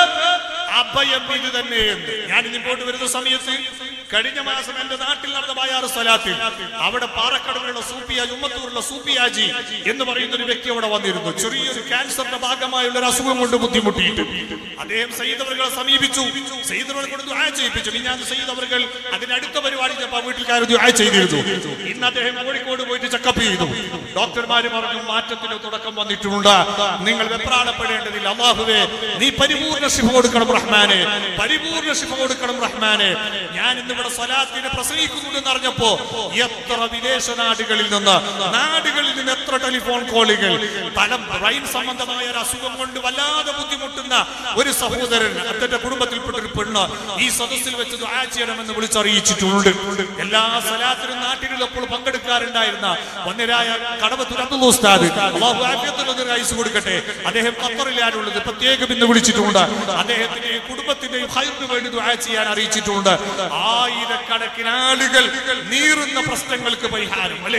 അഭയം ഇത് തന്നെയെന്ന് ഞാൻ ഇന്നിപ്പോട്ട് വരുന്ന സമയത്ത് കഴിഞ്ഞ മാസം എന്റെ നാട്ടിൽ നടന്ന ബായാറ് സ്വലാത്തിൽ അവിടെ പാറക്കടവിലുള്ള സൂപ്പിയാജി ഉമ്മത്തൂരുള്ള സൂപ്പിയാജി എന്ന് പറയുന്ന ഒരു വ്യക്തി അവിടെ വന്നിരുന്നു ചെറിയൊരു ക്യാൻസറിന്റെ ഭാഗമായുള്ള ഒരു അസുഖം കൊണ്ട് ബുദ്ധിമുട്ടിയിട്ട് അദ്ദേഹം സയ്യിദ് അവറുകളെ സമീപിച്ചു സയ്യിദ് അവരെ കൊണ്ട് ദുആ ചെയ്യിപ്പിച്ചു ഞാൻ സയ്യിദ് അവറുകൾ അതിനടുത്ത പരിപാടി ചെപ്പോ വീട്ടിൽക്കാർ ദുആ ചെയ്തിരുന്നു ഇന്ന് അദ്ദേഹം കോഴിക്കോട് പോയിട്ട് ചെക്കപ്പ് ചെയ്തു ഡോക്ടർമാര് പറഞ്ഞു മാറ്റത്തിന് തുടക്കം വന്നിട്ടുണ്ട് നിങ്ങൾ വെപ്രാളപ്പെടേണ്ടതില്ല അള്ളാഹുവേ നീ പരിപൂർണ ശിഫ കൊടുക്കണം റഹ്മാനെ പരിപൂർണ ശിഫ കൊടുക്കണം റഹ്മാനെ ഞാൻ ഇന്ന് ഇവിടെ സ്വലാത്തിനെ പ്രസംഗിക്കുന്നുണ്ടെന്ന് അറിഞ്ഞപ്പോ എത്ര വിദേശ നാടുകളിൽ നിന്ന് നാടുകളിൽ നിന്ന് എത്ര ടെലിഫോൺ കോളുകൾ തലം ബ്രെയിൻ സംബന്ധമായ ഒരു അസുഖം കൊണ്ട് വല്ലാതെ ബുദ്ധിമുട്ടുന്ന ഒരു സഹോദരൻ അദ്ദേഹത്തെ കുടുംബത്തിൽപ്പെട്ട ഒരു പെണ്ണ് ഈ സദസ്സിൽ വെച്ച് ദുആ ചെയ്യണമെന്ന് വിളിച്ചറിയിച്ചിട്ടുണ്ട് എല്ലാ സ്വലാത്തിനും നാട്ടിലും എപ്പോൾ പങ്കെടുക്കാറുണ്ടായിരുന്ന വന്യരായ കടവത്തൂർ അബ്ദുൽ ഉസ്താദ് അള്ളാഹു ആഫിയത്തുള്ള ദീർഘായുസ് കൊടുക്കട്ടെ അദ്ദേഹം ഖത്തറിലാണുള്ളത് പ്രത്യേകം ഇന്ന് വിളിച്ചിട്ടുണ്ട് അദ്ദേഹത്തിന്റെയും കുടുംബത്തിന്റെയും ഹൈറിന് വേണ്ടി ദുആ ചെയ്യാൻ അറിയിച്ചിട്ടുണ്ട് ആയിരക്കണക്കിന് ആളുകൾ നീറുന്ന പ്രശ്നങ്ങൾക്ക് പരിഹാരം അല്ലേ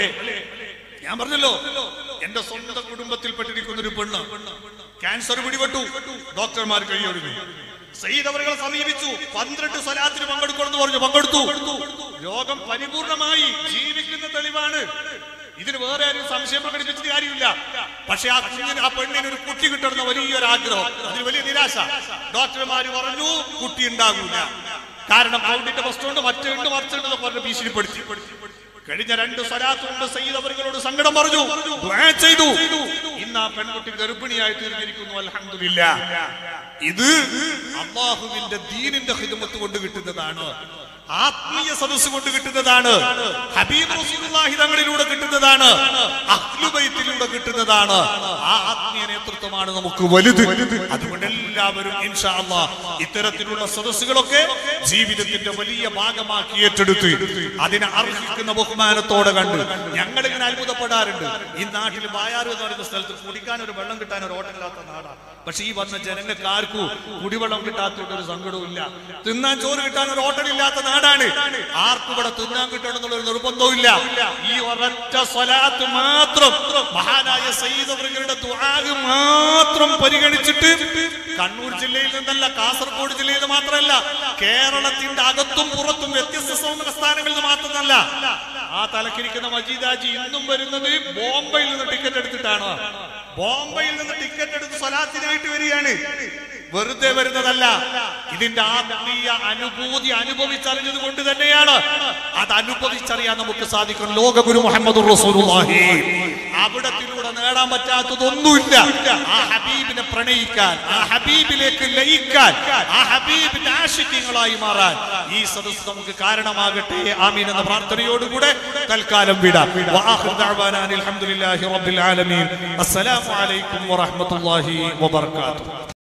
ഞാൻ പറഞ്ഞല്ലോ എന്റെ സ്വന്തം കുടുംബത്തിൽപ്പെട്ടിരിക്കുന്ന ഒരു പെണ്ണ് ക്യാൻസർ പിടിപെട്ടു ഡോക്ടർമാർ കഴിയൊരുങ്ങി സയ്യിദ് അവരുകളെ സമീപിച്ചു പന്ത്രണ്ട് സ്വലാത്തിന് പങ്കെടുക്കണമെന്ന് പറഞ്ഞു പങ്കെടുത്തു രോഗം പരിപൂർണമായി ജീവിക്കുന്ന തെളിവാണ് ഇതിന് വേറെ ആരും സംശയം പ്രകടിപ്പിച്ചിട്ട് കാര്യമില്ല പക്ഷെ ആ കുഞ്ഞിന് ആ പെണ്ണിന് ഒരു കുട്ടി കിട്ടണമെന്ന വലിയൊരു ആഗ്രഹം അതിന് വലിയ നിരാശ ഡോക്ടർമാര് പറഞ്ഞു കുട്ടി ഉണ്ടാകൂല കാരണം കൗണ്ടിന്റെ പ്രശ്നമുണ്ട് മറ്റുണ്ട് മറിച്ചുണ്ട് പറഞ്ഞ് ഭീഷണിപ്പെടുത്തി കഴിഞ്ഞ രണ്ട് സ്വലാത്തുകൊണ്ട് സയ്യിദ് അവരുകളോട് സങ്കടം പറഞ്ഞു ദുആ ചെയ്തു ഇന്ന് ആ പെൺകുട്ടി ഗർഭിണിയായി തീർന്നിരിക്കുന്നു അൽഹംദുലില്ല ഇത് അള്ളാഹുവിന്റെ ദീനിന്റെ ഹിദമത്ത് കൊണ്ട് കിട്ടുന്നതാണ് ആത്മീയ സദസ് കൊണ്ട് കിട്ടുന്നതാണ് ഹബീബ് റസൂലുള്ളാഹി തങ്ങളിലൂടെ കിട്ടുന്നതാണ് അഹ്ലുബൈത്തിലൂടെ കിട്ടുന്നതാണ് ആ ആത്മീയ നേതൃത്വമാണ് നമുക്ക് വലുത് അതുകൊണ്ട് എല്ലാവരും ഇൻഷാ അല്ലാഹ് ഇത്തരത്തിലുള്ള സദസ്സുകളൊക്കെ ജീവിതത്തിന്റെ വലിയ ഭാഗമാക്കി ഏറ്റെടുത്ത് അതിനെ അർഹിക്കുന്ന ബഹുമാനത്തോടെ കണ്ട് ഞങ്ങൾ ഇങ്ങനെ അത്ഭുതപ്പെടാറുണ്ട് ഈ നാട്ടിൽ വായാറ് എന്ന് പറയുന്ന സ്ഥലത്ത് കുടിക്കാൻ ഒരു വെള്ളം കിട്ടാൻ ഒരു ഓട്ടമില്ലാത്ത നാടാണ് പക്ഷെ ഈ വന്ന ജനങ്ങൾക്ക് ആർക്കും കുടിവെള്ളം കിട്ടാത്തതുകൊണ്ട് ഒരു സങ്കടവും ഇല്ല തിന്നാൻ ചോറ് കിട്ടാൻ ഒരു ഹോട്ടലില്ലാത്ത നാടാണ് ആർക്കും ഇവിടെ തിന്നാൻ കിട്ടണം എന്നുള്ള ഒരു നിർബന്ധവും ഇല്ല ഈ ഒരൊറ്റ സ്വലാത്ത് മാത്രം മഹാനായ സയ്യിദ് അവരുടെ ദുആഗ് മാത്രം പരിഗണിച്ചിട്ട് കണ്ണൂർ ജില്ലയിൽ നിന്നല്ല കാസർഗോഡ് ജില്ലയിൽ നിന്ന് മാത്രമല്ല കേരളത്തിന്റെ അകത്തും പുറത്തും വ്യത്യസ്ത സൗന്ദര്യ സ്ഥാനങ്ങളിൽ നിന്ന് മാത്രമല്ല ആ തലക്കിരിക്കുന്ന മജീദാജി ഇന്നും വരുന്നത് ബോംബെയിൽ നിന്ന് ടിക്കറ്റ് എടുത്തിട്ടാണ് ബോംബെയിൽ നിന്ന് ടിക്കറ്റ് എടുത്ത് സ്വലാത്തിനായിട്ട് വരികയാണ് വെറുതെ വരുന്നതല്ല ഇതിന്റെ ആത്മീയ അനുഭൂതി അനുഭവിച്ചറിഞ്ഞത് കൊണ്ട് തന്നെയാണ് അത് അനുഭവിച്ചറിയാൻ നമുക്ക് സാധിക്കും ലോകഗുരു മുഹമ്മദ് റസൂലുള്ളാഹി അവിടത്തിലൂടെ നേടാൻ പറ്റാത്തതൊന്നുമില്ല ആ ഹബീബിനെ പ്രണയിക്കാൻ ആ ഹബീബിലേക്ക് ലയിക്കാൻ ആ ഹബീബിന്റെ ആശിക്യങ്ങളായി മാറാൻ ഈ സദസ് നമുക്ക് കാരണമാകട്ടെ ആമീൻ എന്ന പ്രാർത്ഥനയോടുകൂടെ തൽക്കാലം വിടാം വആഖിറു ദഅവാനാ അൽഹംദുലില്ലാഹി റബ്ബിൽ ആലമീൻ അസ്സലാമു അലൈക്കും വറഹ്മത്തുള്ളാഹി വബറകാതുഹു